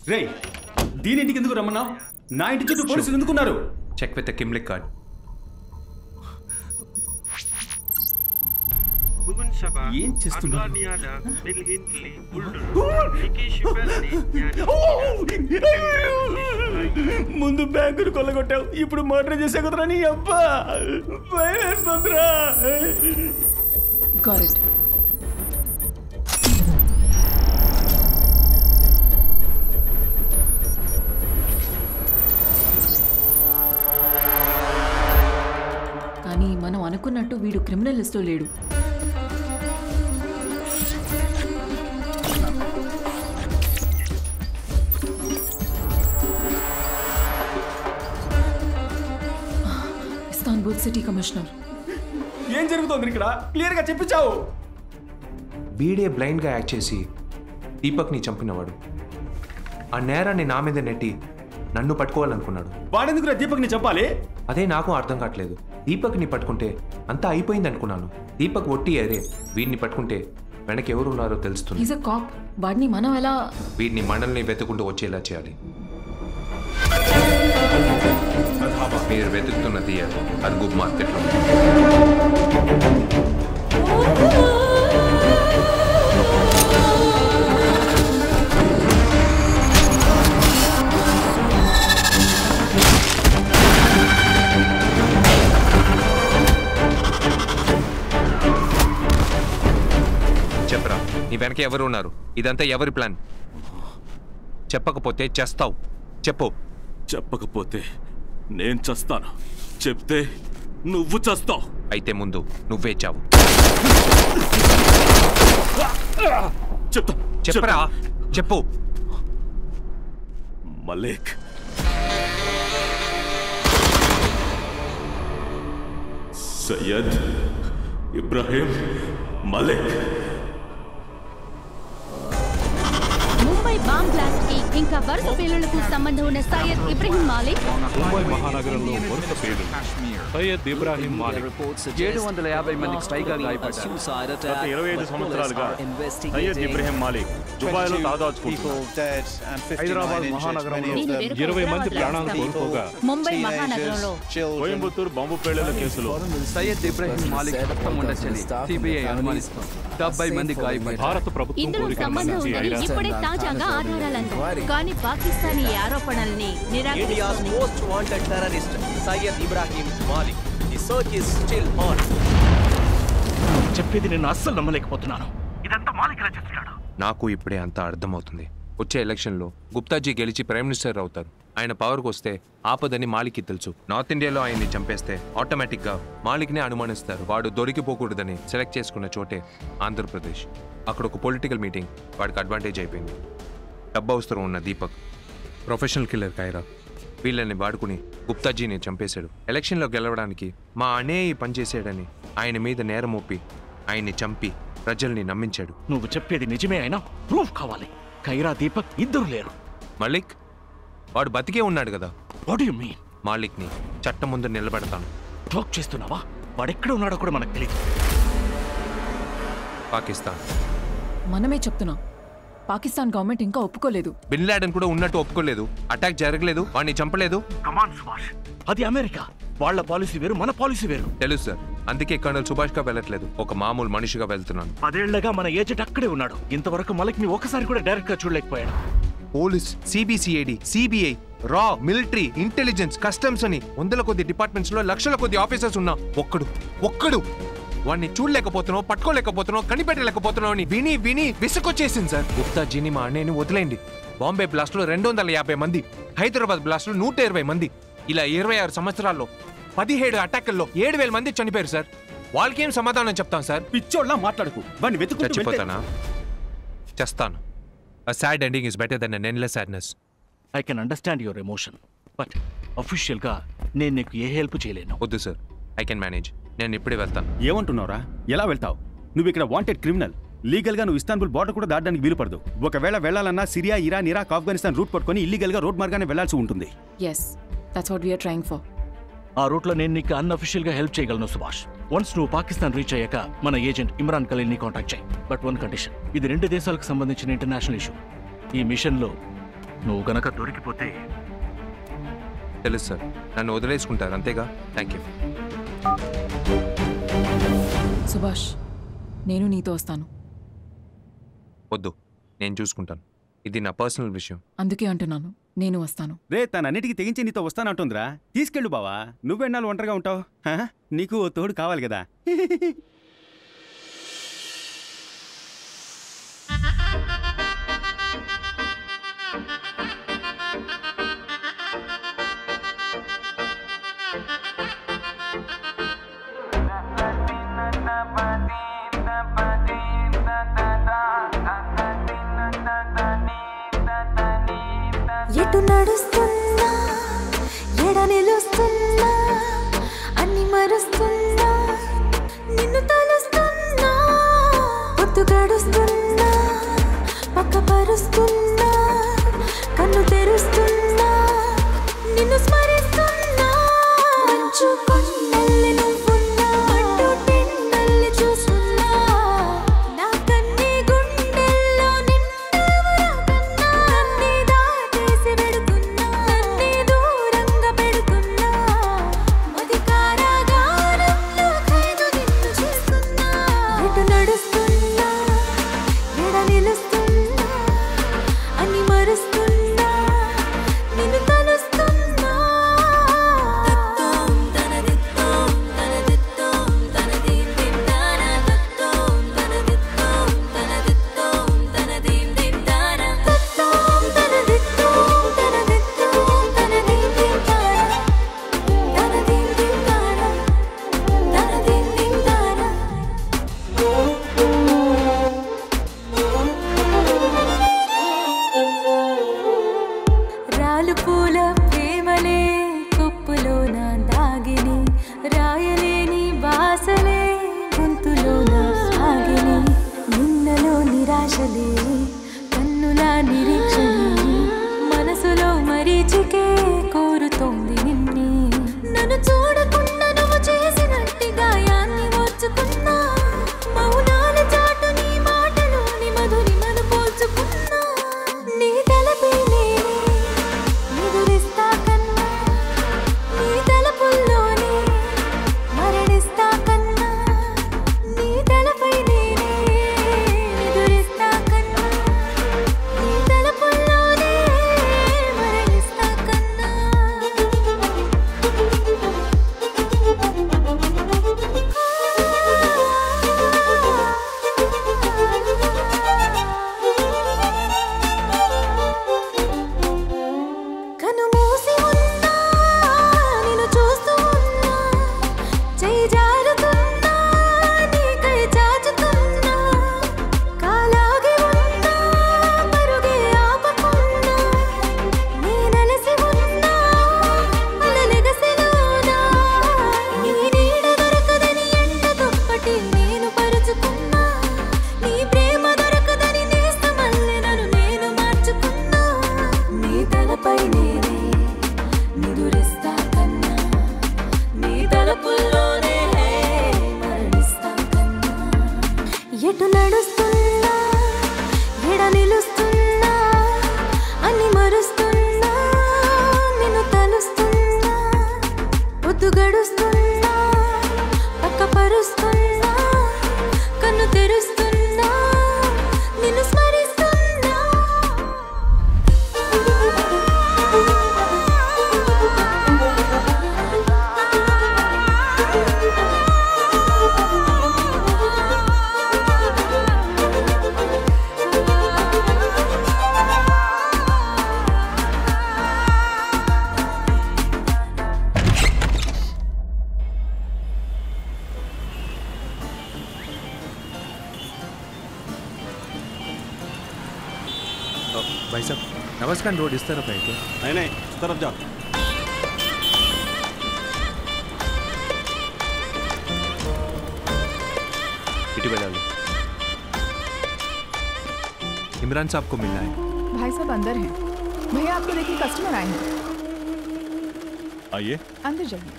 రే దీని ఇంటికి ఎందుకు రమ్మన్నావు నా ఇంటి చుట్టూ పోలీసులు ఎందుకున్నారు చెక్ విత్ కిమ్లిక్ కార్డ్ ఏం చేస్తున్నారు ముందు బ్యాంకును కొల్లగొట్టావు ఇప్పుడు మర్డర్ చేసే కుదరా నీ అబ్బా భయమేస్తుందిరా Got it. కానీ మనం అనుకున్నట్టు వీడు క్రిమినల్ లిస్ట్లో లేడు ఇస్తాన్బుల్ సిటీ కమిషనర్ ఏం జరుగుతోంది ఇక్కడ క్లియర్ గా చెప్పించావు బీడే బ్లైండ్గా యాక్ట్ చేసి దీపక్ని చంపినవాడు ఆ నేరాన్ని నా మీద నెట్టి నన్ను పట్టుకోవాలనుకున్నాడు వాడెందుకురా దీపక్ ని చెప్పాలి అదే నాకు అర్థం కావట్లేదు దీపక్ని పట్టుకుంటే అంతా అయిపోయింది అనుకున్నాను దీపక్ ఒట్టి అరే వీడిని పట్టుకుంటే వెనక ఎవరు ఉన్నారో తెలుస్తుంది ఈజ్ అ కాప్ వాడిని మనం ఎలా వీడిని మనల్ని వెతుకుంటూ వచ్చేలా చేయాలి మీరు వెతుకుతున్న తీయ అర్గుబ్ మార్కెట్లో చెప్పరా నీ వెనక ఎవరు ఉన్నారు ఇదంతా ఎవరి ప్లాన్ చెప్పకపోతే చేస్తావు చెప్పు చెప్పకపోతే నేను చస్తాను చెప్తే నువ్వు చస్తావు అయితే ముందు నువ్వే చావు చెప్తా చెప్పరా చెప్పు మలేక్ సయ్యద్ ఇబ్రాహిం మలేక్ ముంబై బాంబ్ బ్లాస్ట్ కి ఇంకా వరుస పేలుళ్లకు సంబంధం ఉన్న సయ్యద్ ఇబ్రహీం మాలిక్ ముంబై మహానగరంలో వరుస పేరు సయ్యద్ ఇబ్రాహిం మాలిక్ ఏడు వందల యాభై మందికి పైగా గాయపడ్డారు గత ఇరవై ఐదు సంవత్సరాలుగా సయ్యద్ ఇబ్రహీం మాలిక్ దుబాయ్లో దాదాచుకుంటున్నారు హైదరాబాద్ మహానగరంలో ఇరవై మంది ప్రాణాలు కోల్పోగా ముంబై మహానగరంలో కోయంబత్తూరు బాంబు పేలుళ్ల కేసులో సయ్యద్ ఇబ్రహీం మాలిక్ రక్తం ఉండొచ్చని సిబిఐ అనుమానిస్తోంది డెబ్బై మంది గాయపడ్డారు భారత ప్రభుత్వం ఇందులో కోరిక సంబంధం మన్నించి ఉందని ఇప్పుడే తాజాగా ఆధారాలంది కానీ Pakistani ఆరోపణల్ని India's నిరాకరిస్తోంది most wanted terrorist, Syed Ibrahim Malik. The search is still on. చెప్పేది నేను అస్సలు నమ్మలేకపోతున్నాను ఇదంతా మాలికలా చేస్తున్నాడు నాకు ఇప్పుడే అంతా అర్థమవుతుంది వచ్చే ఎలక్షన్లో గుప్తాజీ గెలిచి ప్రైమ్ మినిస్టర్ అవుతారు ఆయన పవర్కి వస్తే ఆపదని మాలిక్కి తెలుసు నార్త్ ఇండియాలో ఆయన్ని చంపేస్తే ఆటోమేటిక్గా మాలిక్నే అనుమానిస్తారు వాడు దొరికిపోకూడదని సెలెక్ట్ చేసుకున్న చోటే ఆంధ్రప్రదేశ్ అక్కడ ఒక పొలిటికల్ మీటింగ్ వాడికి అడ్వాంటేజ్ అయిపోయింది డబ్బు అవసరం ఉన్న దీపక్ ప్రొఫెషనల్ కిల్లర్ కైరా వీళ్ళని వాడుకుని గుప్తాజీని చంపేశాడు ఎలక్షన్లో గెలవడానికి మా అనే ఈ పని చేశాడని ఆయన మీద నేరం మోపి ఆయన్ని చంపి ప్రజల్ని నమ్మించాడు నువ్వు చెప్పేది నిజమే అయినా ప్రూఫ్ కావాలి కైరా దీపక్ ఇద్దరు లేరు మలిక్ వాడు బతికే ఉన్నాడు కదా వాట్ యు మీన్ మాలిక్ని చట్టం ముందు నిలబెడతాను టాక్ చేస్తున్నావా వాడెక్కడ ఉన్నాడో కూడా మనకు తెలియదు పాకిస్తాన్ మనమే చెప్తున్నాం పాకిస్తాన్ గవర్నమెంట్ ఇంకా ఒప్పుకోలేదు బిన్ లాడెన్ కూడా ఉన్నట్టు ఒప్పుకోలేదు అటాక్ జరగలేదు వాడిని చంపలేదు కమాన్ సుభాష్ అది అమెరికా వాళ్ళ పాలసీ వేరు మన పాలసీ వేరు తెలుసు సార్ అందుకే కర్నల్ సుభాష్గా వెళ్ళట్లేదు ఒక మామూలు మనిషిగా వెళ్తున్నాను పదేళ్లగా మన ఏజెంట్ అక్కడే ఉన్నాడు ఇంతవరకు మలక్ని ఒకసారి కూడా డైరెక్ట్ గా చూడలేకపోయాడు పోలీస్ సిబిసిఐడి సిబిఐ రా మిలిటరీ ఇంటెలిజెన్స్ కస్టమ్స్ అని వందల కొద్ది డిపార్ట్మెంట్స్ లో లక్షల కొద్ది ఆఫీసర్స్ ఉన్నా ఒక్కడు ఒక్కడు వాడిని చూడలేకపోతున్నావు పట్టుకోలేకపోతున్నావు కనిపెట్టలేకపోతున్నావు అని విని విని విసుకొచ్చేసింది సార్ గుప్తాజీని మా అన్నయ్యని వదిలేండి బాంబే బ్లాస్ట్ లో రెండు వందల యాభై మంది హైదరాబాద్ బ్లాస్ట్ లో నూట ఇరవై మంది ఇలా ఇరవై ఆరు సంవత్సరాల్లో పదిహేడు అటాకుల్లో ఏడు వేల మంది చనిపోయారు సార్ వాళ్ళకేం సమాధానం చెప్తాం సార్ పిచ్చోళ్ళ మాట్లాడకు వాడిని వెతుకుంటూ వెళ్తే- చచ్చిపోతానా చేస్తాను A sad ending is better than an endless sadness. I can understand your emotion but official గా నేను నీకు ఏ హెల్ప్ చేయలేను వద్దు సార్ ఐ కెన్ మేనేజ్ నేను ఇప్పుడే వెళ్తాను ఏమంటున్నావురా ఎలా వెళ్తావు నువ్వు ఇక్కడ వాంటెడ్ క్రిమినల్ లీగల్ గా నువ్వు ఇస్తాన్బుల్ బార్డర్ కూడా దాటడానికి వీలు పడదు ఒకవేళ వెళ్ళాలన్నా Syria Iran Iraq Afghanistan route పట్టుకొని ఇల్లీగల్ గా రోడ్ మార్గానే వెళ్లాల్సి ఉంటుంది yes that's what we're trying for ఆ రూట్లో నేను నీకు అన్అఫీషియల్ గా హెల్ప్ చేయగలను సుభాష్ వన్స్ నువ్వు పాకిస్తాన్ రీచ్ అయ్యాక మన ఏజెంట్ ఇమ్రాన్ ఖలీల్ ని కాంటాక్ట్ చేయి బట్ వన్ కండిషన్ ఇది రెండు దేశాలకు సంబంధించిన ఇంటర్నేషనల్ ఇష్యూ ఈ మిషన్ లో నువ్వు గనక దొరికిపోతే తెలుసు సార్ నన్ను వదిలేసుకుంటారు అంతేగా థ్యాంక్ యూ సుభాష్ నేను నీతో వస్తాను వద్దు నేను చూసుకుంటాను ఇది నా పర్సనల్ విషయం అందుకే అంటున్నాను నేను వస్తాను రే తనన్నిటికీ తెగించి నీతో వస్తానంటుందిరా తీసుకెళ్ళు బావా నువ్వెన్నాళ్ళు ఒంటరిగా ఉంటావు హా? నీకు ఓ తోడు కావాలి కదా ఎటు నడుస్తున్నా ఎడ నిలుస్తున్నా అన్ని మరుస్తున్నా నిన్ను తలుస్తున్నా పొత్తు గడుస్తున్నా పక్క పరుస్తున్నా కన్ను తెరుస్తున్నా నిన్ను స్మరిస్తున్నా మంచు కొండల్లి నువ్వున్నా పట్టు టెండల్లి చూస్తున్నా నా కన్నీ గుండెల్లో నిండవరకన్నా నన్నే దాటేసి వెడుతున్నా నన్నే దూరంగా పెడుతున్నా మది కారాగారంలో ఖైదు నిన్ను చేస్తున్నా ఎటు నడుస్తున్నా ఎడ నిలుస్తున్నా అన్ని మరుస్తున్నా నిన్ను తలుస్తున్నా తత్వం తనదిత్తం తనదిత్తం తనదీం దిందానా తత్వం తనదిత్తం తనదిత్తం తనదీం దిందానా తత్వం తనదిత్తం తనదిత్తం తనదీం దిందానా తనదీం దిందానా తనదీం దిందానా రాలు పూల ప్రేమలే కుప్పులో నా దాగిని రాయలేని బాసలే గొంతులో నా సాగిని నిన్నలో నిరాశలే కన్నుల నిరీక్షణే మనసులో మరీచికే కోరుతోంది నిన్నే నన్ను చూడకుండా నువ్వు చేసినట్టి గాయాన్ని ఓర్చుకున్నా మౌనాల చాటు నీ మాటలోని మధురిమను పోల్చుకున్నా నీ తలపై నేనే ఎదురిస్తా కన్నా నీ తలపుల్లోనే మరణిస్తా కన్నా నీ తలపై నేనే ఎదురిస్తా కన్నా నీ తలపుల్లోనే మరణిస్తా కన్నా కను మూసి ఉన్నా నిన్ను చూస్తూ ఉన్నా చేయి జారుతున్నా నీకై చాచుతున్నా కాలాగి ఉన్నా మరుగే ఆపకున్నా నీ నలసి ఉన్నా అలలెగసిలోనా నీ నీడ దొరకదని ఎండ దుప్పటి నేను పరుచుకున్నా నీ ప్రేమ దొరకదని నేస్తమల్లె నన్ను నేను మార్చుకున్నా నీ తలపై నేనే నిదురిస్తా కన్నా నీ తలపుల్లోనే మరణిస్తా కన్నా ఎటు నడుస్తున్నా ఎడ నిలుస్తున్నా అన్ని మరుస్తున్నా నిన్ను తలుస్తున్నా పొద్దు గడుస్తున్నా పక్క పరుస్తున్నా కన్ను తెరుస్తున్నా నిన్ను స్మరిస్తున్నా भाई साहब नमस्कार रोड इस तरफ है क्या नहीं नहीं इस तरफ जाओ इटी बजा लो इमरान साहब को मिलना है भाई साहब अंदर हैं भैया आपको देखिए कस्टमर आए हैं आइए अंदर जाइए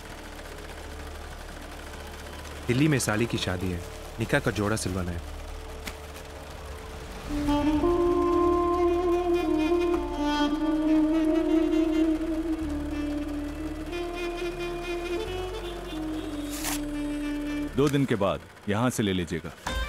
दिल्ली में साली की शादी है निकाह का जोड़ा सिलवाना है दो दिन के बाद यहाँ से ले लीजिएगा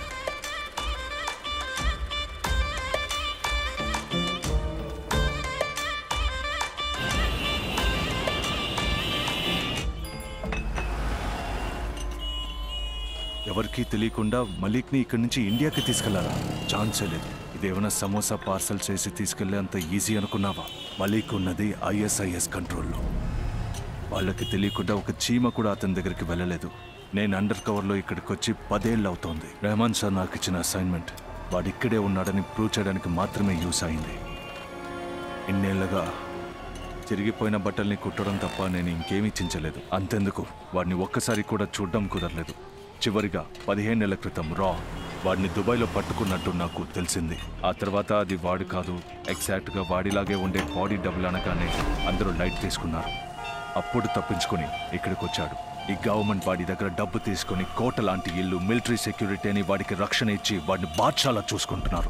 ఎవరికీ తెలియకుండా మలిక్ని ఇక్కడి నుంచి ఇండియాకి తీసుకెళ్లారా ఛాన్సే లేదు ఇదేమైనా సమోసా పార్సల్ చేసి తీసుకెళ్లే అంత ఈజీ అనుకున్నావా మలిక్ ఉన్నది ఐఎస్ఐఎస్ కంట్రోల్లో వాళ్ళకి తెలియకుండా ఒక చీమ కూడా అతని దగ్గరికి వెళ్ళలేదు నేను అండర్ కవర్లో ఇక్కడికి వచ్చి పదేళ్ళు అవుతోంది రెహమాన్ సార్ నాకు ఇచ్చిన అసైన్మెంట్ వాడు ఇక్కడే ఉన్నాడని ప్రూవ్ చేయడానికి మాత్రమే యూస్ అయింది ఇన్నేళ్లుగా చిరిగిపోయిన బట్టల్ని కుట్టడం తప్ప నేను ఇంకేమీ చించలేదు అంతెందుకు వాడిని ఒక్కసారి కూడా చూడడం కుదరలేదు చివరిగా పదిహేను నెలల క్రితం రా వాడిని దుబాయ్లో పట్టుకున్నట్టు నాకు తెలిసింది ఆ తర్వాత అది వాడు కాదు ఎగ్జాక్ట్గా వాడిలాగే ఉండే బాడీ డబుల్ అనగానే అందరూ లైట్ తీసుకున్నారు అప్పుడు తప్పించుకొని ఇక్కడికి వచ్చాడు ఈ గవర్నమెంట్ వాడి దగ్గర డబ్బు తీసుకొని కోట లాంటి ఇల్లు మిలిటరీ సెక్యూరిటీ అని వాడికి రక్షణ ఇచ్చి వాడిని బాద్షాలా చూసుకుంటున్నారు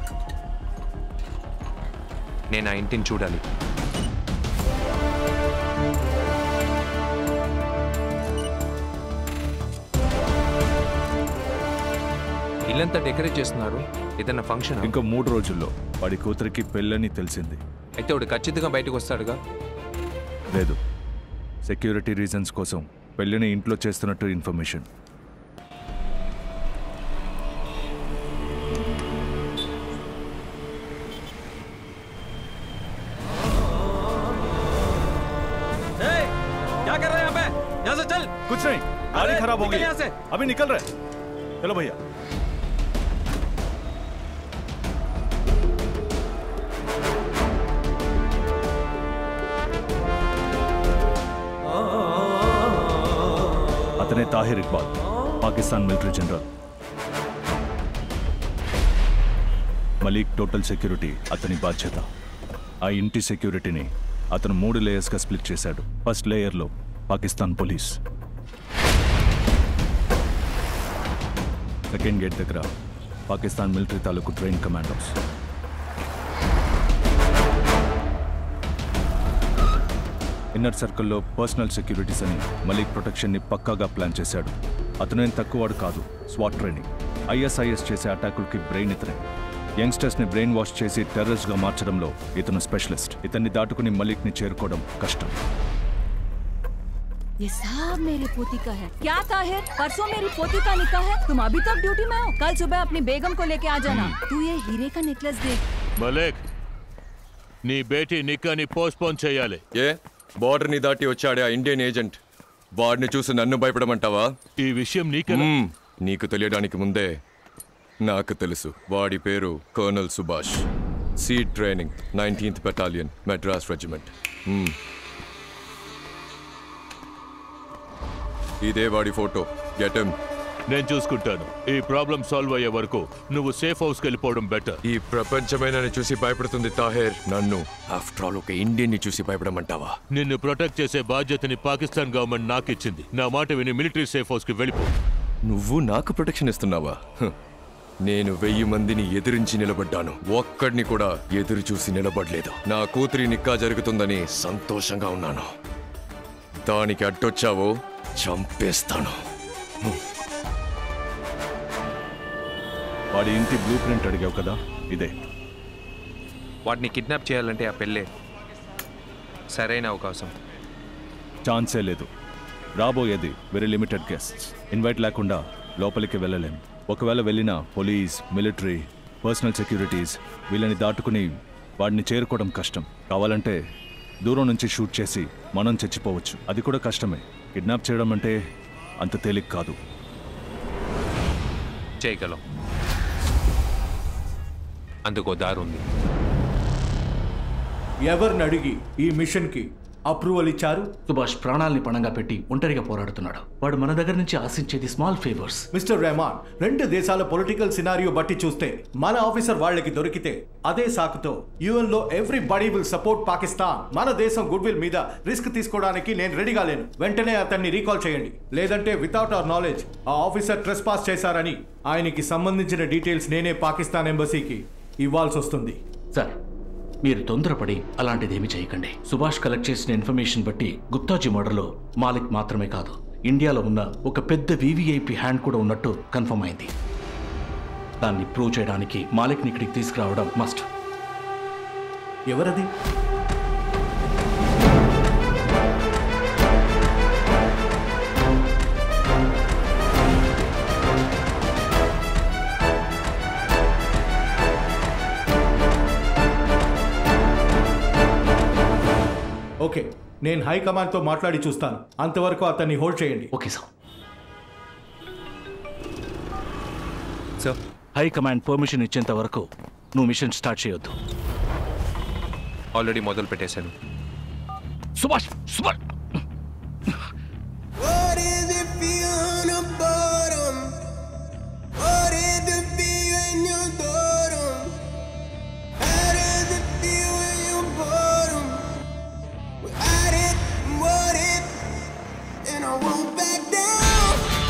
నేను ఆ ఇంటిని చూడాలి ఇల్లంతా డెకరేట్ చేస్తున్నారు ఏదైనా ఫంక్షన్ ఇంకా మూడు రోజుల్లో వాడి కూతురికి పెళ్ళని తెలిసింది అయితే వాడు ఖచ్చితంగా బయటకు వస్తాడుగా లేదు సెక్యూరిటీ రీజన్స్ కోసం పెళ్ళిని ఇంట్లో చేస్తున్నట్టు ఇన్ఫర్మేషన్ क्या कर रहे हैं यहाँ पे यहाँ से चल कुछ नहीं गाड़ी अरे, खराब हो निकल गई यहाँ से अभी निकल रहे चलो भैया అతనే Tahir Iqbal Pakistan military general Malik total security అతని బాధ్యత ఆ ఇంటి సెక్యూరిటీని అతను మూడు లేయర్స్గా స్ప్లిట్ చేశాడు ఫస్ట్ లేయర్లో పాకిస్తాన్ పోలీస్ సెకండ్ గేట్ దగ్గర పాకిస్తాన్ మిలిటరీ తాలూకు ట్రైన్ కమాండోస్ ఇన్నర్ సర్కిల్లో పర్సనల్ సెక్యూరిటీస్ అని మలిక్ ప్రొటెక్షన్ని పక్కాగా ప్లాన్ చేశాడు అతనేం తక్కువవాడు కాదు స్వాట్ ట్రైనింగ్ ఐఎస్ఐఎస్ చేసే అటాకులకి బ్రెయిన్ ఇతనే యంగ్స్టర్స్ని బ్రెయిన్ వాష్ చేసి టెర్రరిస్ట్గా మార్చడంలో ఇతను స్పెషలిస్ట్ ఇతన్ని దాటుకుని మలిక్ని చేరుకోవడం కష్టం ये सब मेरी पोती का है क्या ताहिर परसों मेरी पोती का निकाह है तुम अभी तक ड्यूटी में हो कल सुबह अपनी बेगम को लेके आ जाना तू ये हीरे का नेकलेस देख మలేక్ నీ బేటీ నిక్కాని పోస్ట్పోన్ చేయాలి ఏ బార్డర్ని దాటి వచ్చాడే ఆ ఇండియన్ ఏజెంట్ వాడిని చూసి నన్ను భయపడమంటావా ఈ విషయం నీకే మ్మ్. నీకు తెలియడానికి ముందే నాకు తెలుసు వాడి పేరు కర్నల్ సుభాష్ సీడ్ training nineteenth battalion Madras regiment hmm. ఇదే వాడి ఫోటో గెటమ్ నేను చూసుకుంటాను ఈ ప్రాబ్లం సాల్వ్ అయ్యే వరకు నువ్వు సేఫ్ హౌస్కి వెళ్ళిపోవడం బెటర్ ఈ ప్రపంచమే నన్ను చూసి భయపడుతుంది తాహేర్ నన్ను ఆఫ్టర్ ఆల్ ఒక ఇండియన్ ని చూసి భయపడమంటావా నిన్ను ప్రొటెక్ట్ చేసే బాధ్యతని పాకిస్తాన్ గవర్నమెంట్ నాకు ఇచ్చింది నా మాట విని మిలిటరీ సేఫ్ హౌస్కి వెళ్ళిపో నువ్వు నాకు ప్రొటెక్షన్ ఇస్తున్నావా హ్. నేను వెయ్యి మందిని ఎదిరించి నిలబడ్డాను ఒక్కడిని కూడా ఎదురు చూసి నిలబడలేదు నా కూతురి నిక్కా జరుగుతుందని సంతోషంగా ఉన్నాను దానికి అడ్డొచ్చావో చంపేస్తాను వాడి ఇంటి బ్లూ ప్రింట్ అడిగావు కదా ఇదే వాడిని కిడ్నాప్ చేయాలంటే ఆ పెళ్ళే సరైన అవకాశం ఛాన్సే లేదు రాబోయేది వెరీ లిమిటెడ్ గెస్ట్స్ ఇన్వైట్ లేకుండా లోపలికి వెళ్ళలేం ఒకవేళ వెళ్ళినా పోలీస్ మిలిటరీ పర్సనల్ సెక్యూరిటీస్ వీళ్ళని దాటుకుని వాడిని చేరుకోవడం కష్టం కావాలంటే దూరం నుంచి షూట్ చేసి మనం చచ్చిపోవచ్చు అది కూడా కష్టమే కిడ్నాప్ చేయడం అంటే అంత తేలిక కాదు చేయగలం అందుకో దారి ఉంది ఎవరిని అడిగి ఈ మిషన్కి అప్రూవల్ ఇచ్చారు సుభాష్ ప్రాణాల్ని పణంగా పెట్టి ఒంటరిగా పోరాడుతున్నాడు వాడు మన దగ్గర నుంచి ఆశించేది స్మాల్ ఫేవర్స్ మిస్టర్ రెహమాన్ రెండు దేశాల పొలిటికల్ సినారియో బట్టి చూస్తే మన ఆఫీసర్ వాళ్ళకి దొరికితే అదే సాకుతో యుఎన్ లో everybody will support Pakistan మన దేశం గుడ్ విల్ మీద రిస్క్ తీసుకోవడానికి నేను రెడీగా లేను వెంటనే అతన్ని రీకాల్ చేయండి లేదంటే వితౌట్ అవర్ నాలెడ్జ్ ఆ ఆఫీసర్ ట్రెస్ పాస్ చేశారని ఆయనకి సంబంధించిన డీటెయిల్స్ నేనే పాకిస్తాన్ ఎంబసీకి ఇవ్వాల్సి వస్తుంది సార్ మీరు తొందరపడి అలాంటిదేమీ చేయకండి సుభాష్ కలెక్ట్ చేసిన ఇన్ఫర్మేషన్ బట్టి గుప్తాజీ మర్డర్లో మాలిక్ మాత్రమే కాదు ఇండియాలో ఉన్న ఒక పెద్ద వివిఐపి హ్యాండ్ కూడా ఉన్నట్టు కన్ఫర్మ్ అయింది దాన్ని ప్రూవ్ చేయడానికి మాలిక్ని ఇక్కడికి తీసుకురావడం మస్ట్ ఎవరది ఓకే నేను హైకమాండ్తో మాట్లాడి చూస్తాను అంతవరకు అతన్ని హోల్డ్ చేయండి okay sir sir high command permission ఇచ్చేంత వరకు నువ్వు మిషన్ స్టార్ట్ చేయొద్దు ఆల్రెడీ మొదలు పెట్టేశాను Subhash Subhash What is it feel on the bottom? What is it feel when you're bottom? How does it feel when you're bottom? Without it, what it, and I won't back down.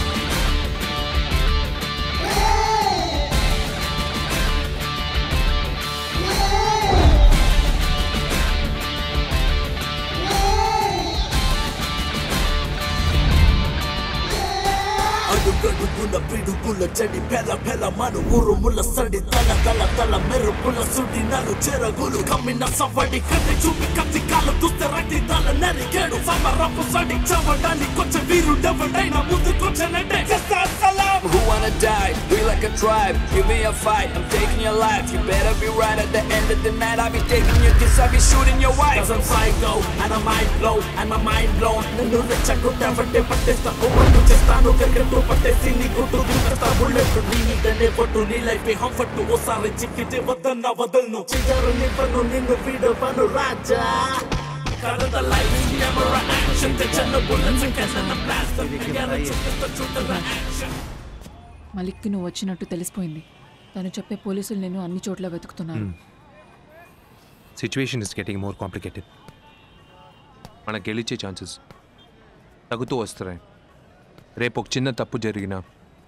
అడుగడుగున పిడుగుల చెడి పెల పెల మను ఉరుముల సడి తల తల తల మెరుపుల సుడి నలు చెరగులు కమ్మిన సవ్వడి కట్టి చూపి కత్తి కాలు దుస్తే రట్టి తల నరికేడు సమరపు సడి చవడాని కొంచెం వీరుడెవడైనా ముందుకొచ్చనంటే Who wanna die? We like a tribe. Give me a fight. I'm taking your life. You better be right at the end of the night. I'll be taking your kiss. I'll be shooting your wife. Cause I'm psycho and I might blow and my mind blown నిన్ను రెచ్చగొట్టబట్టే పట్టేస్తా open చేస్తాను cricket పట్టేసి నీ గుట్టు దూకేస్తా bullet నీ మీదనే పట్టు నీ life హంఫట్టు ఓసారి చిక్కితే వద్దన్న వదలను చిజారు నివ్వను నిన్ను వీడవను రాజా కడత లైఫ్ కెమెరా యాక్షన్ తెచ్చన్న బుల్లెట్స్ కెసన్న బ్లాస్ట్ together చూపిస్తా చూడరా యాక్షన్ మలిక్కి నువ్వు వచ్చినట్టు తెలిసిపోయింది తను చెప్పే పోలీసులు నేను అన్ని చోట్ల వెతుకుతున్నారు situation is getting more complicated మనకు గెలిచే ఛాన్సెస్ తగ్గుతూ వస్తున్నాయి రేపు ఒక చిన్న తప్పు జరిగినా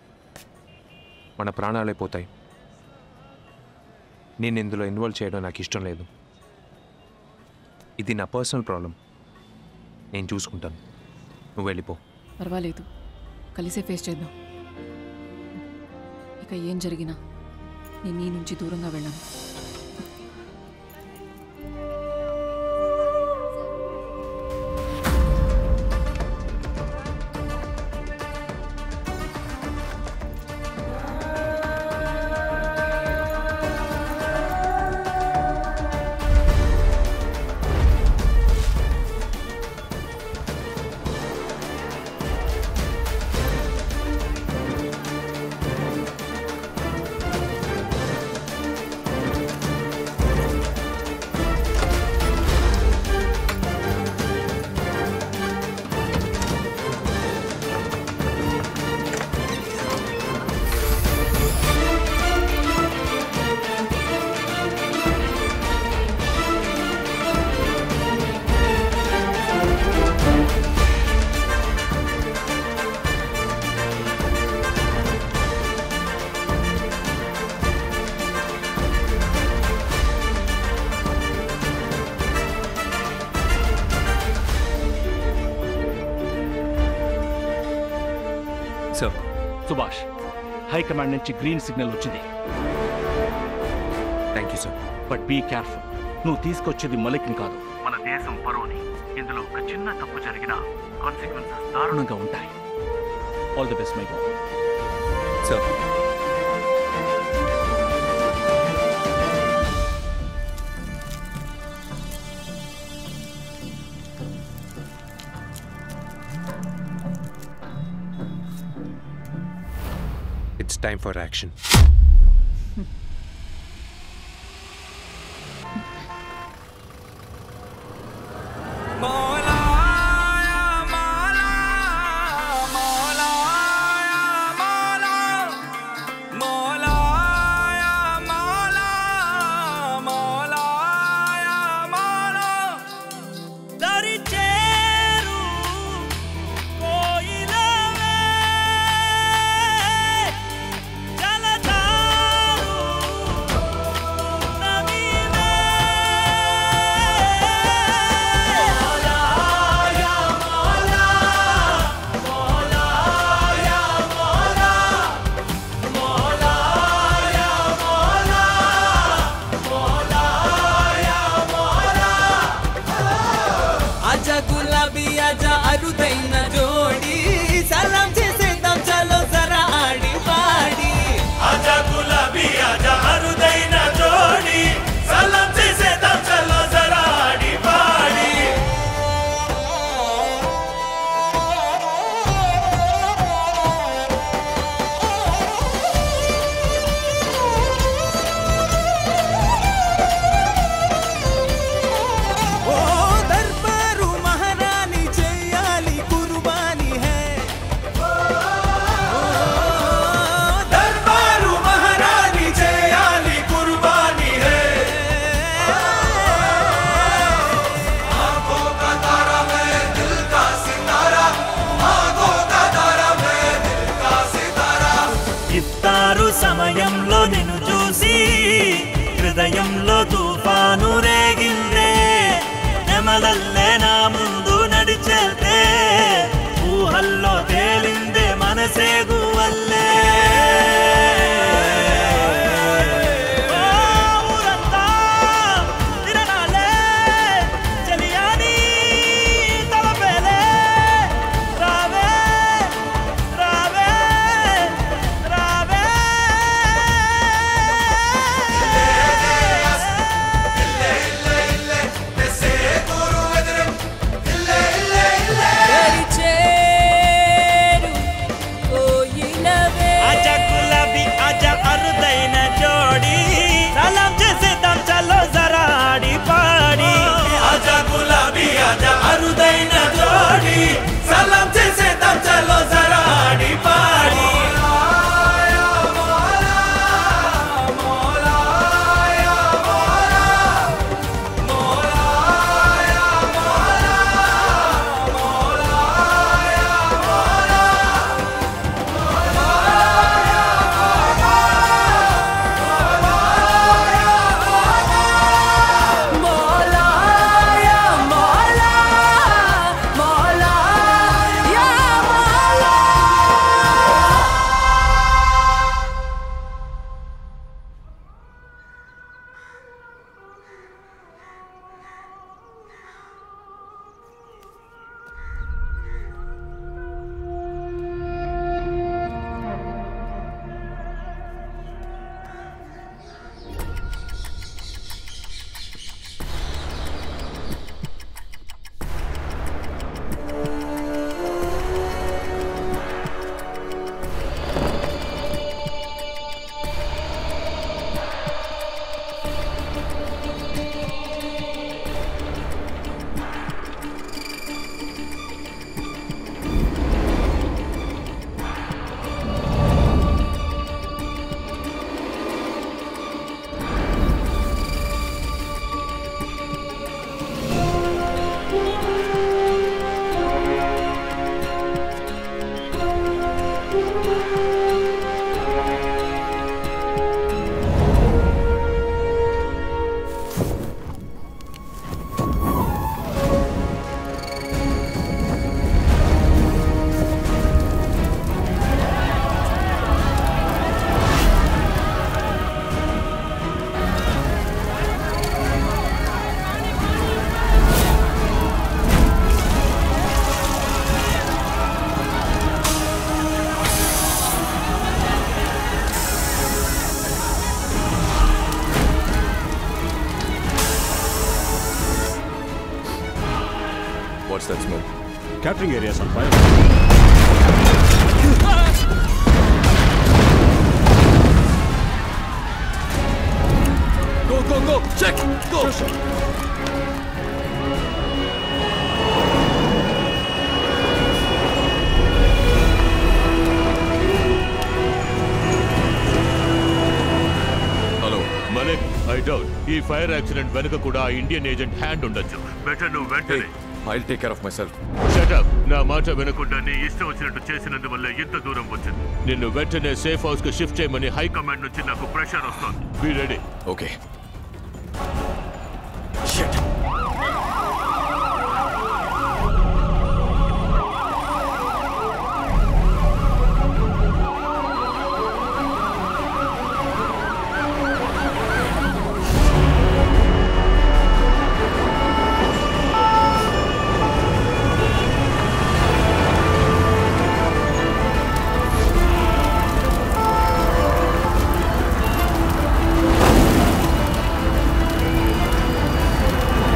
మన ప్రాణాలే పోతాయి నేను ఇందులో ఇన్వాల్వ్ చేయడం నాకు ఇష్టం లేదు ఇది నా పర్సనల్ ప్రాబ్లం నేను చూసుకుంటాను నువ్వు వెళ్ళిపో పర్వాలేదు కలిసే ఫేస్ చేద్దాం ఇక ఏం జరిగినా నేను నీ నుంచి దూరంగా వెళ్ళాను సార్ సుభాష్ హైకమాండ్ నుంచి గ్రీన్ సిగ్నల్ వచ్చింది thank you sir but be careful నువ్వు తీసుకొచ్చేది మలిక్ని కాదు మన దేశం పరువుని ఇందులో ఒక చిన్న తప్పు జరిగినా కాన్సిక్వెన్సెస్ దారుణంగా ఉంటాయి all the best my boy sir it's time for action కోయిలవే జలధా తుఫాను రేగిందే నెమలల్లే నా ముందు నడిచెళ్తే ఊహల్లో తేలిందే మనసేగు వల్లే ఓ ఊరంతా తిరణాలే, చెలియాని తలపేలే. రావే, రావే, రావే. ఆజా గులాబీ ఆజా అరుదైన జోడి సలాం చేసేద్దాం చలో జరా ఆడి పాడి ఆజా గులాబీ ఆజా అరుదైన జోడి సలాం చేసేద్దాం చలో జరా ఆడి పాడి What's that smell? Catering areas on fire. Go, go, go! Check! Go! Hello Malik I doubt ఈ ఫైర్ యాక్సిడెంట్ వెనుక కూడా ఆ ఇండియన్ ఏజెంట్ హ్యాండ్ ఉండొచ్చు బెటర్ నువ్వు వెంటనే I'll take care of myself shut up నా మాట వినకుండా నీ ఇష్టం వచ్చినట్టు చేసినందువల్ల ఇంత దూరం వచ్చింది నిన్ను వెంటనే సేఫ్ హౌస్ కు షిఫ్ట్ చేయమని హైకమాండ్ నుంచి నాకు ప్రెషర్ వస్తుంది బీ రెడీ ఓకే ఓ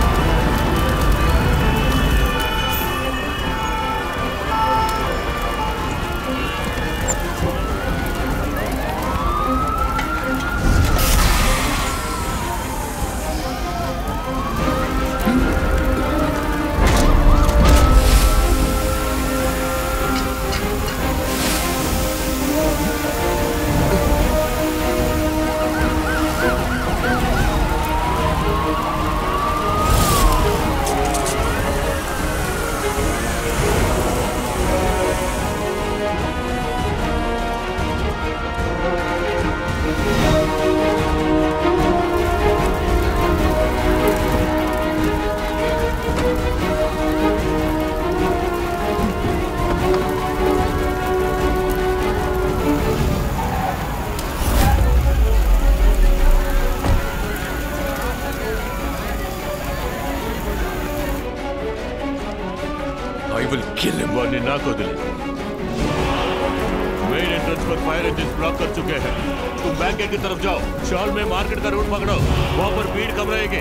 విల్ కిల్ హిమ్ వాడిని నాకు వదిలే मेन एंट्रेंस पर फायर इंजन ब्लॉक कर चुके हैं तुम बैंक गेट की तरफ जाओ शॉल में मार्केट का रूट पकड़ो वहां पर भीड़ कम रहेगी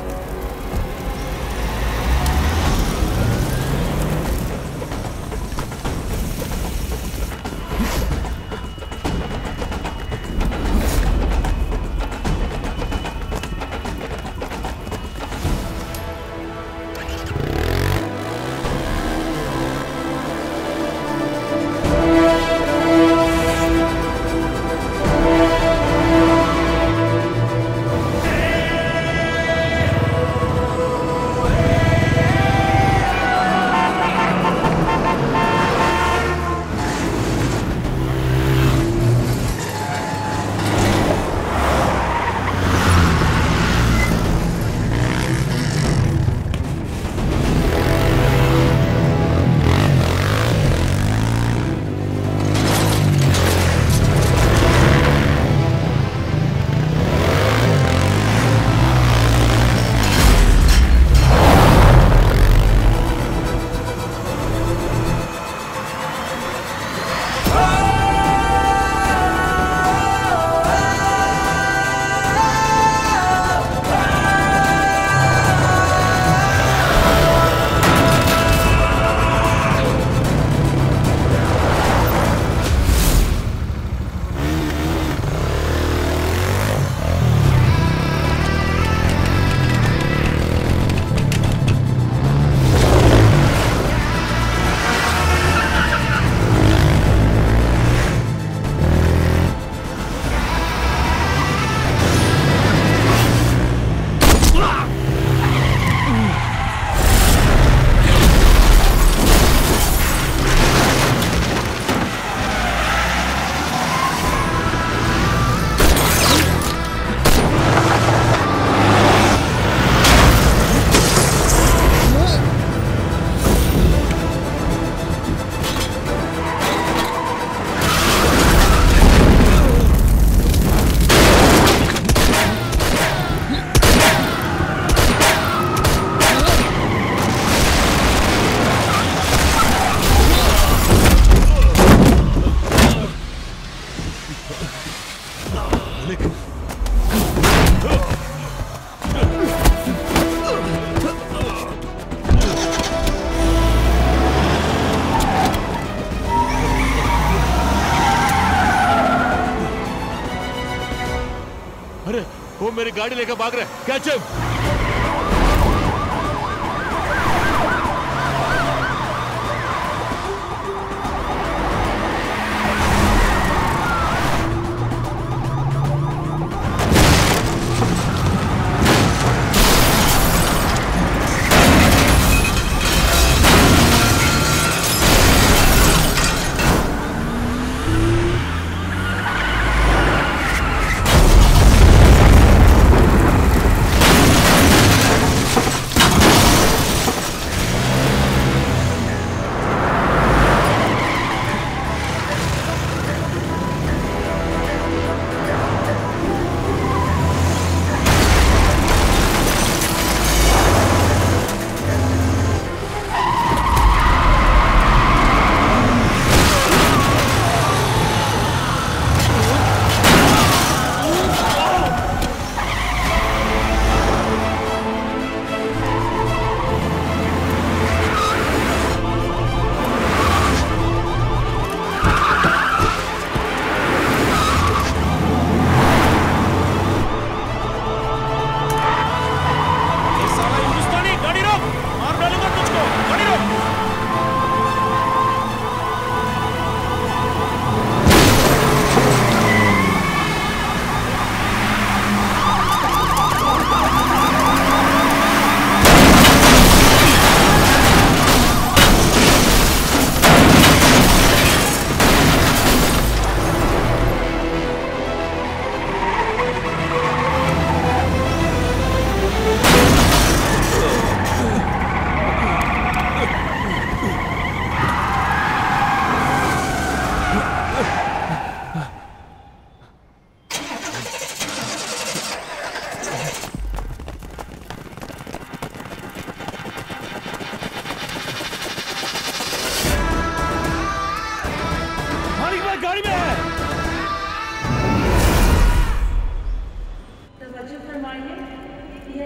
अरे वो मेरी गाड़ी लेकर भाग रहे कैच हिम Hey!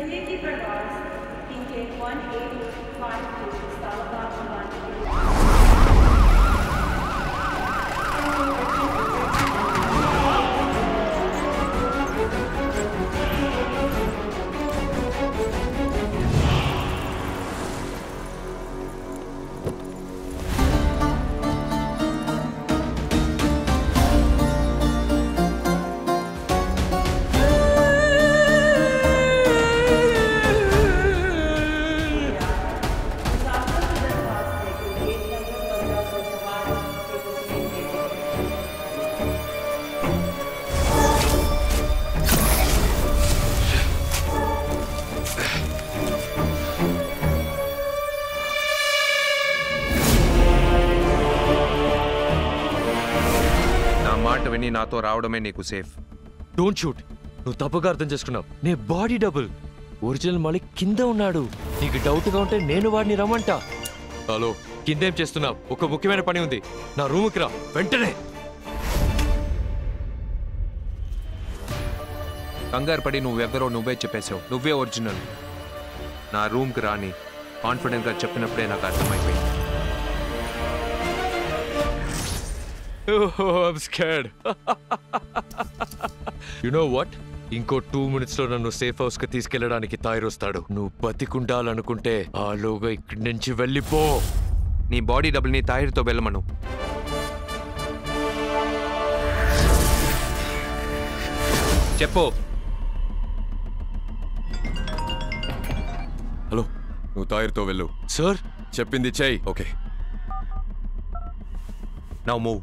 నా మాట విని నాతో రావడమే నీకు సేఫ్ డోంట్ షూట్ నువ్వు తప్పుగా అర్థం చేసుకున్నావు నే బాడీ డబుల్ ఒరిజినల్ మాలిక్ కింద ఉన్నాడు నీకు డౌట్గా ఉంటే నేను వాడిని రమ్మంటా హలో కిందేం చేస్తున్నావు ఒక ముఖ్యమైన పని ఉంది నా రూమ్కి రా వెంటనే కంగారు పడి నువ్వెవరో నువ్వే చెప్పేశావు నువ్వే ఒరిజినల్ నా రూమ్కి రాని కాన్ఫిడెంట్గా చెప్పినప్పుడే నాకు అర్థమైపోయింది స్కాడ్ యు నో వాట్ ఇంకో టూ మినిట్స్ లో నన్ను సేఫ్ హౌస్ కి తీసుకెళ్ళడానికి తాయిరొస్తాడు నువ్వు బతికుండాలనుకుంటే ఆలోగా ఇక్కడి నుంచి వెళ్ళిపో నీ బాడీ డబుల్ని తాయిర్తో వెళ్ళమను చెప్పు హలో నువ్వు తాయిర్తో వెళ్ళు సార్ చెప్పింది చెయ్యి ఓకే నౌ మూవ్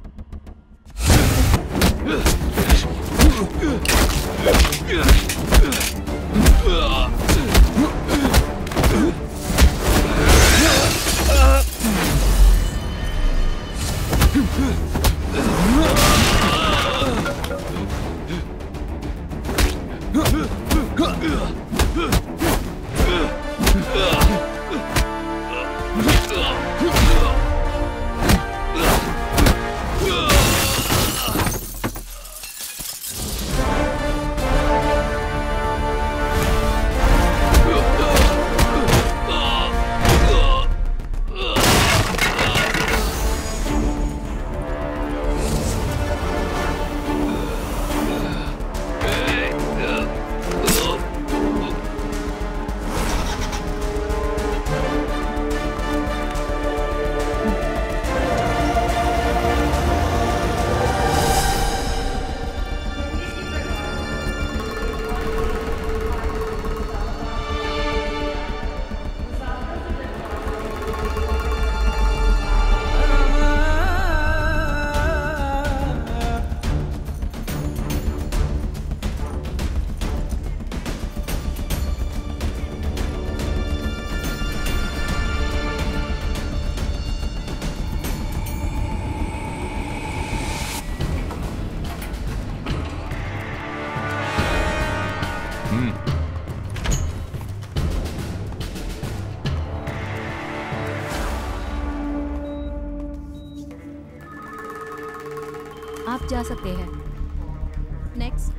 आप जा सकते हैं नेक्स्ट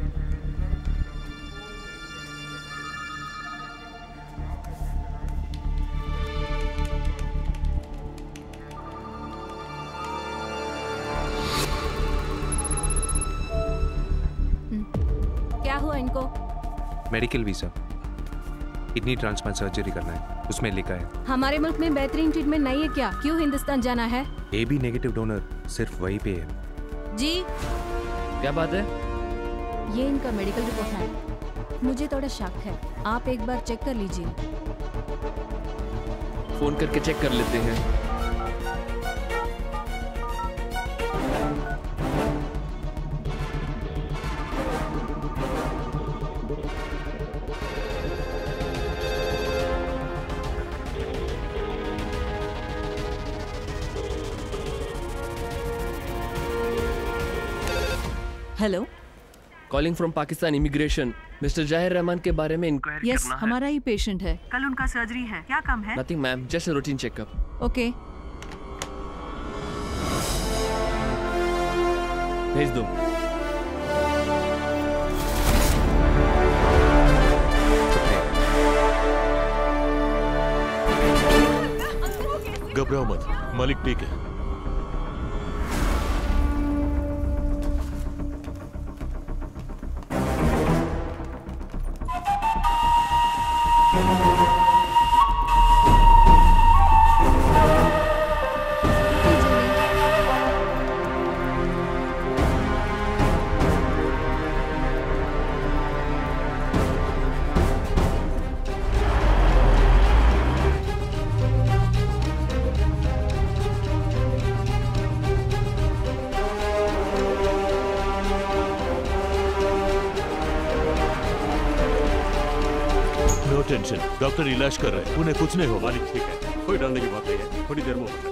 क्या हुआ इनको medical visa kidney transplant surgery करना है उसमें लिखा है हमारे मुल्क में बेहतरीन ट्रीटमेंट नहीं है क्या क्यों हिंदुस्तान जाना है ए बी नेगेटिव डोनर सिर्फ वहीं पे है जी क्या बात है ये इनका मेडिकल रिपोर्ट है मुझे थोड़ा शक है आप एक बार चेक कर लीजिए फोन करके चेक कर लेते हैं hello calling from Pakistan immigration mister Zahir Rahman के बारे में इंक्वायरी यस हमारा ही पेशेंट है कल उनका सर्जरी है क्या काम है nothing ma'am just routine checkup okay भेज दो घबराओ मत मलिक ठीक है नो टेंशन डॉक्टर इलाज कर रहे हैं उन्हें कुछ नहीं होगा मालिक ठीक है कोई डरने की बात नहीं है थोड़ी देर में होगा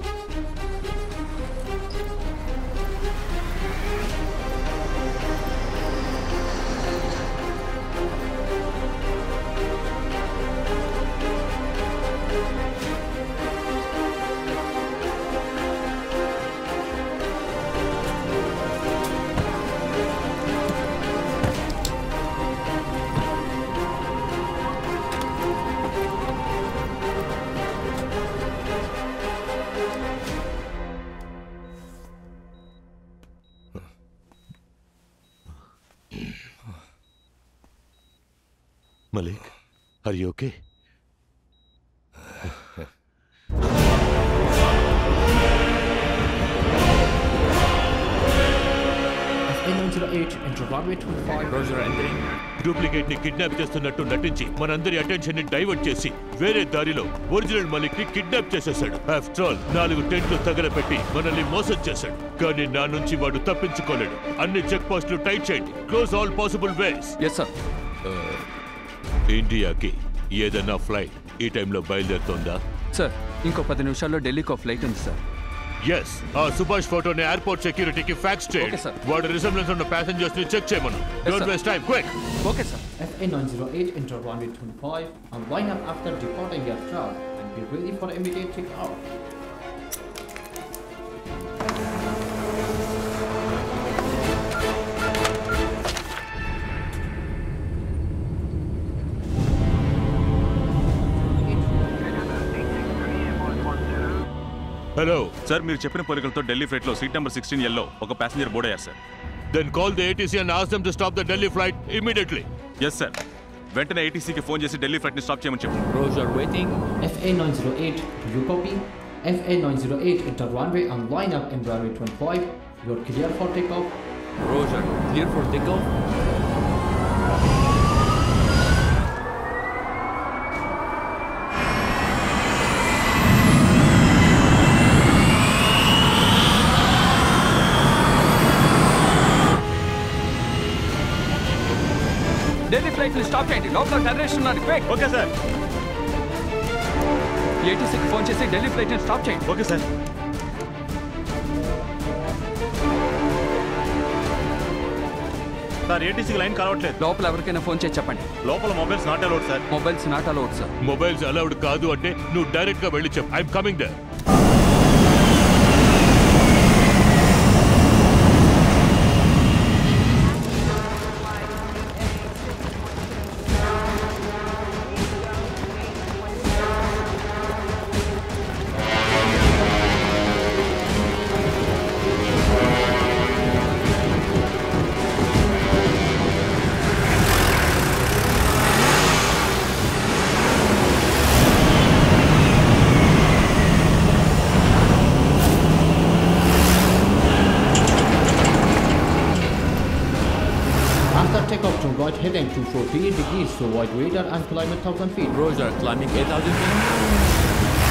Malik are you okay Roger entering. Duplicate ని కిడ్నాప్ చేస్తున్నట్టు నటించి మనందరి అటెన్షన్ ని డైవర్ట్ చేసి వేరే దారిలో ఒరిజినల్ మలిక్ ని కిడ్నాప్ చేసేశాడు ఆఫ్టర్ ఆల్ నాలుగు టెంట్లు తగలపెట్టి మనల్ని మోసం చేశాడు కానీ నా నుంచి వాడు తప్పించుకోలేడు అన్ని చెక్ పోస్టులు టైట్ చేయండి close all possible ways yes sir ఇండియాకి ఏదన్నా ఫ్లైట్ ఈ టైంలో బయలుదేరుతోందా సార్ ఇంకో పది నిమిషాల్లో ఢిల్లీకి ఒక ఫ్లైట్ ఉంది సార్ ఎస్ ఆ సుభాష్ ఫోటోని ఎయిర్పోర్ట్ సెక్యూరిటీకి ఫ్యాక్స్ చేయండి వాడు రిసెంబ్లెన్స్ ఉన్న ప్యాసింజర్స్ ని చెక్ చేయమను don't waste time quick okay sir FA908 enter runway 25 and line up after departing aircraft and be ready for immediate takeoff. Hello sir మీరు చెప్పిన పోలికలతో ఢిల్లీ ఫ్లైట్ లో సీట్ నెంబర్ సిక్స్టీన్ ఎల్లో ఒక passenger board అయ్యారు sir then call the ATC and ask them to stop the Delhi flight immediately yes sir వెంటనే ఏటీసీకి phone చేసి Delhi flight ని స్టాప్ చేయమని చెప్పండి Roger waiting. FA908, do you copy? FA908 enter runway and line up in runway 25. You're clear for takeoff. Roger, clear for takeoff. Delhi flight ని stop చేయండి లోపల terrorist ఉన్నారు క్విక్ ఓకే సార్ ఏటీసీకి phone చేసి Delhi flight ని stop చేయండి okay sir sir ఏటీసీకి line కలవట్లేదు లోపల ఎవరికైనా ఫోన్ చేసి చెప్పండి లోపల mobiles not allowed sir mobiles not allowed sir mobiles allowed కాదు అంటే నువ్వు డైరెక్ట్ గా వెళ్ళి చెప్పు I'm coming there After takeoff to right heading 240 degrees to avoid radar and climb 1000 feet. Roger, climbing 8000 feet.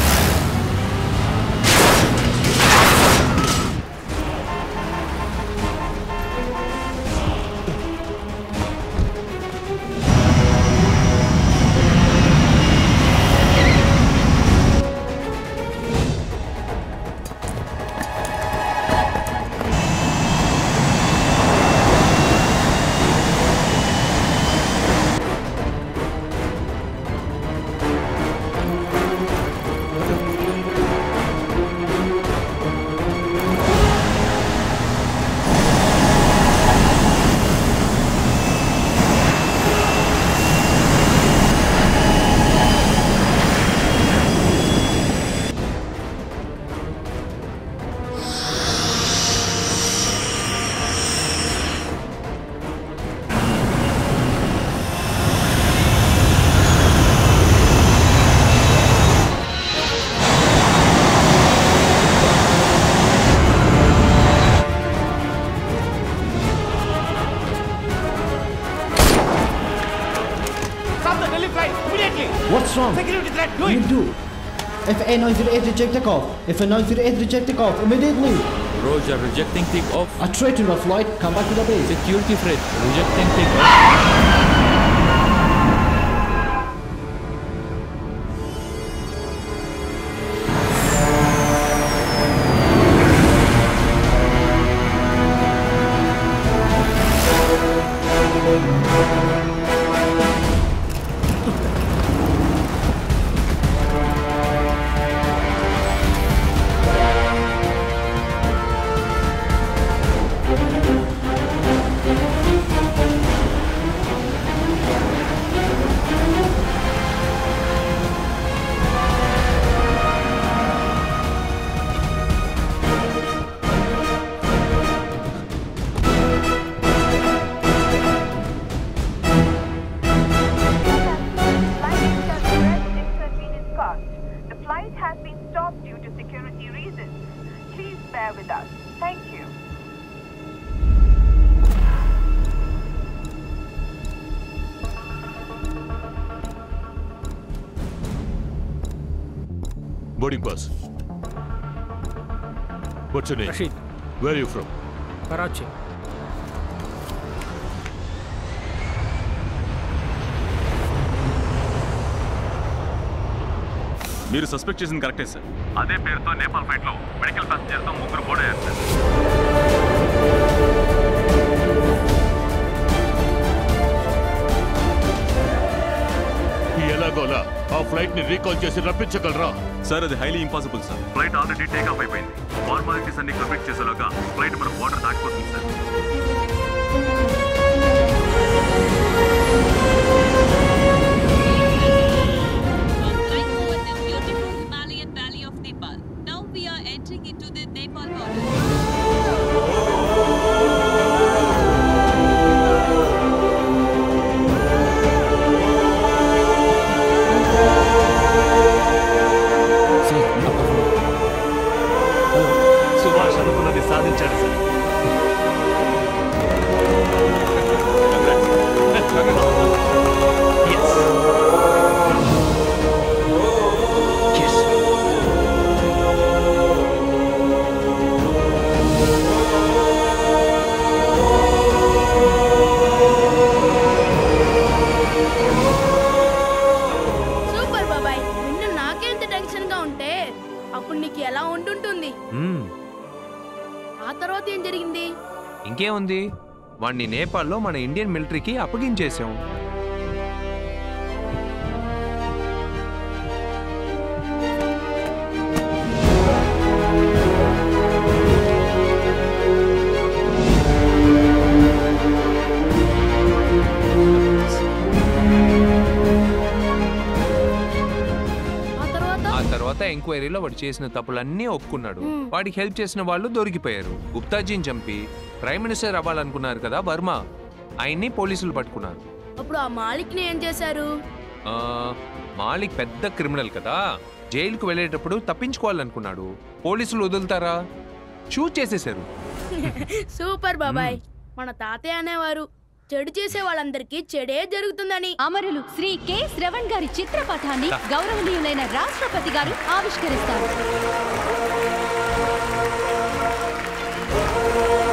immediately. What's wrong? Security threat, do You it. do. FA908 reject the call. FA908 reject the call immediately. Roger, rejecting take-off. A threat to the flight. Come back to the base. Security threat, rejecting take-off. The flight has been stopped due to security reasons. Please bear with us. Thank you. Boarding pass. What's your name? Rashid. Where are you from? Karachi. మీరు suspect చేసింది కరెక్టే sir అదే పేరుతో Nepal flight లో medical passenger తో ముగ్గురు board అయ్యారు sir ఎలాగోలా ఆ ఫ్లైట్ ని రీకాల్ చేసి రప్పించగలరా సార్ అది highly impossible sir flight already take off అయిపోయింది ఫార్మాలిటీస్ అన్ని కంప్లీట్ చేసేలాగా ఫ్లైట్ మన బార్డర్ దాటిపోతుంది sir Flying over the beautiful Himalayan valley of Nepal. Now we are entering into the Nepal border. Subhash అనుకున్నది సాధించాడు సార్ సూపర్ బాబాయ్ నిన్ను నాకే ఇంత టెన్షన్ గా ఉంటే అప్పుడు నీకు ఎలా ఉంటుంటుంది మ్మ్. ఆ తర్వాత ఏం జరిగింది ఇంకేముంది వాడిని నేపాల్లో మన ఇండియన్ మిలిటరీకి అప్పగించేశాం ఆ తర్వాత ఆ తర్వాత ఎంక్వైరీలో వాడు చేసిన తప్పులన్నీ ఒప్పుకున్నాడు వాడికి హెల్ప్ చేసిన వాళ్ళు దొరికిపోయారు గుప్తాజీని చంపి ప్రైమ్ మినిస్టర్ అవ్వాలనుకున్నారు కదా వర్మ ఆయన్ని పోలీసులు పట్టుకున్నారు అప్పుడు ఆ మాలిక్ ని ఏం చేశారు ఆ, మాలిక్ పెద్ద క్రిమినల్ కదా జైలుకు వెళ్ళేటప్పుడు తప్పించుకోవాలనుకున్నాడు పోలీసులు వదులుతారా షూట్ చేసేశారు సూపర్ బాబాయ్ మన తాతయ్య అనేవారు చెడు చేసే వాళ్ళందరికీ చెడే జరుగుతుందని అమరులు శ్రీ కె శ్రవణ్ గారి చిత్రపటాన్ని గౌరవనీయులైన రాష్ట్రపతి గారు ఆవిష్కరిస్తారు